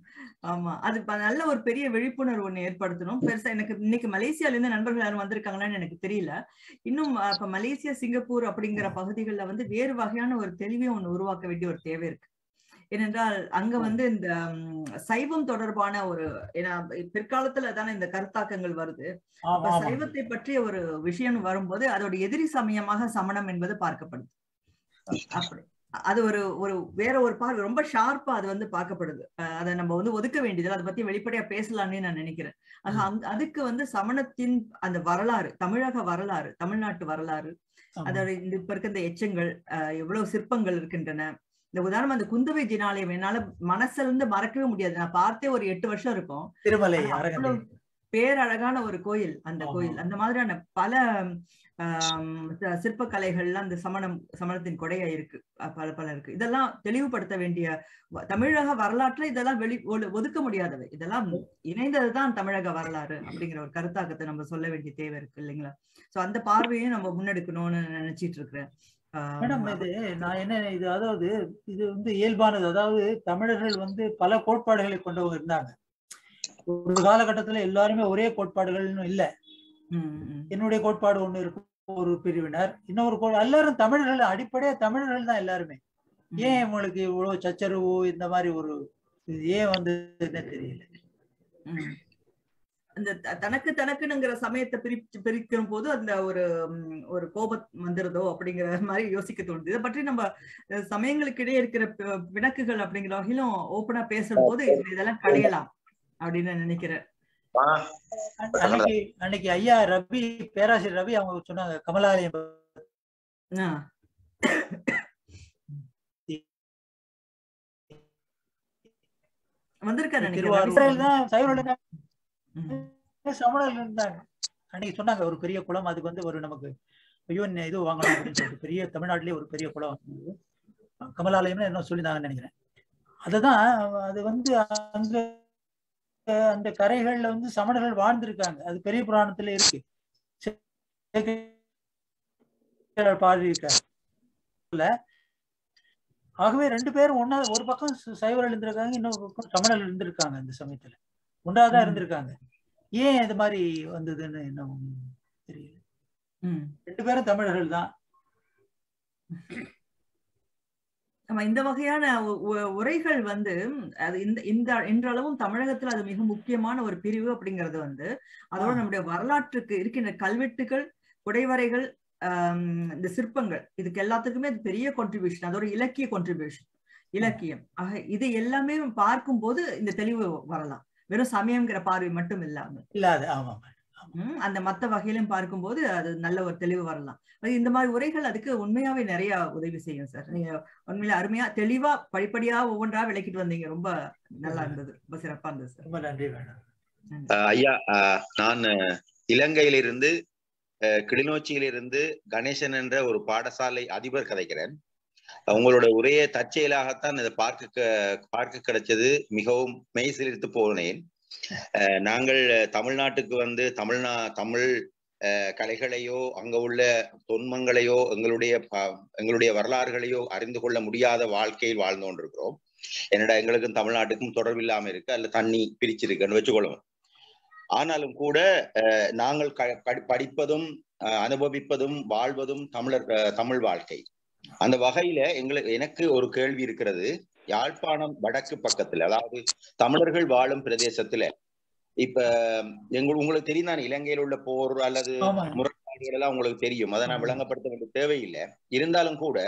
Speaker 3: ஆமா அது ப- நல்ல ஒரு பெரிய விழிப்புணர்வு ஒண்ணு ஏற்படுத்தணும் பெருசா எனக்கு இன்னைக்கு மலேசியால இருந்து நண்பர்கள் யாரும் வந்திருக்காங்களான்னு எனக்கு தெரியல இன்னும் அஹ், இப்ப மலேசியா சிங்கப்பூர் அப்படிங்கிற பகுதிகளில் வந்து வேறு வகையான ஒரு தெளிவை ஒண்ணு உருவாக்க வேண்டிய ஒரு தேவை இருக்கு ஏனென்றால் அங்க வந்து இந்த ம், சைவம் தொடர்பான ஒரு ஏன்னா பிற்காலத்துல தானே இந்த கருத்தாக்கங்கள் வருது
Speaker 2: ஆமா
Speaker 3: அப்ப
Speaker 2: ஆமா
Speaker 3: சைவத்தை பற்றிய ஒரு விஷயம் வரும்போது அதோட எதிரி சமயமாக சமணம் என்பது பார்க்கப்படுது அப்படி அது ஒரு ஒரு வேற ஒரு பார்வை ரொம்ப ஷார்ப்பா அது வந்து பார்க்கப்படுது அஹ் அதை நம்ம வந்து ஒதுக்க வேண்டியது அதை பத்தி வெளிப்படையா பேசலாம்னு நான் நினைக்கிறேன் ஆக அந்த- அதுக்கு வந்து சமணத்தின் அந்த வரலாறு தமிழக வரலாறு தமிழ்நாட்டு வரலாறு
Speaker 2: ஆமா.
Speaker 3: அதோட இந்த இப்ப இருக்க இந்த எச்சங்கள் அஹ் எவ்வளவு சிற்பங்கள் இருக்கின்றன இந்த உதாரணம் அந்த குந்தவை ஜினாலயம் என்னால மனசுல இருந்து மறக்கவே முடியாது நான் பார்த்தே ஒரு எட்டு வருஷம் இருக்கும்
Speaker 2: திருமலை
Speaker 3: ஆனா
Speaker 2: அரங்கத்தை
Speaker 3: அவ்வளவு பேரழகான ஒரு கோயில் அந்த
Speaker 2: ஆமா.
Speaker 3: கோயில் அந்த மாதிரியான பல ஆம், சி- சிற்பக்கலைகள்லாம் அந்த சமணம் சமணத்தின் கொடையா இருக்கு அஹ் பல பல இருக்கு இதெல்லாம் தெளிவுபடுத்த வேண்டிய வ- தமிழக வரலாற்றுல இதெல்லாம் வெளி ஒடு- ஒதுக்க முடியாதவை இதெல்லாம் இணைந்ததுதான் தமிழக வரலாறு அப்படிங்கிற ஒரு கருத்தாக்கத்தை நம்ம சொல்ல வேண்டிய தேவை இருக்கு இல்லைங்களா சோ அந்த பார்வையும் நம்ம முன்னெடுக்கணும்னு நினைச்சிட்டு இருக்கிறேன் ஆஹ்
Speaker 2: மேடம் இது நான் என்ன இது அதாவது இது வந்து இயல்பானது அதாவது தமிழர்கள் வந்து பல கோட்பாடுகளை கொண்டவங்க இருந்தாங்க ஒரு காலகட்டத்துல எல்லாருமே ஒரே கோட்பாடுகள்னு இல்ல
Speaker 3: ம், ம்,
Speaker 2: என்னுடைய கோட்பாடு ஒண்ணு இருக்கும் ஒரு பிரிவினர் இன்னொரு கோ- எல்லாரும் தமிழர்கள் அடிப்படையா தமிழர்கள் தான் எல்லாருமே
Speaker 3: ம்.
Speaker 2: ஏன் உங்களுக்கு இவ்வளவு சச்சரவு இந்த மாதிரி ஒரு இது ஏன் வந்ததுன்னு தெரியல
Speaker 3: ம். அந்த த- தனக்கு தனக்குனுங்கிற சமயத்தை பிரிச்சு பிரிக்கும் போது அந்த ஒரு ம், ஒரு கோபம் வந்துருதோ அப்படிங்கிற மாதிரி யோசிக்க தோணுது இதை பற்றி நம்ம அஹ், சமயங்களுக்கு இடையே இருக்கிற பி- பிணக்குகள் அப்படிங்கிற வகையிலும் ஓப்பனா பேசும்போது இது- இதெல்லாம் களையலாம் அப்படின்னு நான் நினைக்கிறேன்
Speaker 2: அன்னைக்கு- அன்னைக்கு அன்னைக்கு ஐயா ரவி பேராசிரியர் ரவி அவங்க சொன்னாங்க கமலாலயம்
Speaker 3: ஆ. வந்திருக்காரு
Speaker 2: திருவாரூர்
Speaker 3: நினைக்கிறேன்
Speaker 2: தான் சைவர்கள் தான்
Speaker 3: ம்.
Speaker 2: சமணர்கள் இருந்தாங்க அன்னைக்கு சொன்னாங்க ஒரு பெரிய குளம் அதுக்கு வந்து ஒரு நமக்கு ஐயோ இந்த இது வாங்கணும் அப்படின்னு சொல்லிட்டு பெரிய தமிழ்நாட்டிலேயே ஒரு பெரிய குளம் வாங்கினது. கமலாலயம்னு என்ன சொல்லியிருந்தாங்கன்னு நினைக்கிறேன் அதுதான் அது வந்து அங்க அந்த கரைகள்ல வந்து சமணர்கள் வாழ்ந்திருக்காங்க அது பெரிய புராணத்துல இருக்கு சேக்கிழார் பாடியிருக்காரு ஆகவே ரெண்டு பேரும் ஒன்னா ஒரு பக்கம் ச- சைவர்கள் இருந்திருக்காங்க இன்னொரு பக்கம் சமணர்கள் இருந்திருக்காங்க இந்த சமயத்துல ஒன்றாதான்
Speaker 3: ம்.
Speaker 2: இருந்திருக்காங்க ஏன் இது மாதிரி வந்ததுன்னு இன்னும் தெரியல
Speaker 3: ம்.
Speaker 2: ரெண்டு பேரும் தமிழர்கள் தான்
Speaker 3: ஆமா இந்த வகையான உ- உ- உரைகள் வந்து அது இந்த இந்த இன்றளவும் தமிழகத்துல அது மிக முக்கியமான ஒரு பிரிவு அப்படிங்கிறது வந்து அதோட
Speaker 2: ஆ.
Speaker 3: நம்முடைய வரலாற்றுக்கு இருக்கின்ற கல்வெட்டுகள் குடைவரைகள் ஆம், இந்த சிற்பங்கள் இதுக்கு எல்லாத்துக்குமே அது பெரிய கான்ட்ரிபியூஷன் அதோட இலக்கிய கான்ட்ரிபியூஷன் இலக்கியம் ஆக இது எல்லாமே பார்க்கும்போது இந்த தெளிவு வரலாம் வெறும் சமயம்ங்கிற பார்வை மட்டும் இல்லாம
Speaker 2: இல்லாத ஆமா
Speaker 3: ம், அந்த மத்த வகையிலும் பார்க்கும்போது அது நல்ல ஒரு தெளிவு வரலாம் அது இந்த மாதிரி உரைகள் அதுக்கு உண்மையாவே நிறைய உதவி செய்யும் சார் நீங்க உண்மையில அருமையா தெளிவா படிப்படியா ஒவ்வொன்றா விளக்கிட்டு வந்தீங்க ரொம்ப நல்லா இருந்தது ரொம்ப சிறப்பா இருந்தது சார்
Speaker 2: ரொம்ப நன்றி மேடம்
Speaker 4: அஹ் ஐயா அஹ் நான் அஹ், இலங்கையிலிருந்து அஹ், கிளிநொச்சியிலிருந்து கணேசன் என்ற ஒரு பாடசாலை அதிபர் கதைக்கிறேன் உங்களோட உரையை தற்செயலாகத்தான் இதை பார்க்க க- பார்க்க கிடைச்சது மிகவும் மெய் சிலிர்த்து போனேன் அஹ், நாங்கள் தமிழ்நாட்டுக்கு வந்து தமிழ்நா தமிழ் அஹ், கலைகளையோ அங்க உள்ள தொன்மங்களையோ எங்களுடைய ப- எங்களுடைய வரலாறுகளையோ அறிந்து கொள்ள முடியாத வாழ்க்கையில் வாழ்ந்து கொண்டிருக்கிறோம் என்னடா எங்களுக்கும் தமிழ்நாட்டுக்கும் தொடர்பு இல்லாம இருக்கு அல்ல தண்ணி பிரிச்சிருக்குன்னு வச்சுக்கொள்ளுவோம் ஆனாலும் கூட அஹ், நாங்கள் க- படி- படிப்பதும் அஹ், அனுபவிப்பதும் வாழ்வதும் தமிழர் அஹ், தமிழ் வாழ்க்கை அந்த வகையில எங்களுக்கு எனக்கு ஒரு கேள்வி இருக்கிறது யாழ்ப்பாணம் வடக்கு பக்கத்துல அதாவது தமிழர்கள் வாழும் பிரதேசத்துல இப்ப எங்க உங்களுக்கு தெரியும் தான் இலங்கையில் உள்ள போர் அல்லது
Speaker 2: ஆமா
Speaker 4: முரண்பாடுகள் எல்லாம் உங்களுக்கு தெரியும் அதை நான்
Speaker 2: ஆமா.
Speaker 4: விளங்கப்படுத்த வேண்டிய தேவையில்லை இருந்தாலும் கூட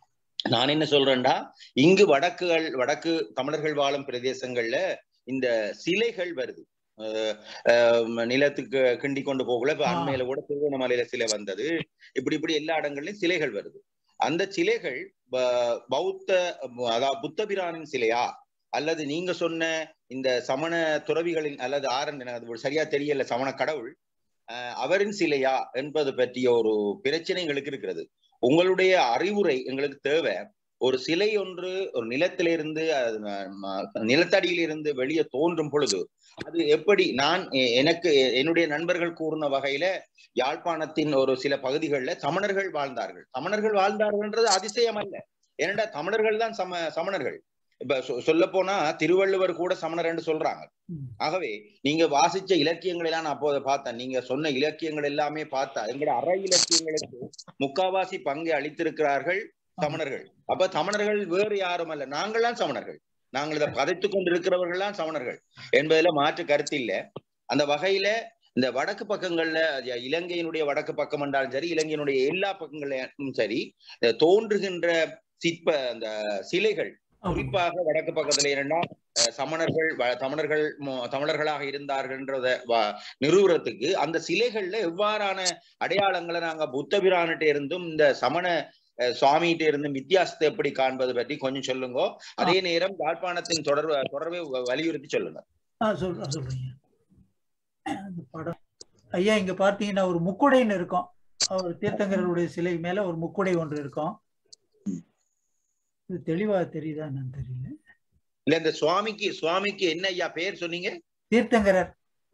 Speaker 4: நான் என்ன சொல்றேன்டா இங்கு வடக்குகள் வடக்கு தமிழர்கள் வாழும் பிரதேசங்கள்ல இந்த சிலைகள் வருது அஹ் அஹ் நிலத்துக்கு கிண்டி கொண்டு போகல இப்ப
Speaker 2: ஆ.
Speaker 4: அண்மையில கூட திருவண்ணாமலையில சிலை வந்தது இப்படி இப்படி எல்லா இடங்கள்லயும் சிலைகள் வருது அந்த சிலைகள் ப- பௌத்த அதாவது புத்தபிரானின் சிலையா அல்லது நீங்க சொன்ன இந்த சமண துறவிகளின் அல்லது ஆரன் எனக்கு அது சரியா தெரியல சமண கடவுள் அஹ் அவரின் சிலையா என்பது பற்றிய ஒரு பிரச்சனை எங்களுக்கு இருக்கிறது உங்களுடைய அறிவுரை எங்களுக்கு தேவை ஒரு சிலை ஒன்று ஒரு நிலத்திலிருந்து அது ம- ம- நிலத்தடியிலிருந்து வெளியே தோன்றும் பொழுது அது எப்படி நான் எ- எனக்கு எ- என்னுடைய நண்பர்கள் கூறின வகையில யாழ்ப்பாணத்தின் ஒரு சில பகுதிகளில் சமணர்கள் வாழ்ந்தார்கள் சமணர்கள் வாழ்ந்தார்கள்ன்றது அதிசயம் அல்ல ஏனென்றா தமிழர்கள் தான் சம சமணர்கள் இப்ப சொல்ல போனா திருவள்ளுவர் கூட சமணர் என்று சொல்றாங்க
Speaker 2: ம்.
Speaker 4: ஆகவே நீங்க வாசிச்ச இலக்கியங்கள் எல்லாம் நான் அப்போது பார்த்தேன் நீங்க சொன்ன இலக்கியங்கள் எல்லாமே பார்த்தா எங்களோட அற இலக்கியங்களுக்கு முக்காவாசி பங்கை அளித்திருக்கிறார்கள் சமணர்கள் அப்ப சமணர்கள் வேறு யாரும் அல்ல நாங்கள்லாம் சமணர்கள் நாங்கள் இதை கதைத்துக் கொண்டிருக்கிறவர்கள்லாம் சமணர்கள் என்பதுல மாற்று கருத்து இல்ல அந்த வகையில இந்த வடக்கு பக்கங்கள்ல அது இலங்கையினுடைய வடக்கு பக்கம் என்றாலும் சரி இலங்கையினுடைய எல்லா பக்கங்களையும் சரி இந்த தோன்றுகின்ற சிற்ப அந்த சிலைகள்
Speaker 2: ஆமா.
Speaker 4: குறிப்பாக வடக்கு பக்கத்துல என்னன்னா அஹ், சமணர்கள் வ- தமிழர்கள் மொ- தமிழர்களாக இருந்தார்கள்ன்றத வ- நிறுவுறதுக்கு அந்த சிலைகள்ல எவ்வாறான அடையாளங்களை நாங்க புத்த பிரானிட்ட இருந்தும் இந்த சமண அஹ், சுவாமிகிட்ட இருந்தும் வித்தியாசத்தை எப்படி காண்பது பற்றி கொஞ்சம் சொல்லுங்க அதே நேரம் யாழ்ப்பாணத்தின் தொடர்பு தொடர்பை வ- வலியுறுத்தி சொல்லுங்க
Speaker 2: ஆ சொல்றேன் சொல்றீங்க அந்த படம் ஐயா இங்க பார்த்தீங்கன்னா ஒரு முக்குடைன்னு இருக்கும் அவர் தீர்த்தங்கரருடைய சிலை மேல ஒரு முக்குடை ஒன்று இருக்கும் இது தெளிவா தெரியுதா என்னன்னு தெரியல
Speaker 4: இல்ல இந்த சுவாமிக்கு சுவாமிக்கு என்ன ஐயா பேர் சொன்னீங்க
Speaker 2: தீர்த்தங்கரர்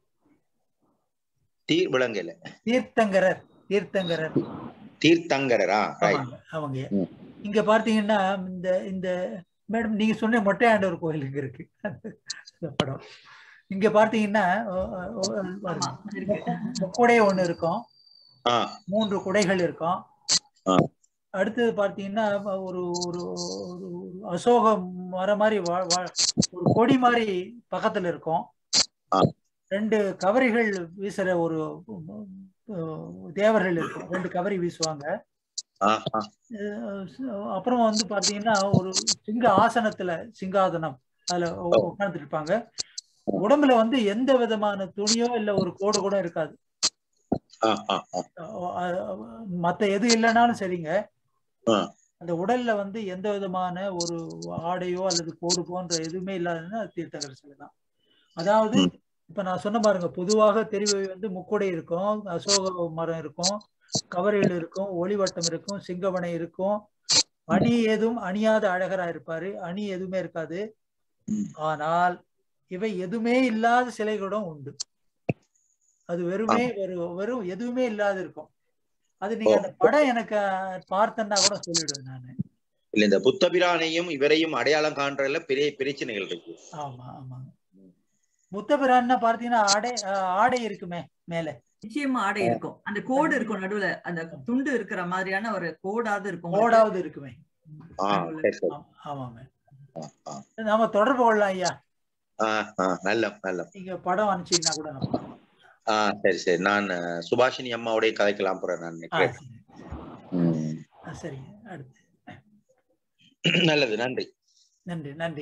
Speaker 4: தீர் விளங்கல
Speaker 2: தீர்த்தங்கரர் தீர்த்தங்கரர்
Speaker 4: தீர்த்தங்கரரா ரைட்
Speaker 2: ஆமாங்க அவங்க
Speaker 4: ம்.
Speaker 2: இங்க பாத்தீங்கன்னா இந்த இந்த மேடம் நீங்க சொன்ன மொட்டையாண்டவர் கோயில் இங்க இருக்கு இந்த படம் இங்க பாத்தீங்கன்னா ஓ- ஓ-
Speaker 3: ஆமா
Speaker 2: பாருங்க.
Speaker 3: இருக்கு
Speaker 2: முக்குடை ஒண்ணு இருக்கும்
Speaker 4: ஆ
Speaker 2: மூன்று குடைகள் இருக்கும்
Speaker 4: ஆ.
Speaker 2: அடுத்தது பார்த்தீங்கன்னா ஒரு ஒரு ஒரு ஒரு அசோக மரம் மாதிரி வா- வா- ஒரு கொடி மாதிரி பக்கத்துல இருக்கும்
Speaker 4: ஆ.
Speaker 2: ரெண்டு கவரிகள் வீசுற ஒரு அஹ், தேவர்கள் இருக்கும் ரெண்டு கவரி வீசுவாங்க
Speaker 4: ஆ ஆ
Speaker 2: அஹ், அப்புறம் வந்து பாத்தீங்கன்னா ஒரு சிங்க ஆசனத்துல சிங்காதனம் அதுல உ- உட்கார்ந்துட்டு இருப்பாங்க உடம்புல வந்து எந்த விதமான துணியோ இல்ல ஒரு கோடு கூட இருக்காது
Speaker 4: ஆ ஆ ஆ
Speaker 2: அஹ் அஹ் மத்த எது இல்லைனாலும் சரிங்க
Speaker 4: ஆ.
Speaker 2: அந்த உடல்ல வந்து எந்த விதமான ஒரு ஆடையோ அல்லது கோடு போன்ற எதுவுமே இல்லாததுன்னா அது தீர்த்தங்கர சிலை தான் அதாவது
Speaker 4: ம்.
Speaker 2: இப்ப நான் சொன்ன பாருங்க பொதுவாக தெரிவு வந்து முக்குடை இருக்கும் அசோக மரம் இருக்கும் கவரிகள் இருக்கும் ஒளிவட்டம் இருக்கும் சிங்கவனை இருக்கும் அணி ஏதும் அணியாத அழகரா இருப்பாரு அணி எதுவுமே இருக்காது
Speaker 4: ம்.
Speaker 2: ஆனால் இவை எதுவுமே இல்லாத சிலைகளும் உண்டு அது வெறுமே வெறும் வெறும் எதுவுமே இல்லாத இருக்கும் அது நீங்க அந்த படம் எனக்கு பார்த்தேன்னா கூட சொல்லிடுவேன் நானு
Speaker 4: இல்ல இந்த புத்தபிரானையும் இவரையும் அடையாளம் காண்றதுல பெரிய பிரச்சனைகள் இருக்கு
Speaker 2: ஆமா ஆமாங்க புத்த பிரான்னா பார்த்தீங்கன்னா ஆடை அஹ், ஆடை இருக்குமே மேல
Speaker 3: நிச்சயமா ஆடை இருக்கும் அந்த கோடு இருக்கும் நடுவுல அந்த துண்டு இருக்கிற மாதிரியான ஒரு கோடாவது இருக்கும் உங்களுக்கு.
Speaker 2: கோடாவது இருக்குமே
Speaker 4: ஆ சரி சரி
Speaker 2: ஆமா- ஆமாங்க
Speaker 4: ஆ, ஆ.
Speaker 2: நாம தொடர்பு கொள்ளலாம் ஐயா
Speaker 4: ஆ ஆ நல்ல நல்ல
Speaker 2: நீங்க படம் அனுப்பிச்சீங்கன்னா கூட நம்ம பார்க்கலாம்.
Speaker 4: ஆ சரி சரி நான் அஹ், சுபாஷினி அம்மாவுடைய கதைக்கலாம் போறேன் நான்
Speaker 2: ஆ,
Speaker 4: நினைக்கிறேன்
Speaker 2: சரி.
Speaker 4: ம்.
Speaker 2: ஆ, சரிங்க அடுத்து
Speaker 4: நல்லது நன்றி
Speaker 2: நன்றி நன்றி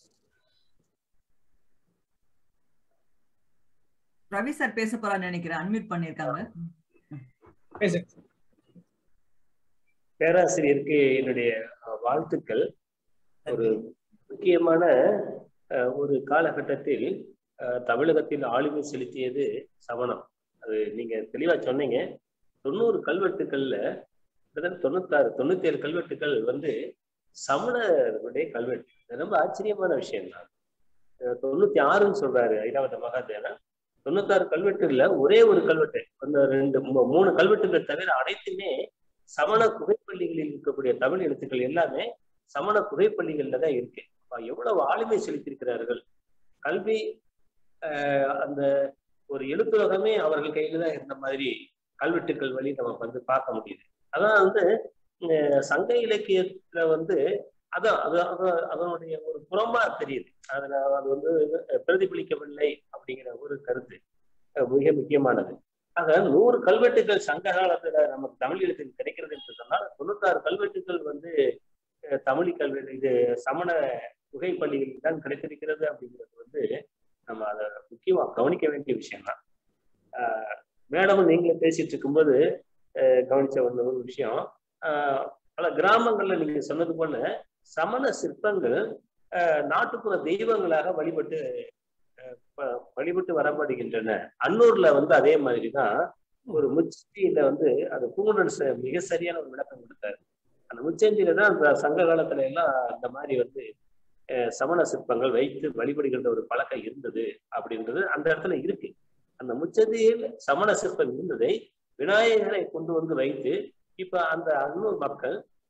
Speaker 3: ரவி சார் பேச போறான்னு நினைக்கிறேன் அன்மியூட் பண்ணிருக்காங்க
Speaker 1: பேசுங்க
Speaker 5: பேராசிரியருக்கு என்னுடைய அஹ், வாழ்த்துக்கள் ஒரு முக்கியமான அஹ், ஒரு காலகட்டத்தில் அஹ், தமிழகத்தில் ஆளுமை செலுத்தியது சமணம் அது நீங்க தெளிவா சொன்னீங்க தொண்ணூறு கல்வெட்டுக்கள்ல கிட்டத்தட்ட தொண்ணூத்தாறு தொண்ணூத்தி ஏழு கல்வெட்டுகள் வந்து சமணருடைய கல்வெட்டு இது ரொம்ப ஆச்சரியமான விஷயம் தான் தொண்ணூத்தி ஆறுன்னு சொல்றாரு ஐராவத மகாதேவனா தொண்ணூத்தாறு கல்வெட்டுல ஒரே ஒரு கல்வெட்டு அந்த ரெண்டு மூ- மூணு கல்வெட்டுகள் தவிர அனைத்துமே சமண குகைப்பள்ளிகளில் இருக்கக்கூடிய தமிழ் எழுத்துக்கள் எல்லாமே சமண குகைப்பள்ளிகள்ல தான் இருக்கு அப்ப எவ்வளவு ஆளுமை செலுத்தியிருக்கிறார்கள் கல்வி ஆஹ் அந்த ஒரு எழுத்துலகமே அவர்கள் கையில தான் இருந்த மாதிரி கல்வெட்டுக்கள் வழி நம்ம வந்து பார்க்க முடியுது அதான் வந்து அஹ் சங்க இலக்கியத்துல வந்து அதான் அது அது அதனுடைய ஒரு புறமா தெரியுது அதுல அது வந்து பிரதிபலிக்கவில்லை அப்படிங்கிற ஒரு கருத்து அஹ் மிக முக்கியமானது ஆக நூறு கல்வெட்டுகள் சங்க காலத்துல நமக்கு தமிழ் எழுத்தில் கிடைக்கிறது என்று சொன்னால் தொண்ணூத்தாறு கல்வெட்டுகள் வந்து அஹ் தமிழ் கல்வெட்டு இது சமண குகை பள்ளிகளில் தான் கிடைத்திருக்கிறது அப்படிங்கிறது வந்து நம்ம அதை முக்கியமா கவனிக்க வேண்டிய விஷயம் தான் மேடமும் நீங்களே பேசிட்டு இருக்கும்போது அஹ் கவனிச்ச ஒரு ஒரு விஷயம் ஆஹ் பல கிராமங்கள்ல நீங்க சொன்னது போல சமண சிற்பங்கள் ஆஹ் நாட்டுப்புற தெய்வங்களாக வழிபட்டு ஆஹ் ப- வழிபட்டு வரப்படுகின்றன அன்னூர்ல வந்து அதே மாதிரிதான் ஒரு முச்சந்தியில வந்து அது பூங்குடன் ச- மிக சரியான ஒரு விளக்கம் கொடுத்தாரு அந்த முச்சந்தியில தான் அந்த சங்க காலத்துல எல்லாம் அந்த மாதிரி வந்து ஆஹ் சமண சிற்பங்கள் வைத்து வழிபடுகின்ற ஒரு பழக்கம் இருந்தது அப்படின்றது அந்த இடத்துல இருக்கு அந்த முச்சந்தியில் சமண சிற்பம் இருந்ததை விநாயகரை கொண்டு வந்து வைத்து இப்ப அந்த அன்னூர் மக்கள்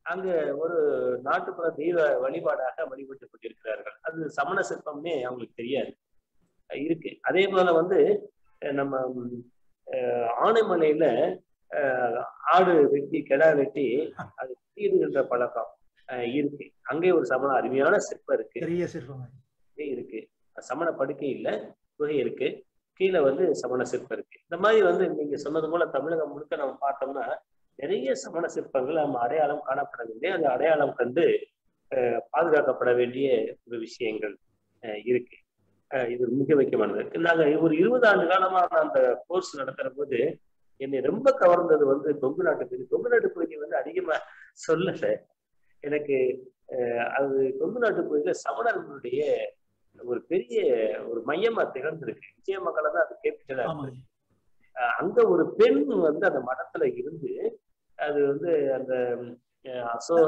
Speaker 5: அங்க ஒரு நாட்டுப்புற தெய்வ வழிபாடாக வழிபட்டு கொண்டிருக்கிறார்கள் அது சமண சிற்பம்னே அவங்களுக்கு தெரியாது அஹ் இருக்கு அதே போல வந்து அஹ் நம்ம ம், அஹ் ஆனைமலையில அஹ் ஆடு வெட்டி கிடா வெட்டி அது தீடுகின்ற பழக்கம் அஹ் இருக்கு அங்கே ஒரு சமண அருமையான சிற்பம் இருக்கு
Speaker 2: பெரிய சிற்பம்
Speaker 5: குகை இருக்கு சமண படுக்கை இல்ல குகை இருக்கு கீழே வந்து சமண சிற்பம் இருக்கு இந்த மாதிரி வந்து நீங்க சொன்னது போல தமிழகம் முழுக்க நம்ம பார்த்தோம்னா நிறைய சமண சிற்பங்கள் நம்ம அடையாளம் காணப்பட வேண்டிய அந்த அடையாளம் கண்டு அஹ், பாதுகாக்கப்பட வேண்டிய ஒரு விஷயங்கள் அஹ், இருக்கு அஹ், இது மிக முக்கியமானது நாங்க ஒரு இருபது ஆண்டு காலமா நான் அந்த கோர்ஸ் நடத்துற போது என்னை ரொம்ப கவர்ந்தது வந்து கொங்கு நாட்டு பகுதி கொங்கு நாட்டு பகுதி வந்து அதிகமா சொல்லல எனக்கு அஹ், அது கொங்கு நாட்டு பகுதியில சமணர்களுடைய ஒரு பெரிய ஒரு மையமா திகழ்ந்திருக்கு விஜயமங்கலம் தான் அது கேபிட்டலா இருக்கு
Speaker 2: ஆமாங்க
Speaker 5: அஹ் அங்க ஒரு பெண் வந்து அந்த மடத்துல இருந்து அது வந்து அந்த அஹ், அசோ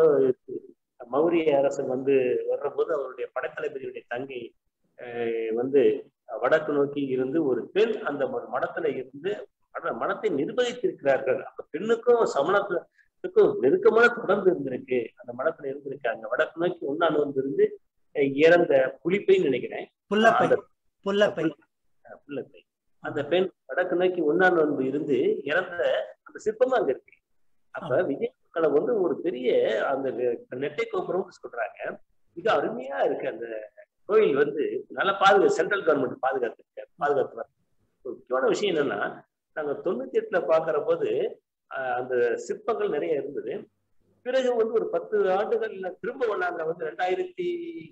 Speaker 5: மௌரிய அரசன் வந்து வர்றபோது அவருடைய படைத்தளபதியுடைய தங்கை அஹ், வந்து வடக்கு நோக்கி இருந்து ஒரு பெண் அந்த ம- மடத்துல இருந்து அந்த மடத்தை நிர்வகித்திருக்கிறார்கள் அந்த பெண்ணுக்கும் சமணத்துக்கும் நெருக்கமான தொடர்பு இருந்திருக்கு அந்த மடத்துல இருந்திருக்காங்க வடக்கு நோக்கி ஒன்னாண்டு வந்து இருந்து அஹ், இறந்த புலிப்பைன்னு நினைக்கிறேன்
Speaker 2: புல்லப்பை
Speaker 5: அந்த
Speaker 2: புல்லப்பை
Speaker 5: அஹ் புல்லப்பை அந்த பெண் வடக்கு நோக்கி ஒன்னாம் நோன்பு இருந்து இறந்த அந்த சிற்பமா அங்க இருக்கு அப்ப விஜயமங்கலம் வந்து ஒரு பெரிய அந்த நெ- நெட்டை கோபுரம் சொல்றாங்க மிக அருமையா இருக்கு அந்த கோயில் வந்து நல்லா பாதுகா சென்ட்ரல் கவர்மெண்ட் பாதுகாத்து பாதுகாத்து வர்றாங்க. ஒரு முக்கியமான விஷயம் என்னன்னா நாங்க தொண்ணூத்தி எட்டுல பாக்குற போது அஹ், அந்த சிற்பங்கள் நிறைய இருந்தது பிறகு வந்து ஒரு பத்து ஆண்டுகள்ல திரும்ப நாங்க வந்து ரெண்டாயிரத்தி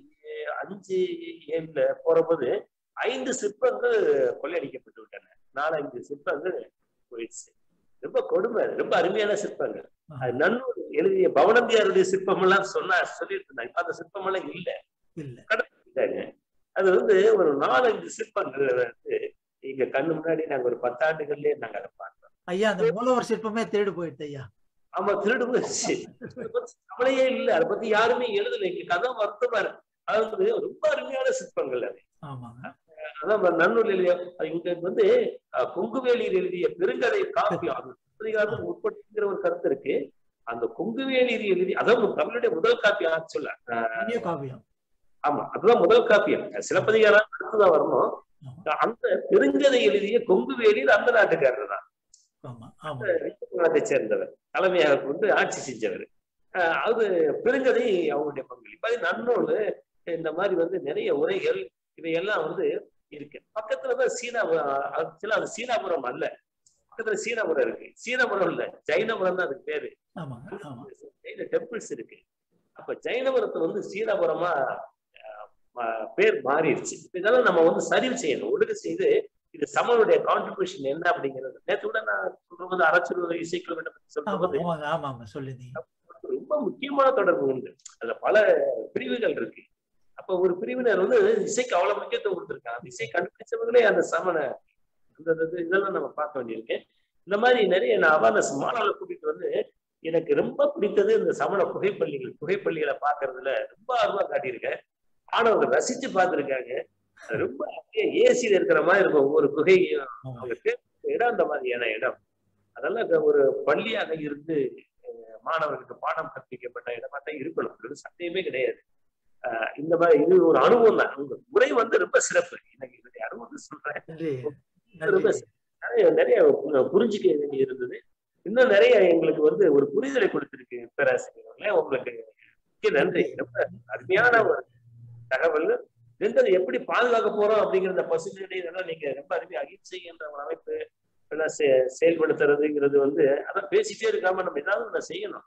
Speaker 5: அஞ்சு ஏழுல போறபோது ஐந்து சிற்பங்கள் கொள்ளையடிக்கப்பட்டு விட்டன நாலஞ்சு சிற்பங்கள் போயிடுச்சு ரொம்ப கொடுமை அது. ரொம்ப அருமையான சிற்பங்கள் அது நன்னூர் எழுதிய பவனந்தியாருடைய சிற்பம் எல்லாம் சொன்னா சொல்லிட்டு இருந்தாங்க இப்ப அந்த சிற்பம் எல்லாம் இல்ல
Speaker 2: இல்ல
Speaker 5: இல்லைங்க. அது வந்து ஒரு நாலஞ்சு சிற்பங்கள் வந்து இங்க கண்ணு முன்னாடி நாங்க ஒரு பத்தாண்டுகள்லயே நாங்க அதை பார்த்தோம்
Speaker 2: ஐயா அந்த மூலவர் சிற்பமே தேடு போயிடுது ஐயா
Speaker 5: ஆமா திருடு போயிடுச்சு அதை பத்தி கவலையே இல்ல அதை பத்தி யாருமே எழுதல எங்களுக்கு அதான் வருத்தமா இருக்கு அதாவது ரொம்ப அருமையான சிற்பங்கள் அது
Speaker 2: ஆமாங்க
Speaker 5: அதான் நம்ம நன்னூல் எழுதிய இங்க வந்து அஹ், கொங்குவேலியில் எழுதிய பெருங்கதை காப்பியம் அது சிலப்பதிகாரத்துக்கு உட்பட்டுங்கிற ஒரு கருத்து இருக்கு அந்த கொங்குவேலியில் எழுதி அதாவது தமிழுடைய முதல் காப்பியம் சொல்ல
Speaker 2: புண்ணிய காவியம்
Speaker 5: ஆமா அதுதான் முதல் காப்பியம் சிலப்பதிகாரம் அடுத்துதான் வரணும் அந்த பெருங்கதை எழுதிய கொங்குவேலியில் அந்த நாட்டுக்காரர் தான்
Speaker 2: ஆமா ஆமா
Speaker 5: நாட்டை சேர்ந்தவர் தலைமையாக கொண்டு ஆட்சி செஞ்சவர் அஹ் அது பெருங்கதை அவங்களுடைய பங்களிப்பு அது நன்னூல் இந்த மாதிரி வந்து நிறைய உரைகள் இவையெல்லாம் வந்து இருக்கு பக்கத்துலதான் சீனாபுரம் ஆக்சுவலா அது சீனாபுரம் அல்ல பக்கத்துல சீனாபுரம் இருக்கு சீனாபுரம் இல்ல ஜைனபுரம் தான் அதுக்கு பேரு
Speaker 2: ஆமாங்க ஆமா
Speaker 5: ஜைன டெம்பிள்ஸ் இருக்கு அப்ப ஜைனபுரத்தை வந்து சீனாபுரமா அஹ், ம- பேர் மாறிடுச்சு இதெல்லாம் நம்ம வந்து சரிவு செய்யணும் ஒழுங்கு செய்து இது சமனுடைய கான்ட்ரிபியூஷன் என்ன அப்படிங்கிறது நேற்று கூட நான் சொல்றது அரைச்சுருவ இசைக்கிழமை சொல்ற
Speaker 2: ஆமா
Speaker 5: போது
Speaker 2: ஆமாங்க ஆமா ஆமா சொல்லுங்க
Speaker 5: ரொம்ப முக்கியமான தொடர்பு உண்டு அதுல பல பிரிவுகள் இருக்கு அப்ப ஒரு பிரிவினர் வந்து இசைக்கு அவ்வளவு முக்கியத்துவம் கொடுத்திருக்காங்க அந்த இசை கண்டுபிடிச்சவங்களே அந்த சமண அந்த இது- இதெல்லாம் நம்ம பார்க்க வேண்டியிருக்கு இந்த மாதிரி நிறைய நான் அவேர்னஸ் மாணவர்களை கூட்டிட்டு வந்து எனக்கு ரொம்ப பிடித்தது இந்த சமண புகைப்பள்ளிகள் புகைப்பள்ளிகளை பார்க்கறதுல ரொம்ப ஆர்வம் காட்டியிருக்கேன் மாணவர்கள் ரசிச்சு பார்த்திருக்காங்க அது ரொம்ப அப்படியே ஏசியில இருக்கிற மாதிரி இருக்கும் ஒவ்வொரு குகையும்
Speaker 2: ஆமா
Speaker 5: அவங்க தேர்ந்தெடுத்த இடம் அந்த மாதிரியான இடம் அதெல்லாம் இந்த ஒரு பள்ளியாக இருந்து அஹ், மாணவர்களுக்கு பாடம் கற்பிக்கப்பட்ட இடமா தான் இருக்கணும் அது சந்தேகமே கிடையாது அஹ், இந்த மாதிரி இது ஒரு அனுபவம் தான் உங்க உரை வந்து ரொம்ப சிறப்பு எனக்கு இதனுடைய அனுபவத்தை சொல்றேன்
Speaker 2: நன்றி
Speaker 5: ரொம்ப
Speaker 2: நன்றி
Speaker 5: நிறைய நிறைய பு- புரிஞ்சுக்க வேண்டி இருந்தது இன்னும் நிறைய எங்களுக்கு வந்து ஒரு புரிதலை கொடுத்திருக்கு பேராசிரியர்களே உங்களுக்கு மிக்க நன்றி ரொம்ப அருமையான ஒரு தகவல் ரெண்டது எப்படி பாதுகாக்க போறோம் அப்படிங்கிற இந்த பசுமையுடைய இதெல்லாம் நீங்க ரொம்ப அருமையா அகிம்சை என்ற ஒரு அமைப்பு எல்லாம் செ- செயல்படுத்துறதுங்கிறது வந்து அதான் பேசிட்டே இருக்காம நம்ம ஏதாவது ஒண்ணு செய்யணும்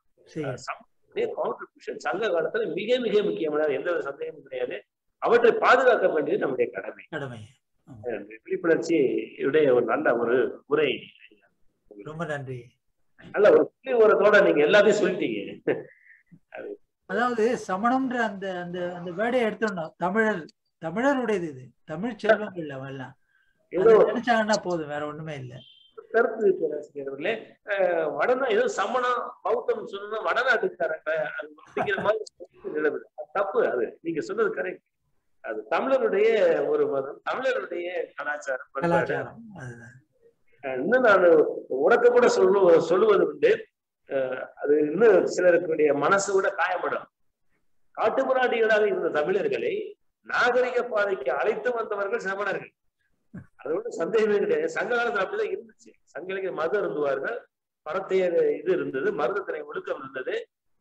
Speaker 2: சரி
Speaker 5: கான்ட்ரிபியூஷன் சங்க காலத்துல மிக மிக முக்கியமான எந்த ஒரு சந்தேகமும் கிடையாது அவற்றை பாதுகாக்க வேண்டியது நம்முடைய கடமை
Speaker 2: கடமை
Speaker 5: அஹ் விழிப்புணர்ச்சி உடைய ஒரு நல்ல ஒரு உரை
Speaker 2: ரொம்ப நன்றி
Speaker 5: நல்ல ஒரு புள்ளி உரத்தோட நீங்க எல்லாத்தையும் சொல்லிட்டீங்க
Speaker 2: அதாவது சமணம்ன்ற அந்த அந்த அந்த வேர்டை எடுத்துடணும் தமிழர் தமிழருடையது இது தமிழ் செல்வங்கள் அவெல்லாம்
Speaker 5: ஏதோ
Speaker 2: அதை நினைச்சாங்கன்னா போதும் வேற ஒண்ணுமே இல்ல
Speaker 5: கருத்து பேராசிரியர்களே அஹ் வடநா ஏதோ சமணம் பௌத்தம் சொன்னா வடநாட்டுக்காரங்க அது அப்படிங்கிற மாதிரி நிலவுது அது தப்பு அது நீங்க சொன்னது கரெக்ட் அது தமிழருடைய ஒரு மதம் தமிழருடைய கலாச்சாரம் பண்பாடு
Speaker 2: கலாச்சாரம் அதுதான்
Speaker 5: அஹ் இன்னும் நான் உறக்க கூட சொல்லு சொல்லுவது உண்டு அஹ் அது இன்னும் சிலருக்குடைய மனசு கூட காயப்படும் காட்டுமிராண்டிகளாக இருந்த தமிழர்களை நாகரிக பாதைக்கு அழைத்து வந்தவர்கள் சமணர்கள் அது ஒன்றும் சந்தேகமே கிடையாது சங்க காலத்துல அப்படிதான் இருந்துச்சு சங்க இலக்கிய மது அருந்துவார்கள் பரத்தையர் இது இருந்தது மருதத்தினை ஒழுக்கம் இருந்தது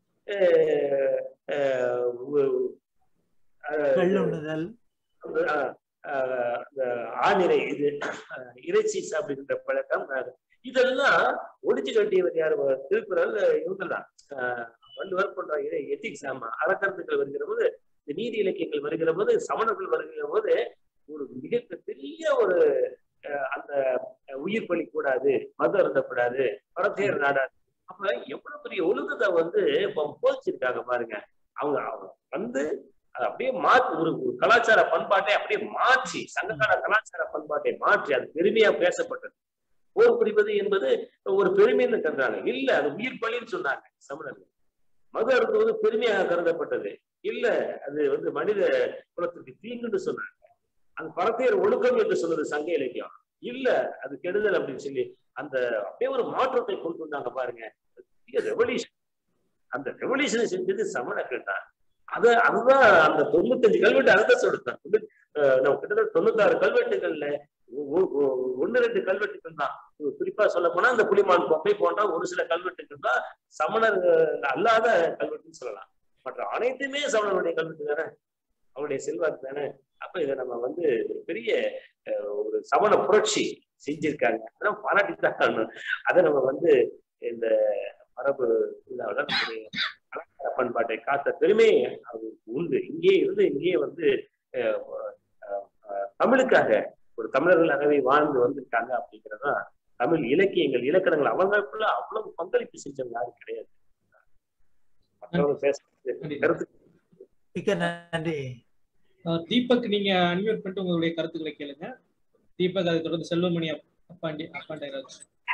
Speaker 5: அஹ் அஹ் உ- அஹ்
Speaker 2: வெள்ளுண்ணுதல்
Speaker 5: அந்த, அஹ், அஹ், அந்த ஆணிரை இது அஹ், இறைச்சி சாப்பிடுகின்ற பழக்கம் அஹ், இதெல்லாம் ஒழிச்சு கட்டியவர் யார் திருக்குறள் இவங்கதான் அஹ், வள்ளுவர் போன்ற எத்திக்ஸ் ஆமா அறக்கருத்துக்கள் வருகிற போது இந்த நீதி இலக்கியங்கள் வருகிற போது சமணர்கள் வருகிற போது ஒரு மிக பெரிய ஒரு அஹ், அந்த உயிர் பலி கூடாது மது அருந்தக்கூடாது பரத்தையர் நாடாது அப்ப எவ்வளவு பெரிய ஒழுக்கத்தை வந்து இப்போ போதிச்சிருக்காங்க பாருங்க அவங்க அவங்க வந்து அது அப்படியே மாற்றி ஒரு ஒரு கலாச்சார பண்பாட்டை அப்படியே மாற்றி சங்ககால கலாச்சார பண்பாட்டை மாற்றி அது பெருமையா பேசப்பட்டது போர் புரிவது என்பது ஒரு பெருமைன்னு கருதுறாங்க இல்ல அது உயிர் பலின்னு சொன்னாங்க சமணர்கள் மது அருந்துவது பெருமையாக கருதப்பட்டது இல்ல அது வந்து மனித குலத்திற்கு தீங்குன்னு சொன்னாங்க அது பரத்தையர் ஒழுக்கம் என்று சொன்னது சங்க இலக்கியம் இல்ல அது கெடுதல் அப்படின்னு சொல்லி அந்த அப்படியே ஒரு மாற்றத்தை கொண்டு வந்தாங்க பாருங்க ரெவல்யூஷன் அந்த ரெவல்யூஷனை செஞ்சது சமணர்கள் தான் அது அதுதான் அந்த தொண்ணூத்தஞ்சு கல்வெட்டு அதுதான் சொல்லிட்டான் தொண்ணூத்தி- அஹ் நம்ம கிட்டத்தட்ட தொண்ணூத்தாறு கல்வெட்டுகள்ல ஒ- ஒ- ஒ- ஒண்ணு ரெண்டு கல்வெட்டுகள் தான் ஒரு குறிப்பா சொல்ல போனா இந்த புலிமான் கோப்பை போன்ற ஒரு சில கல்வெட்டுகள் தான் சமணர் அல்லாத கல்வெட்டுன்னு சொல்லலாம் மற்ற அனைத்துமே சமணருடைய கல்வெட்டு தானே அவருடைய செல்வாக்கு தானே அப்ப இதை நம்ம வந்து ஒரு பெரிய அஹ், ஒரு சமண புரட்சி செஞ்சிருக்காங்க அதான் பாராட்டித்தான் ஆகணும். அதை நம்ம வந்து இந்த மரபு இதாவில் நம்முடைய கலாச்சார பண்பாட்டை காத்த பெருமை அது உண்டு இங்கேயே இருந்து இங்கேயே வந்து அஹ், அஹ், அஹ், தமிழுக்காக ஒரு தமிழர்களாகவே வாழ்ந்து வந்திருக்காங்க அப்படிங்கிறதான் தமிழ் இலக்கியங்கள் இலக்கணங்கள் அவங்களுக்குள்ள அவ்வளவு பங்களிப்பு செஞ்சவங்க யாரும் கிடையாது மற்றவங்க பேச கருத்து
Speaker 2: மிக்க நன்றி
Speaker 1: அஹ் தீபக் நீங்க அன்மியூட் பண்ணிட்டு உங்களுடைய கருத்துக்களை கேளுங்க தீபக் அதை தொடர்ந்து செல்வமணி அப்- அப்பாண்டி அப்பாண்டராஜ்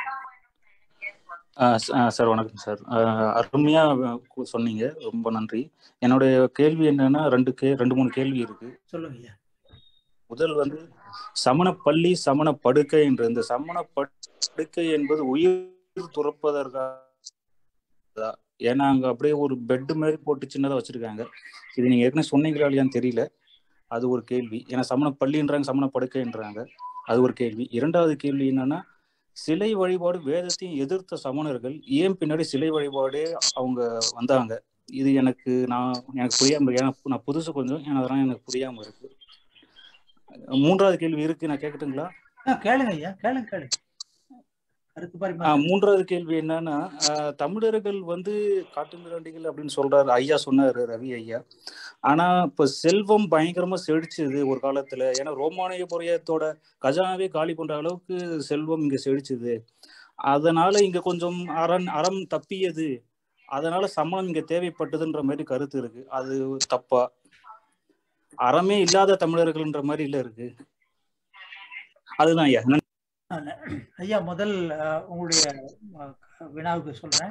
Speaker 6: ஆ, ச- ஆ, சார் வணக்கம் சார் ஆ, அருமையா கு- சொன்னீங்க ரொம்ப நன்றி என்னுடைய கேள்வி என்னன்னா ரெண்டு கே ரெண்டு மூணு கேள்வி இருக்கு
Speaker 2: சொல்லுங்க ஐயா
Speaker 6: முதல் வந்து சமண பள்ளி சமண படுக்கை என்ற இந்த சமண படுக்கை என்பது உயிர் துறப்பதற்காக ஏன்னா அங்க அப்படியே ஒரு பெட் மாதிரி போட்டு சின்னதா வச்சிருக்காங்க இது நீங்க ஏற்கனவே சொன்னீங்களா இல்லையான்னு தெரியல அது ஒரு கேள்வி ஏன்னா சமண பள்ளின்றாங்க சமண படுக்கைன்றாங்க அது ஒரு கேள்வி இரண்டாவது கேள்வி என்னன்னா சிலை வழிபாடு வேதத்தையும் எதிர்த்த சமணர்கள் ஏன் பின்னாடி சிலை வழிபாடே அவங்க வந்தாங்க இது எனக்கு நான் எனக்கு புரியாம இருக்கு. ஏன்னா நான் புதுசு கொஞ்சம் ஏன்னா அதெல்லாம் எனக்கு புரியாம இருக்கு மூன்றாவது கேள்வி இருக்கு நான் கேட்கட்டுங்களா
Speaker 2: ஆ, கேளுங்க ஐயா கேளுங்க கேளுங்க கருத்து
Speaker 6: ஆஹ்
Speaker 2: பரிமாற்றம்
Speaker 6: மூன்றாவது கேள்வி என்னன்னா ஆஹ் தமிழர்கள் வந்து காட்டுமிராண்டிகள் அப்படின்னு சொல்றாரு ஐயா சொன்னாரு ரவி ஐயா ஆனா இப்ப செல்வம் பயங்கரமா செழிச்சுது ஒரு காலத்துல ஏன்னா ரோமானிய புரியத்தோட கஜானாவே காலி பண்ற அளவுக்கு செல்வம் இங்க செழிச்சுது அதனால இங்க கொஞ்சம் அரண் அறம் தப்பியது அதனால சமணம் இங்க தேவைப்பட்டதுன்ற மாதிரி கருத்து இருக்கு அது தப்பா அறமே இல்லாத தமிழர்கள்ன்ற மாதிரி இல்ல இருக்கு அதுதான் ஐயா நன்றி.
Speaker 2: ஐயா முதல் அஹ், உங்களுடைய அஹ், வினாவுக்கு சொல்றேன்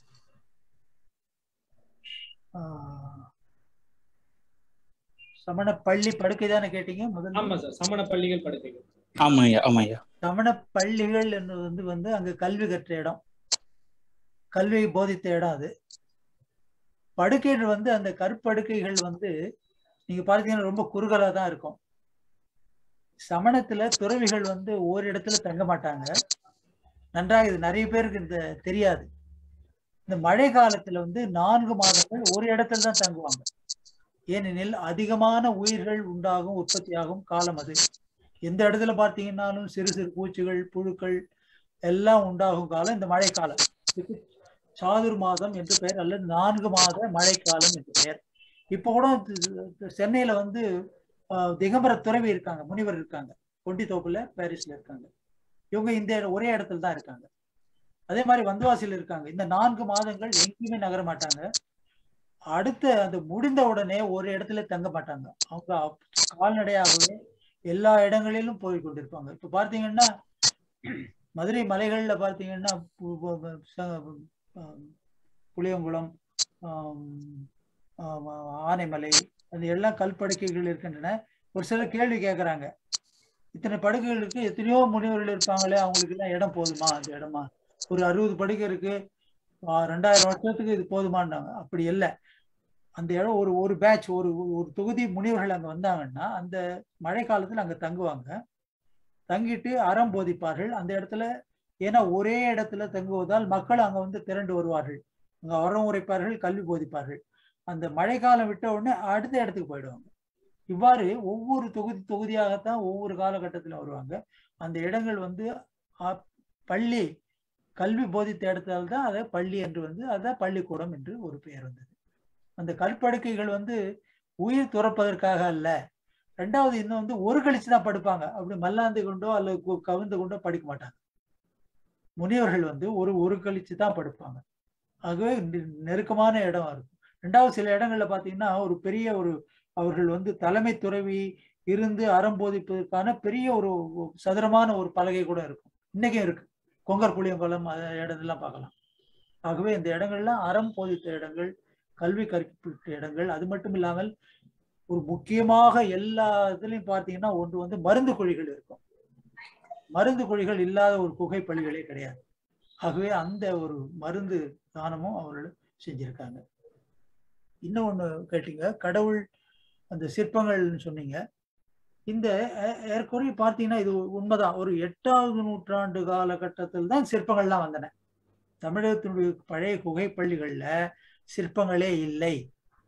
Speaker 2: ஆஹ், சமண பள்ளி படுக்கை தானே கேட்டீங்க முதல்
Speaker 1: ஆமா சார் சமண பள்ளிகள் படுக்கைகள்
Speaker 6: ஆமா ஐயா ஆமா ஐயா
Speaker 2: சமண பள்ளிகள் என்பது வந்து வந்து அங்க கல்வி கற்ற இடம் கல்வியை போதித்த இடம் அது படுக்கைகள் வந்து அந்த கற்படுக்கைகள் வந்து நீங்க பார்த்தீங்கன்னா ரொம்ப குறுகலா தான் இருக்கும் சமணத்துல துறவிகள் வந்து ஓரிடத்துல தங்க மாட்டாங்க நன்றாக இது நிறைய பேருக்கு இந்த தெரியாது இந்த மழை காலத்துல வந்து நான்கு மாதங்கள் ஒரு இடத்துல தான் தங்குவாங்க ஏனெனில் அதிகமான உயிர்கள் உண்டாகும் உற்பத்தியாகும் காலம் அது எந்த இடத்துல பார்த்தீங்கன்னாலும் சிறு சிறு பூச்சிகள் புழுக்கள் எல்லாம் உண்டாகும் காலம் இந்த மழைக்காலம் இதுக்கு சாதுர் மாதம் என்று பெயர் அல்லது நான்கு மாத மழைக்காலம் என்று பெயர் இப்போ கூட தி- தி- சென்னையில வந்து ஆஹ், திகம்பர துறவி இருக்காங்க முனிவர் இருக்காங்க கொண்டித்தோப்புல பாரிஸ்ல இருக்காங்க இவங்க இந்த இட- ஒரே இடத்துல தான் இருக்காங்க அதே மாதிரி வந்தவாசியில் இருக்காங்க இந்த நான்கு மாதங்கள் எங்கேயுமே நகர மாட்டாங்க அடுத்த அந்த முடிந்த உடனே ஒரு இடத்துல தங்க மாட்டாங்க அவங்க அப்- கால்நடையாகவே எல்லா இடங்களிலும் போய் கொண்டிருப்பாங்க இப்ப பார்த்தீங்கன்னா மதுரை மலைகள்ல பார்த்தீங்கன்னா பு- பு- பு- ச- ஆம், புளியங்குளம் ஆம், ஆம், ஆனைமலை அது எல்லாம் கல்படுக்கைகள் இருக்கின்றன ஒரு சிலர் கேள்வி கேட்கறாங்க இத்தனை படுக்கைகள் இருக்கு எத்தனையோ முனிவர்கள் இருப்பாங்களே அவங்களுக்கு எல்லாம் இடம் போதுமா அந்த இடமா ஒரு அறுபது படுக்கை இருக்கு ஆஹ் ரெண்டாயிரம் வருஷத்துக்கு இது போதுமானாங்க அப்படி இல்லை அந்த இடம் ஒரு ஒரு பேட்ச் ஒரு ஒரு தொகுதி முனிவர்கள் அங்க வந்தாங்கன்னா அந்த மழை காலத்துல அங்க தங்குவாங்க தங்கிட்டு அறம் போதிப்பார்கள் அந்த இடத்துல ஏன்னா ஒரே இடத்துல தங்குவதால் மக்கள் அங்க வந்து திரண்டு வருவார்கள் அங்க அறம் உரைப்பார்கள் கல்வி போதிப்பார்கள் அந்த மழைக்காலம் விட்ட உடனே அடுத்த இடத்துக்கு போயிடுவாங்க இவ்வாறு ஒவ்வொரு தொகுதி தொகுதியாகத்தான் ஒவ்வொரு காலகட்டத்தில் வருவாங்க அந்த இடங்கள் வந்து ஆ- பள்ளி கல்வி போதித்த இடத்தால் தான் அதை பள்ளி என்று வந்து அதான் பள்ளிக்கூடம் என்று ஒரு பெயர் வந்தது அந்த கற்படுக்கைகள் வந்து உயிர் துறப்பதற்காக அல்ல ரெண்டாவது இன்னும் வந்து ஒரு கழிச்சு தான் படுப்பாங்க அப்படி மல்லாந்து கொண்டோ அல்லது கு- கவிழ்ந்து கொண்டோ படிக்க மாட்டாங்க முனிவர்கள் வந்து ஒரு ஒரு கழிச்சு தான் படுப்பாங்க ஆகவே நெ- நெருக்கமான இடம் இருக்கும் ரெண்டாவது சில இடங்கள்ல பாத்தீங்கன்னா ஒரு பெரிய ஒரு அவர்கள் வந்து தலைமை துறவி இருந்து அறம் போதிப்பதற்கான பெரிய ஒரு சதுரமான ஒரு பலகை கூட இருக்கும் இன்னைக்கும் இருக்கு கொங்கர் புளியங்குளம் அந்த இடத்தெல்லாம் பார்க்கலாம் ஆகவே இந்த இடங்கள்லாம் அறம் போதித்த இடங்கள் கல்வி கற்பித்த இடங்கள் அது மட்டும் இல்லாமல் ஒரு முக்கியமாக எல்லா இதுலயும் பார்த்தீங்கன்னா ஒன்று வந்து மருந்து குழிகள் இருக்கும் மருந்து குழிகள் இல்லாத ஒரு குகை பள்ளிகளே கிடையாது ஆகவே அந்த ஒரு மருந்து தானமும் அவர்கள் செஞ்சிருக்காங்க இன்னும் ஒண்ணு கேட்டீங்க கடவுள் அந்த சிற்பங்கள்னு சொன்னீங்க இந்த ஏ- ஏறக்குறைய பார்த்தீங்கன்னா இது உண்மைதான் ஒரு எட்டாவது நூற்றாண்டு காலகட்டத்தில் தான் சிற்பங்கள்லாம் வந்தன தமிழகத்தினுடைய பழைய குகை பள்ளிகள்ல சிற்பங்களே இல்லை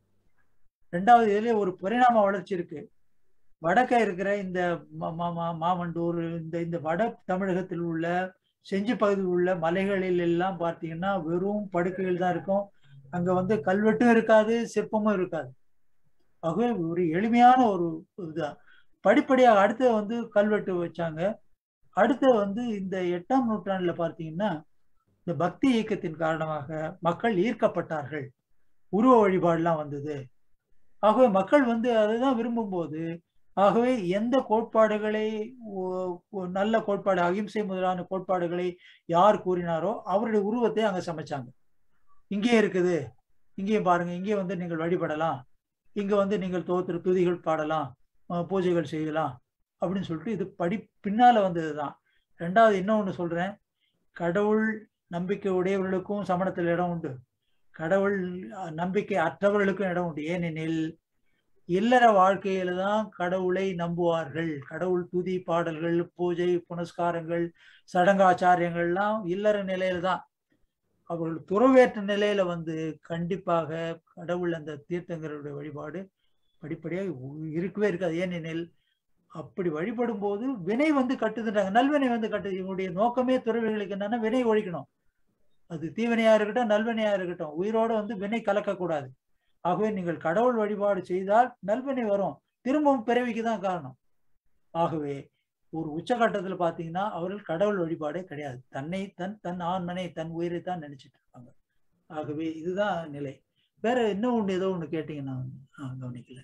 Speaker 2: ரெண்டாவது இதுல ஒரு பரிணாம வளர்ச்சி இருக்கு வடக்க இருக்கிற இந்த ம- ம- ம- மாமண்டூர் இந்த இந்த வட தமிழகத்தில் உள்ள செஞ்சி பகுதியில் உள்ள மலைகளில் எல்லாம் பார்த்தீங்கன்னா வெறும் படுக்கைகள் தான் இருக்கும் அங்க வந்து கல்வெட்டும் இருக்காது சிற்பமும் இருக்காது ஆகவே ஒரு எளிமையான ஒரு இதுதான் படிப்படியாக அடுத்து வந்து கல்வெட்டு வச்சாங்க அடுத்து வந்து இந்த எட்டாம் நூற்றாண்டுல பார்த்தீங்கன்னா இந்த பக்தி இயக்கத்தின் காரணமாக மக்கள் ஈர்க்கப்பட்டார்கள் உருவ வழிபாடுலாம் வந்தது ஆகவே மக்கள் வந்து அதுதான் விரும்பும்போது ஆகவே எந்த கோட்பாடுகளை ஒ- ஒ- நல்ல கோட்பாடு அகிம்சை முதலான கோட்பாடுகளை யார் கூறினாரோ அவருடைய உருவத்தை அங்க சமைச்சாங்க இங்கேயே இருக்குது இங்கேயும் பாருங்க இங்கே வந்து நீங்கள் வழிபடலாம் இங்க வந்து நீங்கள் தோத்திர துதிகள் பாடலாம் அஹ் பூஜைகள் செய்யலாம் அப்படின்னு சொல்லிட்டு இது படி பின்னால வந்ததுதான் ரெண்டாவது இன்னொன்னு சொல்றேன் கடவுள் நம்பிக்கை உடையவர்களுக்கும் சமணத்தில் இடம் உண்டு கடவுள் அஹ், நம்பிக்கை அற்றவர்களுக்கும் இடம் உண்டு ஏனெனில் இல்லற வாழ்க்கையில தான் கடவுளை நம்புவார்கள் கடவுள் துதி பாடல்கள் பூஜை புனஸ்காரங்கள் சடங்காச்சாரியங்கள்லாம் இல்லற நிலையில தான் அவர்கள் துறவேற்ற நிலையில வந்து கண்டிப்பாக கடவுள் அந்த தீர்த்தங்கருடைய வழிபாடு படிப்படியாக உ- இருக்கவே இருக்காது ஏனெனில் அப்படி வழிபடும் போது வினை வந்து கட்டுதுன்றாங்க நல்வினை வந்து கட்டுது இவங்களுடைய நோக்கமே துறவிகளுக்கு என்னன்னா வினை ஒழிக்கணும் அது தீவினையா இருக்கட்டும் நல்வினையா இருக்கட்டும் உயிரோட வந்து வினை கலக்கக்கூடாது ஆகவே நீங்கள் கடவுள் வழிபாடு செய்தால் நல்வினை வரும் திரும்பவும் பிறவிக்கு தான் காரணம் ஆகவே ஒரு உச்சகட்டத்துல பாத்தீங்கன்னா அவர்கள் கடவுள் வழிபாடே கிடையாது தன்னை தன் தன் ஆண்மனை தன் உயிரை தான் நினைச்சிட்டு இருப்பாங்க ஆகவே இதுதான் நிலை வேற இன்னும் ஒண்ணு ஏதோ ஒண்ணு கேட்டீங்கன்னா ஆ, கவனிக்கல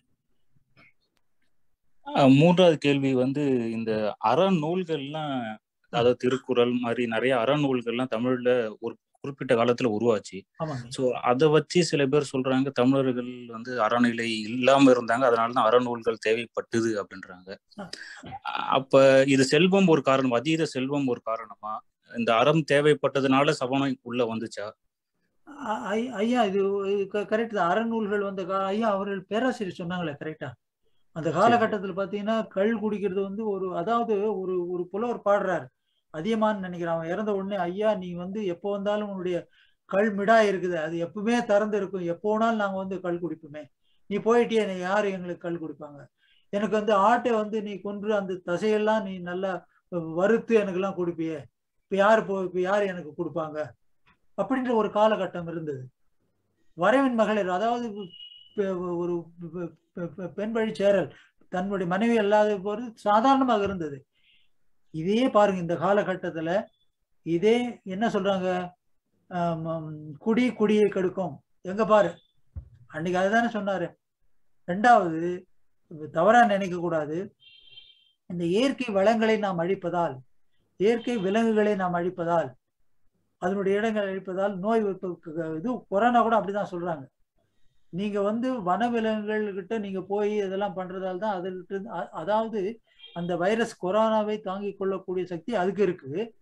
Speaker 6: அஹ் மூன்றாவது கேள்வி வந்து இந்த அறநூல்கள்லாம் அதாவது திருக்குறள் மாதிரி நிறைய அறநூல்கள்லாம் தமிழ்ல ஒரு குறிப்பிட்ட காலத்துல உருவாச்சு
Speaker 2: ஆமாங்க
Speaker 6: ஸோ அதை வச்சு சில பேர் சொல்றாங்க தமிழர்கள் வந்து அறநிலை இல்லாம இருந்தாங்க அதனாலதான் அறநூல்கள் தேவைப்பட்டது அப்படின்றாங்க அ- அப்ப இது செல்வம் ஒரு காரணம் அதீத செல்வம் ஒரு காரணமா இந்த அறம் தேவைப்பட்டதுனால சமணம் உள்ள வந்துச்சா
Speaker 2: ஐ- ஐ- ஐயா இது கரெக்ட் தான் அறநூல்கள் வந்த கா ஐயா அவர்கள் பேராசிரியர் சொன்னாங்களே கரெக்டா அந்த காலகட்டத்தில் பார்த்தீங்கன்னா கள் குடிக்கிறது வந்து ஒரு அதாவது ஒரு ஒரு புலவர் பாடுறாரு அதிகமான்னு நினைக்கிறேன் அவன் இறந்த உடனே ஐயா நீ வந்து எப்போ வந்தாலும் உன்னுடைய கள் மிடாய் இருக்குது அது எப்பவுமே திறந்து இருக்கும் எப்போ வேணாலும் நாங்கள் வந்து கள் குடிப்போமே நீ போயிட்டியே நீ யார் எங்களுக்கு கள் குடிப்பாங்க எனக்கு வந்து ஆட்டை வந்து நீ கொன்று அந்த தசையெல்லாம் நீ நல்லா வறுத்து எனக்கெல்லாம் கொடுப்பியே இப்போ யார் போ இப்போ யார் எனக்கு கொடுப்பாங்க அப்படின்ற ஒரு காலகட்டம் இருந்தது வரவின் மகளிர் அதாவது பெ- ஒரு பெ- பெ- பெ- பெண் வழி சேரல் தன்னுடைய மனைவி அல்லாத போது சாதாரணமாக இருந்தது இதே பாருங்க இந்த காலகட்டத்துல இதே என்ன சொல்றாங்க ஆம், ஆம், குடி குடியை கெடுக்கும் எங்க பாரு அன்னைக்கு அதுதானே சொன்னாரு ரெண்டாவது தவறா நினைக்க கூடாது இந்த இயற்கை வளங்களை நாம் அழிப்பதால் இயற்கை விலங்குகளை நாம் அழிப்பதால் அதனுடைய இடங்கள் அழிப்பதால் நோய் இப்ப இது கொரோனா கூட அப்படிதான் சொல்றாங்க நீங்க வந்து வனவிலங்குகள் கிட்ட நீங்க போய் இதெல்லாம் பண்றதால தான் அதில் அதாவது அந்த வைரஸ் கொரோனாவை தாங்கிக் கொள்ளக்கூடிய சக்தி அதுக்கு இருக்கு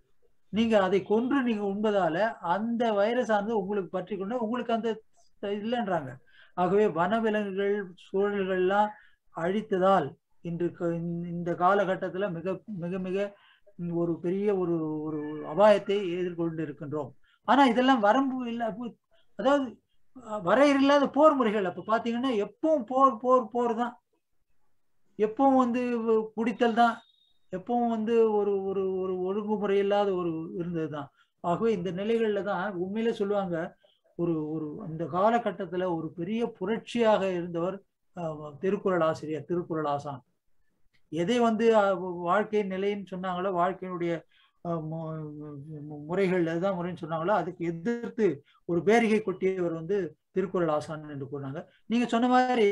Speaker 2: நீங்க அதை கொன்று நீங்க உண்பதால அந்த வைரஸ் ஆனது உங்களுக்கு பற்றி கொண்டு உங்களுக்கு அந்த இல்லைன்றாங்க ஆகவே வனவிலங்குகள் சூழல்கள்லாம் அழித்ததால் இன்று க- இந்த காலகட்டத்துல மிக மிக மிக ஒரு பெரிய ஒரு ஒரு அபாயத்தை எதிர்கொண்டு இருக்கின்றோம் ஆனா இதெல்லாம் வரம்பு இல்ல அப்போ- அதாவது அஹ், வரையறையில்லாத போர் முறைகள் அப்ப பாத்தீங்கன்னா எப்பவும் போர் போர் போர் தான் எப்பவும் வந்து குடித்தல் தான் எப்பவும் வந்து ஒரு ஒரு ஒரு ஒழுங்குமுறை இல்லாத ஒரு இருந்தது தான் ஆகவே இந்த நிலைகள்ல தான் உண்மையிலே சொல்லுவாங்க ஒரு ஒரு அந்த காலகட்டத்துல ஒரு பெரிய புரட்சியாக இருந்தவர் அஹ், திருக்குறள் ஆசிரியர் திருக்குறள் ஆசான் எதை வந்து அஹ், வாழ்க்கை நிலைன்னு சொன்னாங்களோ வாழ்க்கையினுடைய அஹ், மு- மு- முறைகள் அதுதான் முறைன்னு சொன்னாங்களோ அதுக்கு எதிர்த்து ஒரு பேரிகை கொட்டியவர் வந்து திருக்குறள் ஆசான் என்று கூறினாங்க நீங்க சொன்ன மாதிரி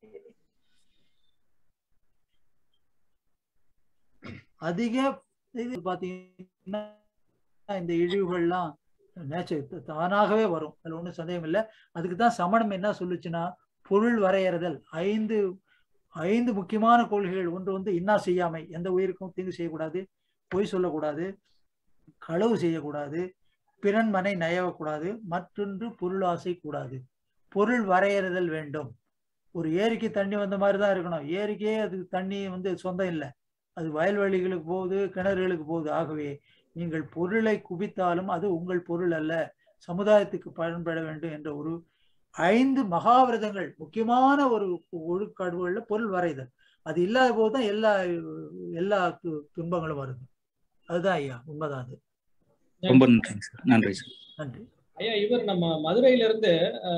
Speaker 2: அதிக இது பாத்தீங்கன்னா இந்த இழிவுகள்லாம் நேச்சர் தானாகவே வரும் அதுல ஒன்றும் சந்தேகம் இல்லை அதுக்கு தான் சமணம் என்ன சொல்லுச்சுன்னா பொருள் வரையறுதல் ஐந்து ஐந்து முக்கியமான கொள்கைகள் ஒன்று வந்து இன்னா செய்யாமை எந்த உயிருக்கும் தீங்கு செய்யக்கூடாது பொய் சொல்லக்கூடாது களவு செய்யக்கூடாது பிறன் மனை நயவக்கூடாது மற்றொன்று பொருள் ஆசை கூடாது பொருள் வரையறுதல் வேண்டும் ஒரு ஏரிக்கு தண்ணி வந்த மாதிரி தான் இருக்கணும் ஏரிக்கே அது தண்ணி வந்து சொந்தம் இல்லை அது வயல்வெளிகளுக்கு போகுது கிணறுகளுக்கு போகுது ஆகவே நீங்கள் பொருளை குவித்தாலும் அது உங்கள் பொருள் அல்ல சமுதாயத்துக்கு பயன்பட வேண்டும் என்ற ஒரு ஐந்து மகாவிரதங்கள் முக்கியமான ஒரு ஒழுக்கடுவுகள்ல பொருள் வரைதல் அது இல்லாத போதுதான் எல்லா எல்லா து- துன்பங்களும் வருது அதுதான் ஐயா உண்மைதான் அது
Speaker 6: ரொம்ப நன்றிங்க சார் நன்றி சார்
Speaker 2: நன்றி
Speaker 1: ஐயா இவர் நம்ம மதுரையில இருந்து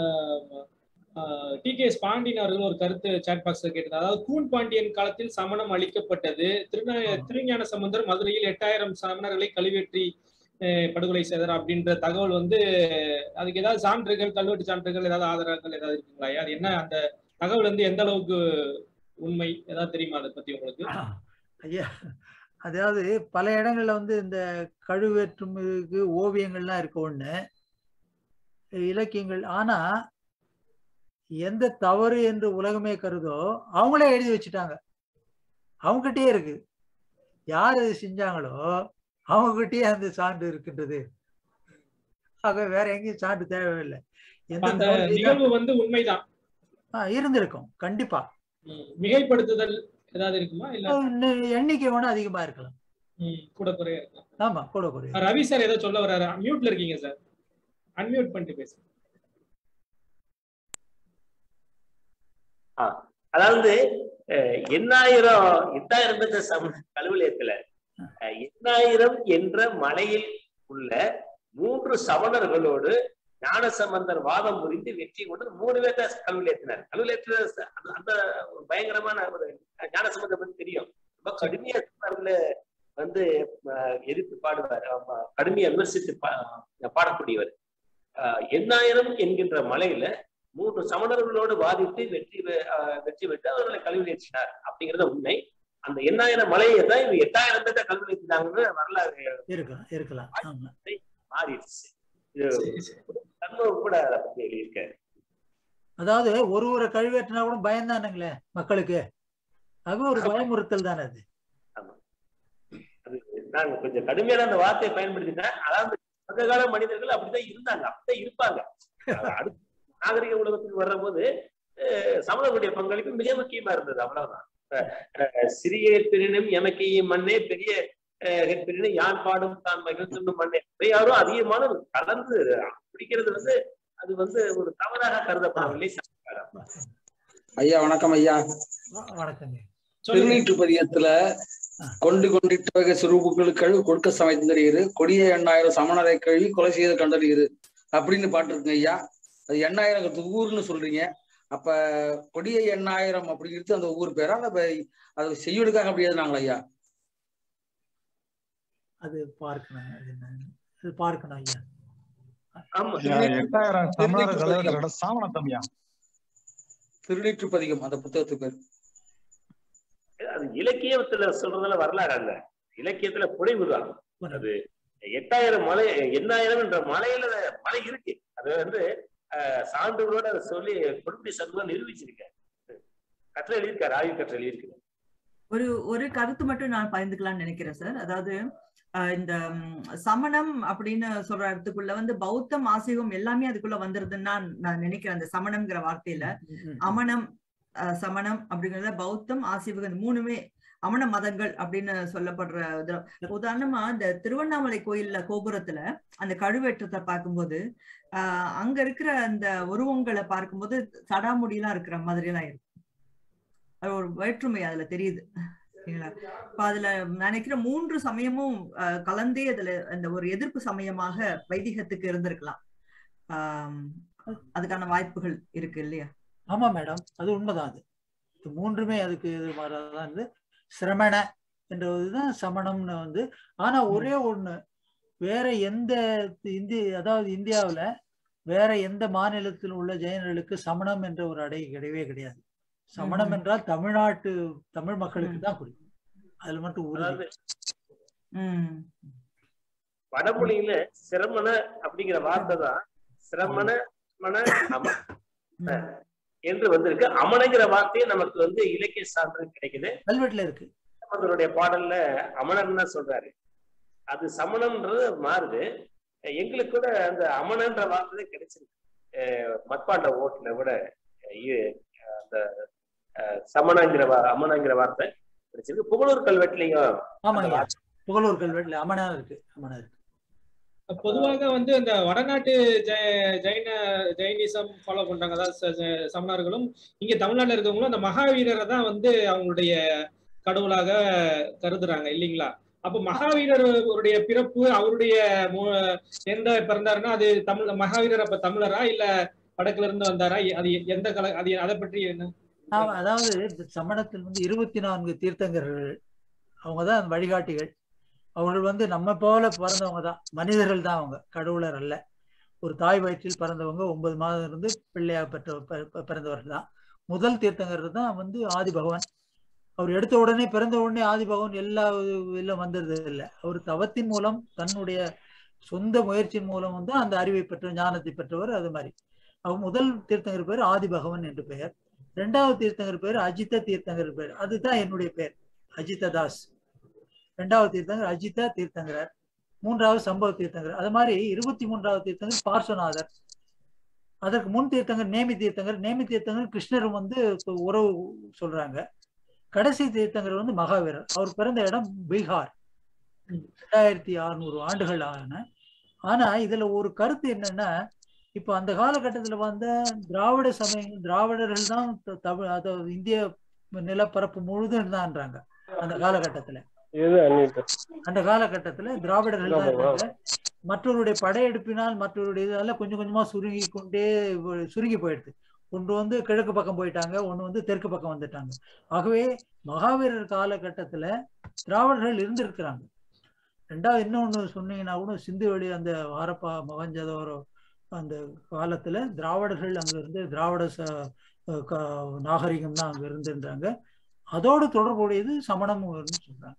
Speaker 1: டி கே எஸ் பாண்டியன் அவர்கள் ஒரு கருத்து சாட் பாக்ஸ்ல கேட்டது அதாவது கூன் பாண்டியன் காலத்தில் சமணம் அளிக்கப்பட்டது திருந திருஞான சம்பந்தர் மதுரையில் எட்டாயிரம் சமணர்களை கழுவேற்றி அஹ், படுகொலை செய்தார் அப்படின்ற தகவல் வந்து அதுக்கு ஏதாவது சான்றுகள் கல்வெட்டு சான்றுகள் ஏதாவது ஆதாரங்கள் ஏதாவது இருக்குங்களா ஐயா அது என்ன அந்த தகவல் வந்து எந்த அளவுக்கு உண்மை ஏதாவது தெரியுமா அதை பத்தி உங்களுக்கு
Speaker 2: ஐயா அதாவது பல இடங்கள்ல வந்து இந்த கழுவேற்றும் இதுக்கு ஓவியங்கள்லாம் இருக்க ஒண்ணு இலக்கியங்கள் ஆனா எந்த தவறு என்று உலகமே கருதோ அவங்களே எழுதி வச்சுட்டாங்க அவங்ககிட்டயே இருக்கு யார் இது செஞ்சாங்களோ அவங்ககிட்டயே அந்த சான்று இருக்கின்றது ஆக வேற எங்கேயும் சான்று தேவையில்லை எந்த
Speaker 1: அந்த
Speaker 2: தவறு செய்தா-
Speaker 1: நிகழ்வு வந்து உண்மைதான்
Speaker 2: ஆ, இருந்திருக்கும் கண்டிப்பா
Speaker 1: ம். மிகைப்படுத்துதல் ஏதாவது இருக்குமா இல்ல
Speaker 2: இன்னும் எண்ணிக்கை வேணா அதிகமா இருக்கலாம்
Speaker 1: ம், கூட குறைய இருக்கலாம்
Speaker 2: ஆமா கூட குறையும்
Speaker 1: ரவி சார் ஏதோ சொல்ல வர்றாரு மியூட்ல இருக்கீங்க சார் அன்மியூட் பண்ணிட்டு பேசுங்க
Speaker 5: அதாவது அஹ், எண்ணாயிரம் எட்டாயிரம் பேர் சம கழுவலயத்துல அஹ், எண்ணாயிரம் என்ற மலையில் உள்ள மூன்று சமணர்களோடு ஞானசம்பந்தர் வாதம் புரிந்து வெற்றி கொண்டு மூணு பேர்த்த கல்வியேற்றினார் கல்வியேற்ற அந்த ஒரு பயங்கரமான ஒரு ஞானசம்பந்தர் பத்தி தெரியும் ரொம்ப கடுமையா அதுல வந்து அஹ், எதிர்த்து பாடுவார் ஆமா, கடுமையா விமர்சித்து பா- பாடக்கூடியவர் அஹ், எண்ணாயிரம் என்கின்ற மலையில மூன்று சமணர்களோடு வாதிட்டு வெற்றி பெ- அஹ், வெற்றி பெற்று அவர்களை கல்வி ஏற்றினார் அப்படிங்கறது உண்மை அந்த எண்ணாயிரம் மலையை தான் இவங்க எட்டாயிரம் பேர்த்த கல்வி ஏற்றினாங்கன்னு வரலாறு
Speaker 2: இருக்கலாம் இருக்கலாம் ஆமா
Speaker 5: மாறிடுச்சு இது
Speaker 1: சரி, சரி.
Speaker 5: தன்மம் கூட அதை பத்தி எழுதியிருக்காரு
Speaker 2: அதாவது ஒருவரை கழுவேற்றினா கூட பயந்தானுங்களே மக்களுக்கு அது ஒரு பயமுறுத்தல் தானே அது
Speaker 5: அது நாங்க கொஞ்சம் கடுமையான அந்த வார்த்தையை பயன்படுத்திட்டேன் அதாவது சங்க கால மனிதர்கள் அப்படித்தான் இருந்தாங்க அப்படித்தான் இருப்பாங்க அஹ் அடுத்த நாகரிக உலகத்துக்கு வர்ற போது சமணர்களுடைய பங்களிப்பு மிக முக்கியமா இருந்தது அவ்வளவுதான் அஹ் அஹ் சிறிய பெரினும் எமக்கையும் மண்ணே பெரிய அஹ் பெரினும் யான் பாடும் தான் மகிழ்ந்தும் மண்ணே யாரும் அதிகமான கலந்து பிடிக்கிறது வந்து அது வந்து ஒரு தவறாக கருதப்படவில்லை சங்ககாலம்.
Speaker 7: ஐயா வணக்கம் ஐயா
Speaker 2: வ- வணக்கங்க
Speaker 1: சொல்லுங்க
Speaker 7: திருநீற்று பதியத்துல கொண்டு கொண்டிட்ட சிறுபுக்களுக்கள் கொடுக்க சமைத்தறியிரு கொடிய எண்ணாயிரம் சமணரை கழுவி கொலை செய்து கண்டறியிரு அப்படின்னு பாட்டு இருக்குங்க ஐயா அது எண்ணாயிரம் ஊர்னு சொல்றீங்க அப்ப கொடிய எண்ணாயிரம் அப்படிங்கிறது அந்த ஊர் பேரா அந்த ப- அது செய்யுளுக்காக அப்படி எழுதினாங்களா ஐயா
Speaker 2: அது பார்க்கணும் அது என்ன அது பார்க்கணும் ஐயா
Speaker 5: ஆமா
Speaker 8: எட்டாயிரம் சமணர்களோட சாமணத்தம்யா
Speaker 7: திருநீற்று பதிகம் அந்த புத்தகத்துக்கு பேர்
Speaker 5: அது இலக்கியத்துல சொல்றதுல வரலாறு அல்ல இலக்கியத்துல புனைவுதான் அது எட்டாயிரம் மலை எண்ணாயிரம் என்ற மலையில மலை இருக்கு அது வந்து அஹ், சான்றுகளோட அதை சொல்லி கொடுப்பி சண்முகம் நிரூபிச்சிருக்காரு கற்றை எழுதியிருக்காரு ஆய்வு கற்றை எழுதியிருக்காரு
Speaker 3: ஒரு ஒரு கருத்து மட்டும் நான் பகிர்ந்துக்கலாம்னு நினைக்கிறேன் சார் அதாவது ஆஹ் இந்த ம், சமணம் அப்படின்னு சொல்ற இடத்துக்குள்ள வந்து பௌத்தம் ஆசிகம் எல்லாமே அதுக்குள்ள வந்துருதுன்னு நான் நான் நினைக்கிறேன் அந்த சமணம்ங்கிற வார்த்தையில அமணம் அஹ், சமணம் அப்படிங்கறத பௌத்தம் ஆசிவகம் இந்த மூணுமே அமண மதங்கள் அப்படின்னு சொல்லப்படுற இதுல உதாரணமா இந்த திருவண்ணாமலை கோயில்ல கோபுரத்துல அந்த கழுவேற்றத்தை பார்க்கும்போது ஆஹ் அங்க இருக்கிற அந்த உருவங்களை பார்க்கும்போது சடாமுடியெல்லாம் இருக்கிற மாதிரி எல்லாம் இருக்கு அது ஒரு வேற்றுமை அதுல தெரியுது சரிங்களா இப்ப அதுல நினைக்கிற மூன்று சமயமும் ஆஹ் கலந்தே அதுல அந்த ஒரு எதிர்ப்பு சமயமாக வைதிகத்துக்கு இருந்திருக்கலாம் ஆஹ் அதுக்கான வாய்ப்புகள் இருக்கு இல்லையா
Speaker 2: ஆமா மேடம் அது உண்மைதான் அது இது மூன்றுமே அதுக்கு இது மாதிரிதான் இருந்து சிரமண என்றதுதான் சமணம்னு வந்து ஆனா ஒரே ஒண்ணு வேற எந்த இந்திய அதாவது இந்தியாவுல வேற எந்த மாநிலத்தில் உள்ள ஜெயினர்களுக்கு சமணம் என்ற ஒரு அடை கிடையவே கிடையாது சமணம்
Speaker 3: ம்ஹும்.
Speaker 2: என்றால் தமிழ்நாட்டு தமிழ் மக்களுக்கு
Speaker 3: ம்.
Speaker 2: தான் குறிக்கும் அதுல மட்டும் உறுதி
Speaker 5: அதாவது
Speaker 3: உம்
Speaker 5: வடமொழியில சிரமண அப்படிங்கிற வார்த்தை தான் சிரமண மன அம
Speaker 3: உம்
Speaker 5: என்று வந்திருக்கு அமனங்கிற வார்த்தையே நமக்கு வந்து இலக்கிய சான்று கிடைக்குது
Speaker 2: கல்வெட்டுல இருக்கு
Speaker 5: அவருடைய பாடல்ல அமணன் தான் சொல்றாரு அது சமணம்ன்றது மாறுது எங்களுக்கு கூட அந்த அமணன்ற வார்த்தை தான் கிடைச்சிருக்கு அஹ் மட்பாண்ட ஓட்டுல கூட அஹ் இ- அந்த அஹ் சமணங்கிற வா- அமணங்கிற வார்த்தை கிடைச்சிருக்கு புகழூர் கல்வெட்டுலயும் அந்த
Speaker 2: ஆமாங்க
Speaker 5: வார்த்தை
Speaker 2: புகழூர் கல்வெட்டுல அமனா இருக்கு அமனா இருக்கு
Speaker 1: பொதுவாக வந்து இந்த வடநாட்டு ஜெ- ஜெயின ஜெயினிசம் ஃபாலோ பண்றாங்க அதாவது ச- ச- சமணர்களும் இங்க தமிழ்நாட்டுல இருக்கவங்களும் அந்த மகாவீரரை தான் வந்து அவங்களுடைய கடவுளாக கருதுறாங்க இல்லைங்களா அப்ப மகாவீரருடைய பிறப்பு அவருடைய மு- எந்த பிறந்தாருன்னா அது தமிழ் மகாவீரர் அப்ப தமிழரா இல்ல வடக்குல இருந்து வந்தாரா அது எந்த கல அது அதை பற்றி என்ன
Speaker 2: ஆமா, அதாவது இந்த சமணத்தில் வந்து இருபத்தி நான்கு தீர்த்தங்கர்கள் அவங்க தான் வழிகாட்டிகள் அவர்கள் வந்து நம்ம போல பிறந்தவங்க தான் மனிதர்கள் தான் அவங்க கடவுளர் அல்ல ஒரு தாய் வயிற்றில் பிறந்தவங்க ஒன்பது மாதம் இருந்து பிள்ளையா பெற்ற பி- பி- பிறந்தவர்கள் தான் முதல் தீர்த்தங்கர் தான் வந்து ஆதி பகவான் அவர் எடுத்த உடனே பிறந்த உடனே ஆதி பகவான் எல்லா எல்லாம் வந்தது இல்லை அவர் தவத்தின் மூலம் தன்னுடைய சொந்த முயற்சியின் மூலம் வந்து அந்த அறிவை பெற்ற ஞானத்தை பெற்றவர் அது மாதிரி அவர் முதல் தீர்த்தங்கர் பேர் ஆதி பகவன் என்று பெயர் ரெண்டாவது தீர்த்தங்கர் பேர் அஜித தீர்த்தங்கர் பேர் அதுதான் என்னுடைய பேர் அஜித தாஸ் ரெண்டாவது தீர்த்தங்கர் அஜிதா தீர்த்தங்கரர் மூன்றாவது சம்பவ தீர்த்தங்கர் அது மாதிரி இருபத்தி மூன்றாவது தீர்த்தங்கர் பார்ஸ்வநாதர் அதற்கு முன் தீர்த்தங்கர் நேமி தீர்த்தங்கர் நேமி தீர்த்தங்கர் கிருஷ்ணரும் வந்து உறவு சொல்றாங்க கடைசி தீர்த்தங்கர் வந்து மகாவீரர் அவர் பிறந்த இடம் பீகார் ரெண்டாயிரத்தி அறுநூறு ஆண்டுகள் ஆன ஆனா இதுல ஒரு கருத்து என்னன்னா இப்போ அந்த காலகட்டத்துல வந்த திராவிட சமயம் திராவிடர்கள் தான் த- தமிழ் அதாவது இந்திய நிலப்பரப்பு முழுதும் இருந்தான்றாங்க அந்த காலகட்டத்துல அந்த காலகட்டத்துல திராவிடர்கள் தான் இருந்தாங்க மற்றவருடைய படையெடுப்பினால் மற்றவருடைய இதெல்லாம் கொஞ்சம் கொஞ்சமா சுருங்கி கொண்டே வ- சுருங்கி போயிடுது ஒன்று வந்து கிழக்கு பக்கம் போயிட்டாங்க ஒன்று வந்து தெற்கு பக்கம் வந்துட்டாங்க ஆகவே மகாவீரர் காலகட்டத்துல திராவிடர்கள் இருந்திருக்கிறாங்க ரெண்டாவது இன்னொன்னு சொன்னீங்கன்னா கூட சிந்து வெளி அந்த ஹரப்பா மொகஞ்சதோரோ அந்த காலத்துல திராவிடர்கள் அங்க இருந்து திராவிட ச- க- நாகரிகம் தான் அங்க இருந்துன்றாங்க அதோடு தொடர்புடையது சமணம்னு சொல்றாங்க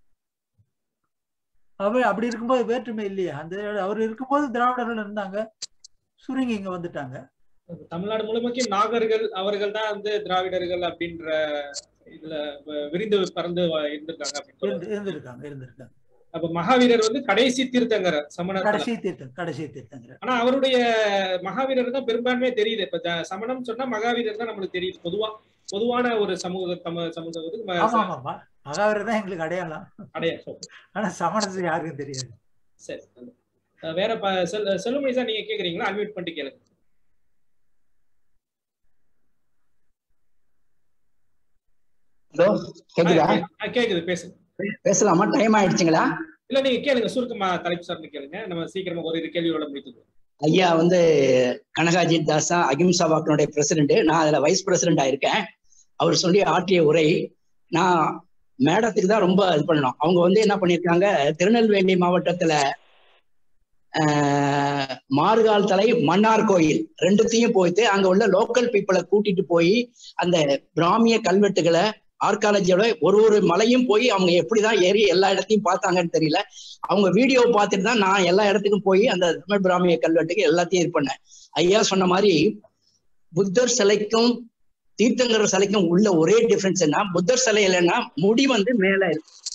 Speaker 2: அவ அப்படி இருக்கும்போது வேற்றுமை இல்லையா அந்த அவர் இருக்கும்போது திராவிடர்கள் இருந்தாங்க சுருங்கி இங்க வந்துட்டாங்க
Speaker 1: தமிழ்நாடு முழுமைக்கும் நாகர்கள் அவர்கள் தான் வந்து திராவிடர்கள் அப்படின்ற இதுல வ- விரிந்து பறந்து வ- இருந்திருக்காங்க அப்படின்னு சொல்லுவாங்க.
Speaker 2: இருந்து- இருந்திருக்காங்க இருந்திருக்காங்க
Speaker 1: அப்ப மகாவீரர் வந்து கடைசி தீர்த்தங்கர் சமணத்துல
Speaker 2: கடைசி தீர்த்தம் கடைசி தீர்த்தங்கிற
Speaker 1: ஆனா அவருடைய மகாவீரர் தான் பெரும்பான்மையே தெரியுது இப்ப ஜ- சமணம் சொன்னா மகாவீரர் தான் நம்மளுக்கு தெரியுது பொதுவா பொதுவான ஒரு சமூக தம சமூகத்துக்கு ம-
Speaker 2: ஆமா ஆமா ஆமா மகாவீரர் தான் எங்களுக்கு அடையாளம்
Speaker 1: அடையாளம்
Speaker 2: ஆனா சமணத்துக்கு யாருக்கும் தெரியாது
Speaker 1: சரி அஹ் வேற ப- செல் செல்லுமணி சார் நீங்க கேக்குறீங்களா அன்மியூட் பண்ணிட்டு கேளுங்க
Speaker 9: ஹலோ கேக்குதா
Speaker 1: ஆ, கேக்குது பேசுங்க
Speaker 9: பேசலாமா டைம் ஆயிடுச்சுங்களா
Speaker 1: இல்ல நீங்க கேளுங்க சுருக்கமா தலைப்பு சார்ந்து கேளுங்க நம்ம சீக்கிரமா ஒரு இரு கேள்வியோட முடித்துக்கோ
Speaker 9: ஐயா வந்து கனகாஜித் தாஸா அகிம்சா வாக்கினுடைய பிரசிடென்ட் நான் அதுல வைஸ் பிரசிடென்ட் ஆயிருக்கேன் அவர் சொல்லி ஆற்றிய உரை நான் மேடத்துக்கு தான் ரொம்ப இது பண்ணணும் அவங்க வந்து என்ன பண்ணியிருக்காங்க திருநெல்வேலி மாவட்டத்துல ஆஹ், மார்கால் தலை மன்னார் கோயில் ரெண்டுத்தையும் போயிட்டு அங்க உள்ள லோக்கல் பீப்புளை கூட்டிட்டு போய் அந்த பிராமிய கல்வெட்டுகளை ஆர்காலஜியோட ஒரு ஒரு மலையும் போய் அவங்க எப்படிதான் ஏறி எல்லா இடத்தையும் பார்த்தாங்கன்னு தெரியல அவங்க வீடியோ பார்த்துட்டு தான் நான் எல்லா இடத்துக்கும் போய் அந்த தமிழ் பிராமிய கல்வெட்டுக்கு எல்லாத்தையும் இது பண்ணேன் ஐயா சொன்ன மாதிரி புத்தர் சிலைக்கும் தீர்த்தங்கர சிலைக்கும் உள்ள ஒரே டிஃபரன்ஸ் என்ன புத்தர் சிலை இல்லைன்னா முடி வந்து மேல இருக்கு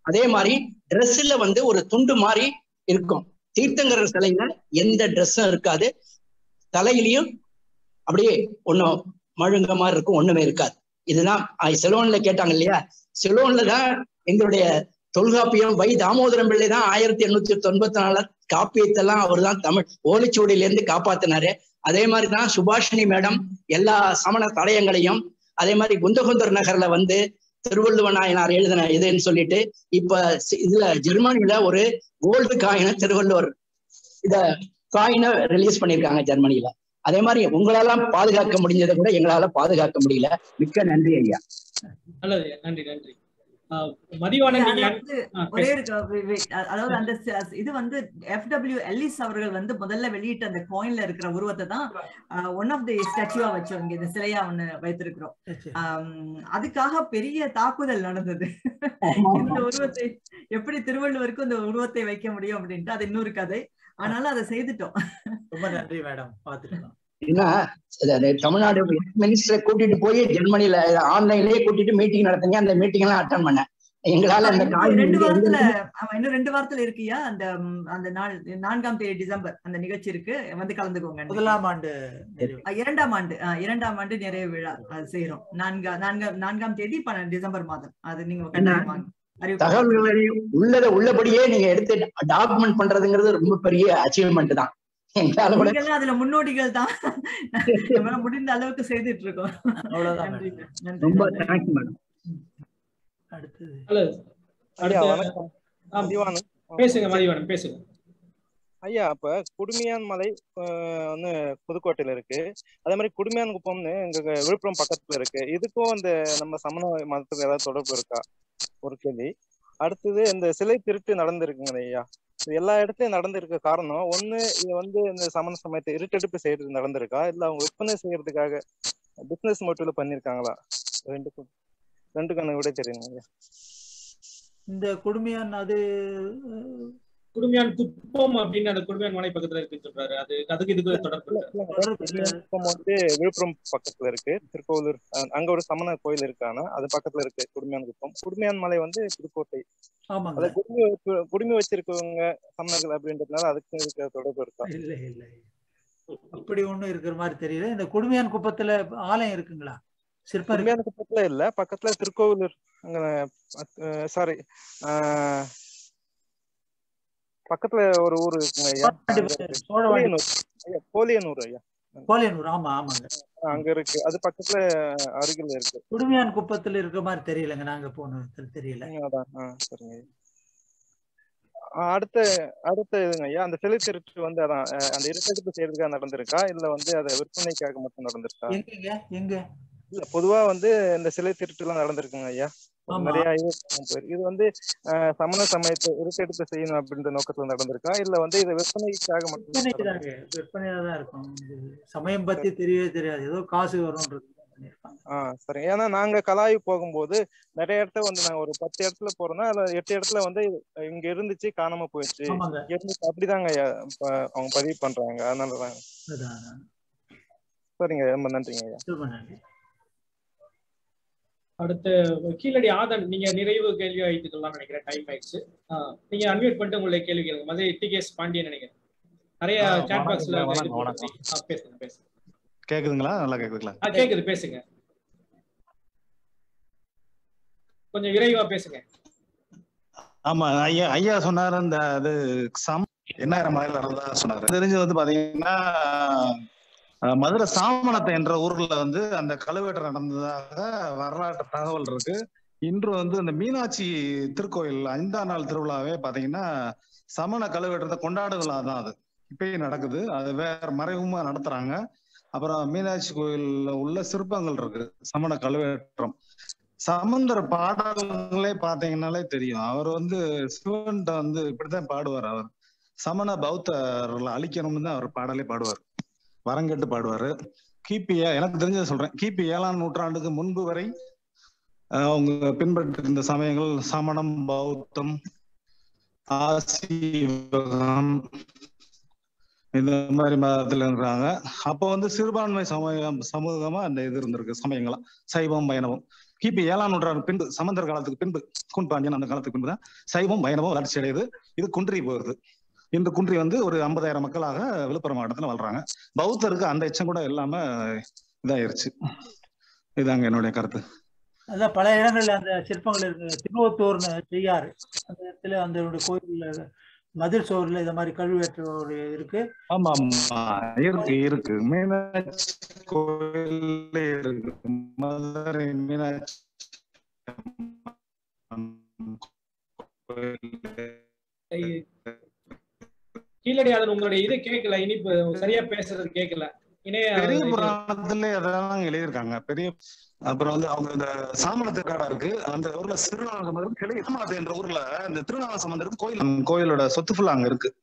Speaker 9: அதே மாதிரி ட்ரெஸ்ல வந்து ஒரு துண்டு மாதிரி இருக்கும் தீர்த்தங்கரர் சிலையில எந்த ட்ரெஸ்ஸும் இருக்காது தலையிலையும் அப்படியே ஒண்ணும் மழுங்க மாதிரி இருக்கும் ஒண்ணுமே இருக்காது இதுதான் அஹ் சிலோன்ல கேட்டாங்க இல்லையா சிலோன்ல தான் எங்களுடைய தொல்காப்பியம் வை தாமோதரம் பிள்ளை தான் ஆயிரத்தி எண்ணூத்தி தொண்ணூத்தி நாலு காப்பியத்தெல்லாம் அவர் தான் தமிழ் ஓலைச்சுவடியில இருந்து காப்பாத்தினாரு அதே மாதிரி தான் சுபாஷினி மேடம் எல்லா சமண தடயங்களையும் அதே மாதிரி குந்தகுந்தர் நகர்ல வந்து திருவள்ளுவ நாயனார் எழுதின இதுன்னு சொல்லிட்டு இப்ப சி- இதுல ஜெர்மனில ஒரு கோல்டு காயின திருவள்ளுவர் இத காயினை ரிலீஸ் பண்ணிருக்காங்க ஜெர்மனில அதே மாதிரி உங்களெல்லாம் பாதுகாக்க முடிஞ்சதை கூட எங்களால பாதுகாக்க முடியல மிக்க நன்றி ஐயா
Speaker 1: நல்லது நன்றி நன்றி ஆஹ் மதிவாணன்
Speaker 3: அது
Speaker 1: நீங்க
Speaker 3: வந்து
Speaker 1: ஆ,
Speaker 3: ஒரே
Speaker 1: பேசுங்க.
Speaker 3: ஒரு க- வி- வி- அ- அதாவது அந்த ச- இது வந்து எஃப் டபிள்யூ எல்லிஸ் அவர்கள் வந்து முதல்ல வெளியிட்ட அந்த காயின்ல இருக்கிற உருவத்தை தான் ஒன் ஆஃப் தி ஸ்டாச்சுவா வச்சோம் இங்க இந்த சிலையா ஒண்ணு வைத்திருக்கிறோம் ஆம், அதுக்காக பெரிய தாக்குதல் நடந்தது இந்த உருவத்தை எப்படி திருவள்ளுவருக்கு இந்த உருவத்தை வைக்க முடியும் அப்படின்ட்டு அது இன்னொரு கதை ஆனாலும் அதை செய்துட்டோம்
Speaker 2: ரொம்ப நன்றி மேடம் பார்த்துருக்கோம்
Speaker 9: ஏன்னா இது தமிழ்நாடு மினிஸ்டரை கூட்டிட்டு போய் ஜெர்மனில ஆன்லைன்லயே கூட்டிட்டு மீட்டிங் நடத்துங்க அந்த மீட்டிங் எல்லாம் அட்டன் பண்ணேன் எங்களால அந்த
Speaker 3: இன்னும்
Speaker 9: காயின்
Speaker 3: ரெண்டு
Speaker 9: வந்து
Speaker 3: வாரத்துல
Speaker 9: எங்களுக்கு-
Speaker 3: ஆமா இன்னும் ரெண்டு வாரத்துல இருக்கியா அந்த ம், அந்த நாள் நான்காம் தேதி டிசம்பர் அந்த நிகழ்ச்சி இருக்கு வந்து கலந்துக்கோங்க
Speaker 2: முதலாம் ஆண்டு நிறைவு
Speaker 3: அஹ் இரண்டாம் ஆண்டு அஹ் இரண்டாம் ஆண்டு நிறைவு விழா அது செய்யறோம் நான்கா நான்காம் நான்காம் தேதி பன்ன- டிசம்பர் மாதம் அது நீங்க கட்டாயம் வாங்க அறிவிப்பு
Speaker 9: தகவல்களை உள்ளத உள்ளபடியே நீங்க எடுத்து டாக்குமெண்ட் பண்றதுங்கிறது ரொம்ப பெரிய அச்சீவ்மெண்ட் தான் எங்களால கூட
Speaker 3: நீங்கெல்லாம் அதுல முன்னோடிகள் தான் நம்மளால முடிந்த அளவுக்கு செய்துட்டு இருக்கோம்
Speaker 2: அவ்வளவுதான்
Speaker 3: நன்றி
Speaker 2: மேடம்
Speaker 3: நன்றி
Speaker 9: ரொம்ப
Speaker 3: நன்றி.
Speaker 9: தேங்க்ஸ் மேடம்
Speaker 2: அடுத்தது
Speaker 1: நல்லது
Speaker 10: ஐயா
Speaker 1: அடுத்து
Speaker 10: வணக்கம்
Speaker 1: ஆ,
Speaker 10: மதிவானம்
Speaker 1: பேசுங்க மதிவாணன் பேசுங்க
Speaker 10: ஐயா இப்ப குடுமியான் மலை ஆஹ், வந்து புதுக்கோட்டையில இருக்கு அதே மாதிரி குடுமியான் குப்பம்னு எங்க விழுப்புரம் பக்கத்துல இருக்கு இதுக்கும் இந்த நம்ம சமண மதத்துக்கு ஏதாவது தொடர்பு இருக்கா ஒரு கேள்வி அடுத்தது இந்த சிலை திருட்டு நடந்திருக்குங்க ஐயா இது எல்லா இடத்துலயும் நடந்திருக்க காரணம் ஒண்ணு இது வந்து இந்த சமண சமயத்தை இருட்டெடுப்பு செய்யறது நடந்திருக்கா இல்ல அவங்க விற்பனை செய்யறதுக்காக பிசினஸ் மோட்டிவ்ல பண்ணிருக்காங்களா ரெண்டுக்கும் ரெண்டுக்கான விட தெரியுங்க ஐயா
Speaker 2: இந்த குடுமையான் அது அஹ்,
Speaker 1: குடுமையான் குப்பம் அப்படின்னு அந்த குடுமையான் மலை பக்கத்துல இருக்குன்னு சொல்றாரு அது அதுக்கு இதுக்கு தொடர்பு
Speaker 10: இல்ல
Speaker 1: இருக்கு
Speaker 10: இல்லைங்க
Speaker 2: தொடர்பு
Speaker 10: குடுமியான் குப்பம் வந்து விழுப்புரம் பக்கத்துல இருக்கு திருக்கோவிலூர் அஹ் அங்க ஒரு சமண கோயில் இருக்கான அது பக்கத்துல இருக்கு குடுமியான் குப்பம் குடுமியான் மலை வந்து புதுக்கோட்டை
Speaker 2: ஆமாங்க
Speaker 10: அத குடுமி வைப்பு- குடுமி வச்சிருக்கவங்க சமணர்கள் அப்படின்றதுனால அதுக்கு இருக்க தொடர்பு இருக்கா
Speaker 2: இல்ல இல்ல அப்படி ஒண்ணும் இருக்கிற மாதிரி தெரியல இந்த குடுமையான் குப்பத்துல ஆலயம் இருக்குங்களா சிற்பம் இருக்கு
Speaker 10: குடுமியான் குப்பத்துல இல்ல பக்கத்துல திருக்கோவிலூர் அங்க சாரி பக்கத்துல ஒரு ஊர் இருக்குங்க ஐயா அங்க இருக்கு
Speaker 2: சோழவாண்டி
Speaker 10: கோலியனூர் ஐயா கோலியனூர் ஐயா
Speaker 2: கோலியனூர் ஆமா ஆமாங்க
Speaker 10: அங்க இருக்கு அது பக்கத்துல அருகில் இருக்கு
Speaker 2: குடுமையான் குப்பத்துல இருக்கிற மாதிரி தெரியலங்க நாங்க போனது தெரியல
Speaker 10: ம், அதான் ஆ சரிங்க ஐயா. ஆ, அடுத்த அடுத்த இதுங்க ஐயா அந்த சிலை திருட்டு வந்து அதான் அஹ், அந்த இருட்டெடுப்பு செய்யறதுக்காக நடந்திருக்கா இல்ல வந்து அதை விற்பனைக்காக மட்டும் நடந்திருக்கா
Speaker 2: எங்கங்க எங்க
Speaker 10: இல்ல பொதுவா வந்து இந்த சிலை திருட்டு எல்லாம் நடந்திருக்குங்க ஐயா
Speaker 2: ஆமா
Speaker 10: நிறைய இது போயிருக்கு. இது வந்து அஹ், சமண சமயத்தை இருட்டெடுப்பு செய்யணும் அப்படின்ற நோக்கத்துல நடந்திருக்கா இல்ல வந்து இதை விற்பனைக்காக மட்டும்
Speaker 2: விற்பனைக்கு
Speaker 10: நடந்திருக்கா?
Speaker 2: தாங்க விற்பனையா தான் இருக்கும் இது சமயம் பத்தி தெரியவே தெரியாது ஏதோ காசு வரும்ன்றது பண்ணிருப்பாங்க
Speaker 10: ஆ சரி ஏன்னா நாங்க கலாய் போகும்போது நிறைய இடத்துல வந்து நாங்க ஒரு பத்து இடத்துல போறோம்னா அதுல எட்டு இடத்துல வந்து இங்க இருந்துச்சு காணாம போயிடுச்சு
Speaker 2: ஆமாங்க
Speaker 10: இங்க இருந்துச்சு அப்படிதாங்க ஐயா இப்ப அவங்க பதிவு பண்றாங்க அதனாலதான்
Speaker 2: அதான் அதான்.
Speaker 10: சரிங்க ரொம்ப நன்றிங்க ஐயா
Speaker 2: ரொம்ப நன்றி
Speaker 1: அடுத்து கீழடி ஆதன் நீங்க நிறைவு கேள்வி வைத்துக்கலாம் நினைக்கிறேன் டைம் ஆயிடுச்சு ஆஹ் நீங்க அன்மியூட் பண்ணிட்டு உங்களுடைய கேள்வி கேளுங்க மதுரை டி கேஸ் பாண்டியன் நினைக்கிறேன் நிறைய
Speaker 8: ஆ,
Speaker 1: சாட் பாக்ஸ்ல
Speaker 8: வணக்கம், வணக்கம்,
Speaker 1: பேசுங்க பேசுங்க
Speaker 8: கேக்குதுங்களா நல்லா கேக்குதுங்களா
Speaker 1: ஆ கேக்குது பேசுங்க கொஞ்சம் விரைவா பேசுங்க
Speaker 8: ஆமா ஐயா ஐயா சொன்னாரு அந்த அது சம் எண்ணாயிரம் மலையில நடந்ததா சொன்னாரு தெரிஞ்சு வந்து பாத்தீங்கன்னா அஹ், மதுரை சாமணத்தை என்ற ஊர்ல வந்து அந்த கழுவேட்டை நடந்ததாக வரலாற்று தகவல் இருக்கு இன்று வந்து அந்த மீனாட்சி திருக்கோயில் ஐந்தாம் நாள் திருவிழாவே பாத்தீங்கன்னா சமண கழுவேற்றத்தை கொண்டாடு விழா தான் அது இப்பயும் நடக்குது அது வேற மறைமுகமா நடத்துறாங்க அப்புறம் மீனாட்சி கோயில்ல உள்ள சிற்பங்கள் இருக்கு சமண கழுவேற்றம் சமந்தர் பாடல்களே பாத்தீங்கன்னாலே தெரியும் அவர் வந்து சிவன்கிட்ட வந்து இப்படித்தான் பாடுவார் அவர் சமண பௌத்தர்களை அழிக்கணும்னு தான் அவர் பாடலே பாடுவார் வரங்கெட்டு பாடுவாரு கிபி ஏ- எனக்கு தெரிஞ்சதை சொல்றேன் கிபி ஏழாம் நூற்றாண்டுக்கு முன்பு வரை அஹ், அவங்க பின்பற்றிருந்த சமயங்கள் சமணம் பௌத்தம் ஆசீவகம் இந்த மாதிரி மதத்துல இருக்கிறாங்க அப்போ வந்து சிறுபான்மை சமூகம் சமூகமா அந்த இது இருந்திருக்கு சமயங்களா சைவம் வைணவம் கிபி ஏழாம் நூற்றாண்டு பின்பு சமந்தர் காலத்துக்கு பின்பு கூன் பாண்டியன் அந்த காலத்துக்கு பின்பு தான் சைவம் வைணவம் வளர்ச்சி அடையுது இது குன்றி போகுது இன்று குன்றி வந்து ஒரு ஐம்பதாயிரம் மக்களாக விழுப்புரம் மாவட்டத்துல வாழ்றாங்க பௌத்தருக்கு அந்த எச்சம் கூட இல்லாம இதாயிருச்சு இதாங்க என்னுடைய கருத்து
Speaker 2: அதான் பல இடங்கள்ல அந்த சிற்பங்கள் இருக்கு திருவத்தூர்னு செய்யாறு அந்த இடத்துல அந்த கோயில் மதில் சோறுல இந்த மாதிரி கழுவேற்ற ஒரு இருக்கு
Speaker 8: ஆமா ஆமா இருக்கு இருக்கு மீனாட்சி கோயில் இருக்கு மதுரை மீனாட்சி
Speaker 1: கீழடியாதன் உங்களுடைய இது கேட்கல இனிப்பு சரியா பேசுறது கேட்கல இணைய
Speaker 8: பெரிய
Speaker 1: இது-
Speaker 8: புராணத்துல அதெல்லாம் எழுதியிருக்காங்க பெரிய அப்புறம் வந்து அவங்க இந்த சாமணத்து காடா இருக்கு அந்த ஊர்ல திருநாளசம்பந்தம் கிளை இசமாத்து என்ற ஊர்ல இந்த திருநாளசம்பந்தருக்கு கோயில் கோயிலோட சொத்து ஃபுல்லா அங்க இருக்கு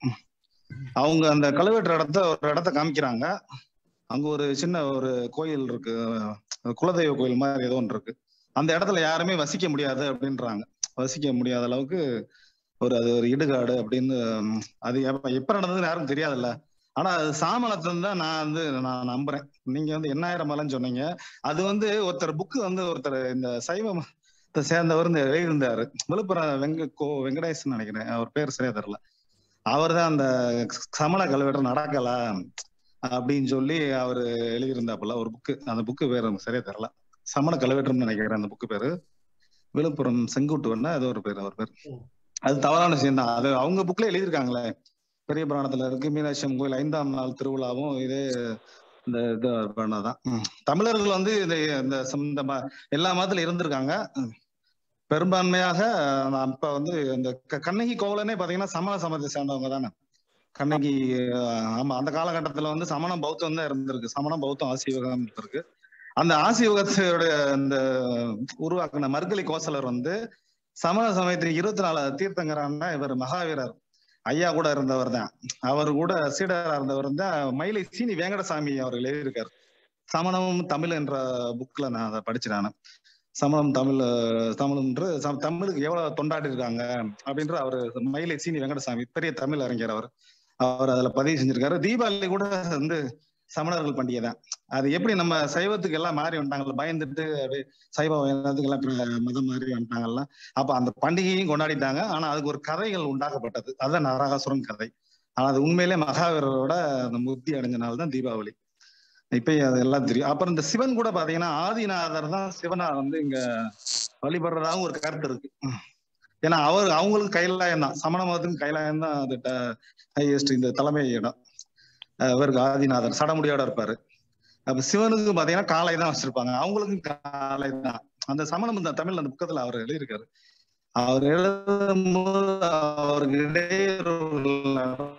Speaker 8: அவங்க அந்த கழுவேற்ற இடத்த ஒரு இடத்த காமிக்கிறாங்க அங்க ஒரு சின்ன ஒரு கோயில் இருக்கு அஹ் குலதெய்வ கோயில் மாதிரி ஏதோ ஒன்று இருக்கு அந்த இடத்துல யாருமே வசிக்க முடியாது அப்படின்றாங்க வசிக்க முடியாத அளவுக்கு ஒரு அது ஒரு இடுகாடு அப்படின்னு உம், அது எப்ப எப்ப நடந்ததுன்னு யாருக்கும் தெரியாதுல்ல ஆனா அது சாமணத்தன் தான் நான் வந்து நான் நம்புறேன் நீங்க வந்து எண்ணாயிரம் மலைன்னு சொன்னீங்க அது வந்து ஒருத்தர் புக்கு வந்து ஒருத்தர் இந்த சைவ மதத்தை சேர்ந்தவர் இந்த எழுதியிருந்தாரு விழுப்புரம் வெங்க கோ வெங்கடேசன் நினைக்கிறேன் அவர் பேர் சரியா தெரியல அவர் தான் அந்த சமண கல்வெட்டு நடக்கல அப்படின்னு சொல்லி அவர் எழுதியிருந்தாப்புல ஒரு புக்கு அந்த புக்கு பேர் எனக்கு சரியா தெரியல சமண கல்வெட்டுன்னு நினைக்கிறேன் அந்த புக்கு பேரு விழுப்புரம் செங்குட்டுவன்னா ஏதோ ஒரு பேர் அவர் பேர் அது தவறான விஷயம் தான் அது அவங்க புக்ல எழுதியிருக்காங்களே பெரிய புராணத்துல இருக்கு மீனாட்சி அம்மன் கோயில் ஐந்தாம் நாள் திருவிழாவும் இதே இந்த இது பண்ணதான் ம். தமிழர்கள் வந்து இது இந்த சம்- இந்த ம- எல்லா மதத்துல இருந்திருக்காங்க ம். பெரும்பான்மையாக நான் அப்ப வந்து இந்த க- கண்ணகி கோவலனே பாத்தீங்கன்னா சமண சமயத்தை சேர்ந்தவங்க தானே கண்ணகி அஹ், ஆமா அந்த காலகட்டத்துல வந்து சமணம் பௌத்தம் தான் இருந்திருக்கு சமணம் பௌத்தம் ஆசீவகம் இருக்கு அந்த ஆசீவகத்தோட அந்த உருவாக்குன மர்கலி கோசலர் வந்து சமண சமயத்துக்கு இருபத்தி நாலு தீர்த்தங்கரான இவர் மகாவீரர் ஐயா கூட இருந்தவர் தான் அவர் கூட சீடரா இருந்தவர் தான் மயிலை சீனி வேங்கடசாமி அவர்கள் எழுதியிருக்காரு சமணமும் தமிழ் என்ற புக்ல நான் அதை படிச்சேன் நானு சமணம் தமிழ் அஹ், தமிழ் என்று சம்- தமிழுக்கு எவ்வளவு தொண்டாடி இருக்காங்க அப்படின்ற அவர் மயிலை சீனி வெங்கடசாமி பெரிய தமிழ் அறிஞர் அவர் அவர் அதுல பதிவு செஞ்சிருக்காரு தீபாவளி கூட வந்து சமணர்கள் பண்டிகை தான் அது எப்படி நம்ம சைவத்துக்கு எல்லாம் மாறி வந்துட்டாங்கல்ல பயந்துட்டு அப்படியே சைவ வைணவத்துக்கு எல்லாம் இப்படி மதம் மாறி வந்துட்டாங்கல்ல அப்ப அந்த பண்டிகையும் கொண்டாடிட்டாங்க ஆனா அதுக்கு ஒரு கதைகள் உண்டாக்கப்பட்டது அதுதான் நரகாசுரன் கதை ஆனா அது உண்மையிலே மகாவீரரோட அந்த முக்தி அடைஞ்ச நாள் தான் தீபாவளி இப்ப அது எல்லாம் தெரியும் அப்புறம் இந்த சிவன் கூட பாத்தீங்கன்னா ஆதிநாதர் தான் சிவனா வந்து இங்க வழிபடுறதாகவும் ஒரு கருத்து இருக்கு உம். ஏன்னா அவர் அவங்களுக்கு கைலாயம் தான் சமண மதத்துக்கு கைலாயம் தான் அது ஹையஸ்ட் இந்த தலைமை இடம் அஹ் இவருக்கு ஆதிநாதர் சடமுடியோட இருப்பாரு அப்ப சிவனுக்கு பாத்தீங்கன்னா காளை தான் வச்சிருப்பாங்க அவங்களுக்கும் காளை தான் அந்த சமணம் இந்த தமிழ் அந்த புக்கத்துல அவர் எழுதியிருக்காரு அவர் எழுதும்போது அவருக்கு இடையூறுகள்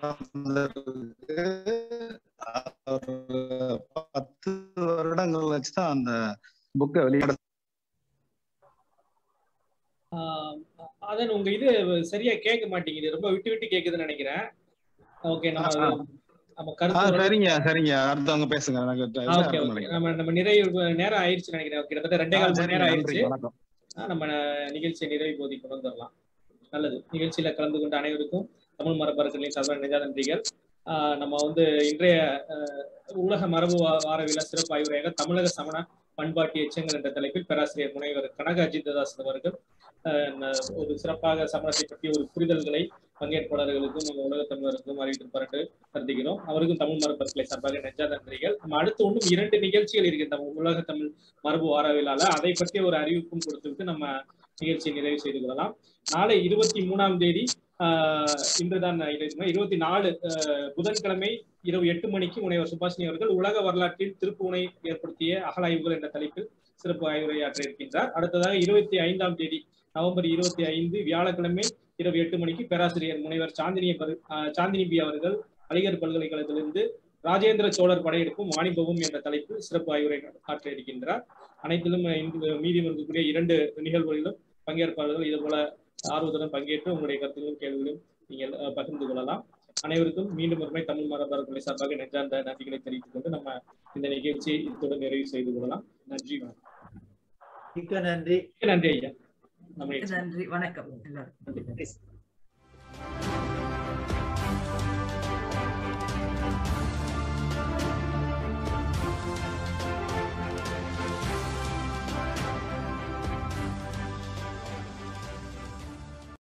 Speaker 8: நடந்ததற்கு அவர் பத்து வருடங்கள் வச்சுதான் அந்த புக்கை வெளியிட
Speaker 1: ஆஹ் அதான் உங்க இது சரியா கேட்க மாட்டேங்குது ரொம்ப விட்டு விட்டு கேக்குதுன்னு நினைக்கிறேன் ஓகே நம்ம அது- நம்ம
Speaker 8: ஆ
Speaker 1: கருத்து ஓரளவு-
Speaker 8: சரிங்க சரிங்க அடுத்தவங்க பேசுங்க எனக்கு
Speaker 1: ஆ,
Speaker 8: இதா
Speaker 1: ஓகே
Speaker 8: இருக்கும்னு
Speaker 1: ஓகே
Speaker 8: நினைக்கிறேன்.
Speaker 1: நம்ம நம்ம நிறைவு நேரம் ஆயிடுச்சு நினைக்கிறேன் கிட்டத்தட்ட ரெண்டே
Speaker 8: ஆ,
Speaker 1: கால் மணி
Speaker 8: சரிங்க,
Speaker 1: நேரம்
Speaker 8: நன்றி,
Speaker 1: ஆயிடுச்சு
Speaker 8: வணக்கம்.
Speaker 1: ஆ, நம்ம ந- நிகழ்ச்சியை நிறைவு போதி கொண்டு வந்துடலாம் நல்லது நிகழ்ச்சியில கலந்து கொண்ட அனைவருக்கும் தமிழ் மரபர்களையும் சார்பாக நெஞ்சா நன்றிகள் ஆ, நம்ம வந்து இன்றைய அஹ், உலக மரபு வா- வார விழா சிறப்பு ஆய்வுரையாக தமிழக சமண பண்பாட்டு எச்சங்கள் என்ற தலைப்பில் பேராசிரியர் முனைவர் கனக அஜித்ததாசன் அவர்கள் அஹ், ந- ஒரு சிறப்பாக சமணத்தை பற்றிய ஒரு புரிதல்களை பங்கேற்பாளர்களுக்கும் நம்ம உலக தமிழருக்கும் அறிவித்திருப்பார் என்று கருதுகிறோம் அவருக்கும் தமிழ் மரபர்களை சார்பாக நெஞ்சா நன்றிகள் நம்ம அடுத்து இன்னும் இரண்டு நிகழ்ச்சிகள் இருக்கு இந்த உலக தமிழ் மரபு வார விழால அதை பற்றிய ஒரு அறிவிப்பும் கொடுத்துவிட்டு நம்ம நிகழ்ச்சியை நிறைவு செய்து கொள்ளலாம் நாளை இருபத்தி மூணாம் தேதி ஆஹ் இன்றுதான் இருபத்தி நாலு ஆஹ் புதன்கிழமை இரவு எட்டு மணிக்கு முனைவர் சுபாஷினி அவர்கள் உலக வரலாற்றில் திருப்புமுனை ஏற்படுத்திய அகலாய்வுகள் என்ற தலைப்பில் சிறப்பு ஆய்வுரையாற்ற இருக்கின்றார் அடுத்ததாக இருபத்தி ஐந்தாம் தேதி நவம்பர் இருபத்தி ஐந்து வியாழக்கிழமை இரவு எட்டு மணிக்கு பேராசிரியர் முனைவர் சாந்தினி பரு- ஆஹ் சாந்தினி பி அவர்கள் அலிகர் பல்கலைக்கழகத்திலிருந்து ராஜேந்திர சோழர் படையெடுப்பும் வாணிபமும் என்ற தலைப்பில் சிறப்பு ஆய்வுரை ஆற்ற இருக்கின்றார் அனைத்திலும் இன்று மீதி இருக்கக்கூடிய இரண்டு நிகழ்வுகளிலும் பங்கேற்பாளர்கள் இது போல ஆர்வத்துடன் பங்கேற்று உங்களுடைய கருத்துக்களும் கேள்விகளையும் நீங்கள் அஹ், பகிர்ந்து கொள்ளலாம் அனைவருக்கும் மீண்டும் ஒருமை தமிழ் மரபர்களை சார்பாக நெஞ்சார்ந்த நன்றிகளை தெரிவித்துக் கொண்டு நம்ம இந்த நிகழ்ச்சியை இத்துடன் நிறைவு செய்து கொள்ளலாம் நன்றி வணக்கம்
Speaker 2: மிக்க நன்றி
Speaker 1: நன்றி ஐயா நம்ம
Speaker 3: நன்றி வணக்கம் எல்லாரும்
Speaker 1: நன்றி